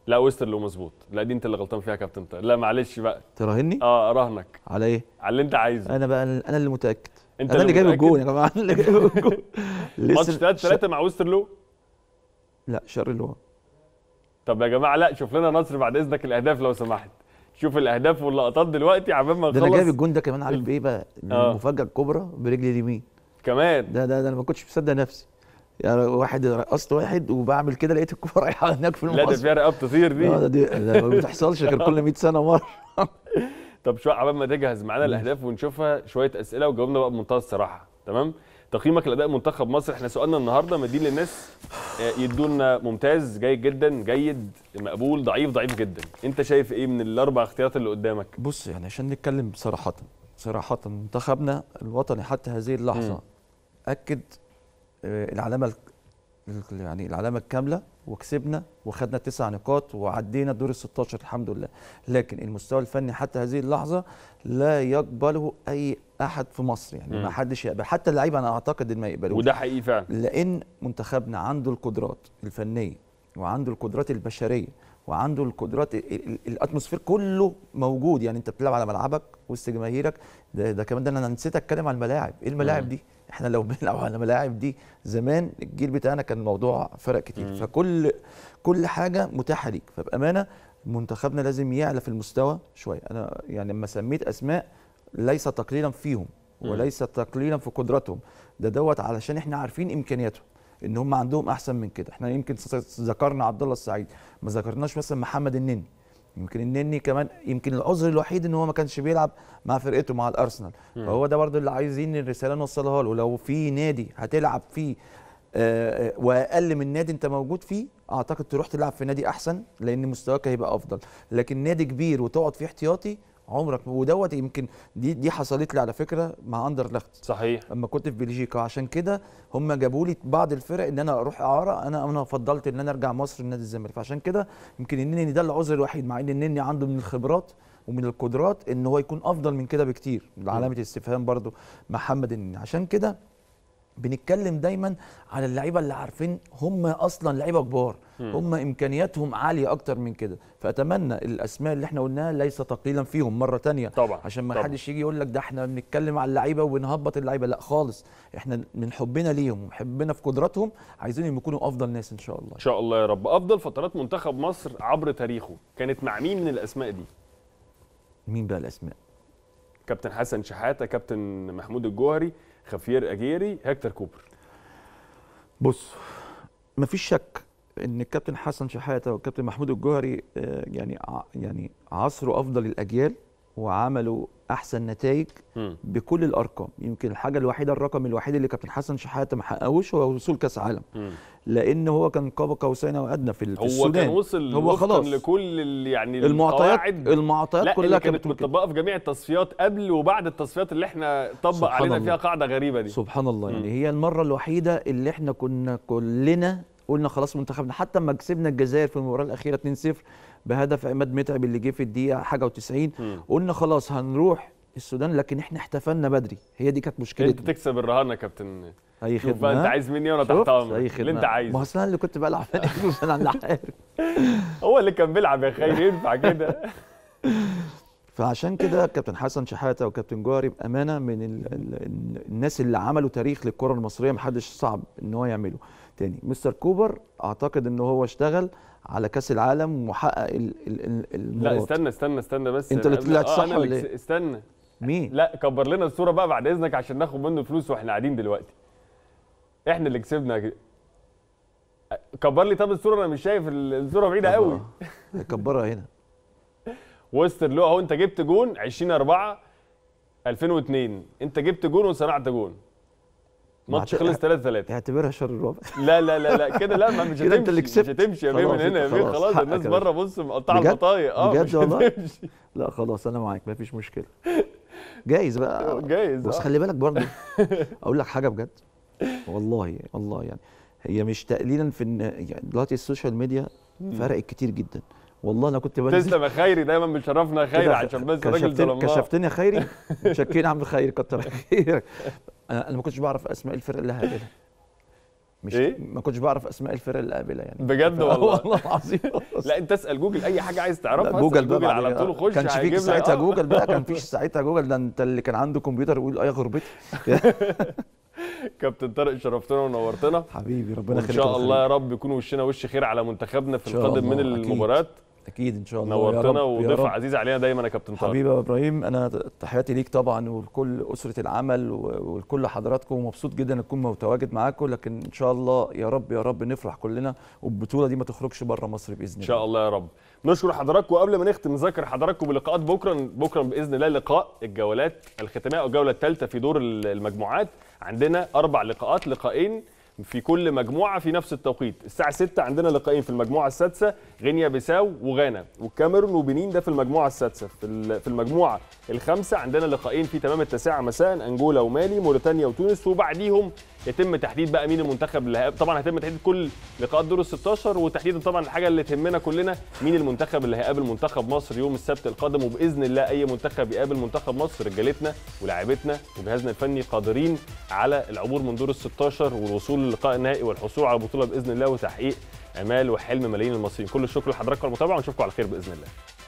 لا ويسترلو مظبوط لا دي انت اللي غلطان فيها يا كابتن طاهر لا معلش بقى تراهني اه اراهنك على ايه على اللي انت عايزه انا بقى انا اللي متاكد انت انا اللي جايب متأكد؟ الجون يا جماعه انا اللي جايب الجون ماتش لسه- 3 3 مع ويسترلو لا شر اللي هو طب يا جماعه لا شوف لنا نصر بعد اذنك الاهداف لو سمحت شوف الاهداف واللقطات دلوقتي عبال ما ده انا نخلص جايب الجون ده كمان عارف بايه بقى آه. المفاجاه الكبرى برجلي اليمين كمان ده ده ده انا ما كنتش مصدق نفسي يعني واحد رقصت واحد وبعمل كده لقيت الكوره رايحه هناك في لا ده المقص فيها رقاب تطير دي اه ده دي ده ما بتحصلش غير كل 100 سنه مره طب شويه عبال ما تجهز معانا الاهداف ونشوفها شويه اسئله وجاوبنا بقى بمنتهى الصراحه تمام تقييمك لاداء منتخب مصر احنا سؤالنا النهارده مدين للناس آه، يدونا ممتاز جيد جدا جيد مقبول ضعيف ضعيف جدا انت شايف ايه من الاربع اختيارات اللي قدامك بص يعني عشان نتكلم صراحه صراحه منتخبنا الوطني حتى هذه اللحظه مم. اكد آه، العلامه ال- ال- يعني العلامه الكامله وكسبنا وخدنا تسع نقاط وعدينا دور ال 16 الحمد لله لكن المستوى الفني حتى هذه اللحظه لا يقبله اي احد في مصر يعني مم. ما حدش يقبل حتى اللعيبه انا اعتقد ان ما يقبلوش وده حقيقي فعلا لان منتخبنا عنده القدرات الفنيه وعنده القدرات البشريه وعنده القدرات ال- ال- الاتموسفير كله موجود يعني انت بتلعب على ملعبك وسط جماهيرك ده, ده كمان ده انا نسيت اتكلم على الملاعب ايه الملاعب مم. دي احنا لو بنلعب على الملاعب دي زمان الجيل بتاعنا كان الموضوع فرق كتير مم. فكل كل حاجه متاحه ليك فبامانه منتخبنا لازم يعلى في المستوى شويه انا يعني لما سميت اسماء ليس تقليلا فيهم مم. وليس تقليلا في قدراتهم ده دوت علشان احنا عارفين امكانياتهم ان هم عندهم احسن من كده احنا يمكن س- ذكرنا عبد الله السعيد ما ذكرناش مثلا محمد النني يمكن النني كمان يمكن العذر الوحيد ان هو ما كانش بيلعب مع فرقته مع الارسنال مم. فهو ده برضو اللي عايزين الرساله نوصلها له لو في نادي هتلعب فيه آه، آه، واقل من نادي انت موجود فيه اعتقد تروح تلعب في نادي احسن لان مستواك هيبقى افضل لكن نادي كبير وتقعد فيه احتياطي عمرك ودوت يمكن دي دي حصلت لي على فكره مع اندرلخت صحيح لما كنت في بلجيكا عشان كده هم جابوا لي بعض الفرق ان انا اروح اعاره انا انا فضلت ان انا ارجع مصر لنادي الزمالك فعشان كده يمكن النني ده العذر الوحيد مع ان النني عنده من الخبرات ومن القدرات ان هو يكون افضل من كده بكتير علامه استفهام برضو محمد النني عشان كده بنتكلم دايما على اللعيبه اللي عارفين هم اصلا لعيبه كبار مم. هم امكانياتهم عاليه اكتر من كده فاتمنى الاسماء اللي احنا قلناها ليس تقليلا فيهم مره تانية طبعا عشان ما طبعا. حدش يجي يقول لك ده احنا بنتكلم على اللعيبه وبنهبط اللعيبه لا خالص احنا من حبنا ليهم وحبنا في قدراتهم عايزينهم يكونوا افضل ناس ان شاء الله ان شاء الله يا رب افضل فترات منتخب مصر عبر تاريخه كانت مع مين من الاسماء دي مين بقى الاسماء كابتن حسن شحاته كابتن محمود الجوهري خفير اجيري هكتور كوبر بص مفيش شك ان الكابتن حسن شحاته والكابتن محمود الجوهري آه، يعني ع- يعني عصروا افضل الاجيال وعملوا احسن نتائج مم. بكل الارقام يمكن الحاجه الوحيده الرقم الوحيد اللي كابتن حسن شحاته ما حققوش هو وصول كاس عالم مم. لان هو كان قاب قوسين او ادنى في, ال- في هو السودان كان وصل هو وفقاً خلاص لكل ال- يعني المعطيات القواعد المعطيات لا كلها اللي كانت كانت بتقول كده. مطبقه في جميع التصفيات قبل وبعد التصفيات اللي احنا طبق سبحان علينا الله. فيها قاعده غريبه دي سبحان الله يعني مم. هي المره الوحيده اللي احنا كنا كلنا قلنا خلاص منتخبنا حتى لما كسبنا الجزائر في المباراه الاخيره 2-0 بهدف عماد متعب اللي جه في الدقيقه حاجه و90 مم. قلنا خلاص هنروح السودان لكن احنا احتفلنا بدري هي دي كانت انت مشكلتنا تكسب الرهان يا كابتن اي شوف خدمه بقى انت ها؟ عايز مني وانا شفت؟ تحت امرك اي خدمه اللي انت ما عايزه هو أصل انا اللي كنت بلعب انا اللي عارف هو اللي كان بيلعب يا خير ينفع كده فعشان كده كابتن حسن شحاته وكابتن جوهري بامانه من ال ال الناس اللي عملوا تاريخ للكره المصريه محدش صعب ان هو يعمله تاني مستر كوبر اعتقد ان هو اشتغل على كاس العالم وحقق ال ال ال لا المراد. استنى استنى استنى بس انت اللي قبل- طلعت آه، صح أنا اللي ولا كس- ايه؟ استنى مين لا كبر لنا الصوره بقى بعد اذنك عشان ناخد منه فلوس واحنا قاعدين دلوقتي احنا اللي كسبنا كده كبر لي طب الصوره انا مش شايف ال- الصوره بعيده قوي كبرها هنا وسترلو اهو انت جبت جون 20 4 2002 انت جبت جون وصنعت جون ماتش معت- خلص 3 3 اعتبرها شر الرابع لا لا لا لا كده لا ما مش كده انت اللي هتمشي مش كسبت. هتمشي يا بيه من خلاص هنا يا انت بيه خلاص، خلاص حقك الناس يا بره باشا. بص مقطعه بجد؟ البطايق اه بجد مش والله؟ هتمشي لا خلاص انا معاك مفيش مشكله جايز بقى جايز بس آه. خلي بالك برضه اقول لك حاجه بجد والله والله يعني هي مش تقليلا في ان يعني دلوقتي السوشيال ميديا مم. فرقت كتير جدا والله انا كنت بنزل تسلم يا خيري دايما بتشرفنا يا خيري كده عشان بس راجل كشفتني ظلمناه كشفتني يا خيري شكينا يا عم خيري كتر خيرك انا انا ما كنتش بعرف اسماء الفرق اللي هقابلها مش إيه؟ ما كنتش بعرف اسماء الفرق اللي قابله يعني بجد والله والله العظيم لا انت اسال جوجل اي حاجه عايز تعرفها لا، جوجل اسأل بقى جوجل على بعدين. طول خش كانش فيك هيجيب لك- ساعتها آه. جوجل بقى كان فيش ساعتها جوجل ده انت اللي كان عنده كمبيوتر يقول اه يا غربتي كابتن طارق شرفتنا ونورتنا حبيبي ربنا وان يخليك شاء ويخليك. الله يا رب يكون وشنا وش خير على منتخبنا في إن شاء القادم من الله، أكيد. المباريات اكيد ان شاء الله يا نورتنا رب، يا وضيف رب. عزيز علينا دايما يا كابتن طارق حبيبي يا ابراهيم انا تحياتي ليك طبعا ولكل اسره العمل و- ولكل حضراتكم ومبسوط جدا ان اكون متواجد معاكم لكن ان شاء الله يا رب يا رب نفرح كلنا والبطوله دي ما تخرجش بره مصر باذن ان الله شاء الله يا رب نشكر حضراتكم وقبل ما نختم نذكر حضراتكم بلقاءات بكره بكره باذن الله لقاء الجولات الختاميه او الجوله الثالثه في دور المجموعات عندنا اربع لقاءات لقاءين في كل مجموعه في نفس التوقيت الساعه 6 عندنا لقاءين في المجموعه السادسه غينيا بيساو وغانا والكاميرون وبنين ده في المجموعه السادسه في ال- في المجموعه الخامسه عندنا لقاءين في تمام التاسعه مساء انجولا ومالي موريتانيا وتونس وبعديهم يتم تحديد بقى مين المنتخب اللي هيقابل طبعا هيتم تحديد كل لقاءات دور ال 16 وتحديدا طبعا الحاجه اللي تهمنا كلنا مين المنتخب اللي هيقابل منتخب مصر يوم السبت القادم وباذن الله اي منتخب يقابل منتخب مصر رجالتنا ولاعيبتنا وجهازنا الفني قادرين على العبور من دور ال 16 والوصول للقاء النهائي والحصول على البطوله باذن الله وتحقيق امال وحلم ملايين المصريين كل الشكر لحضراتكم على المتابعه ونشوفكم على خير باذن الله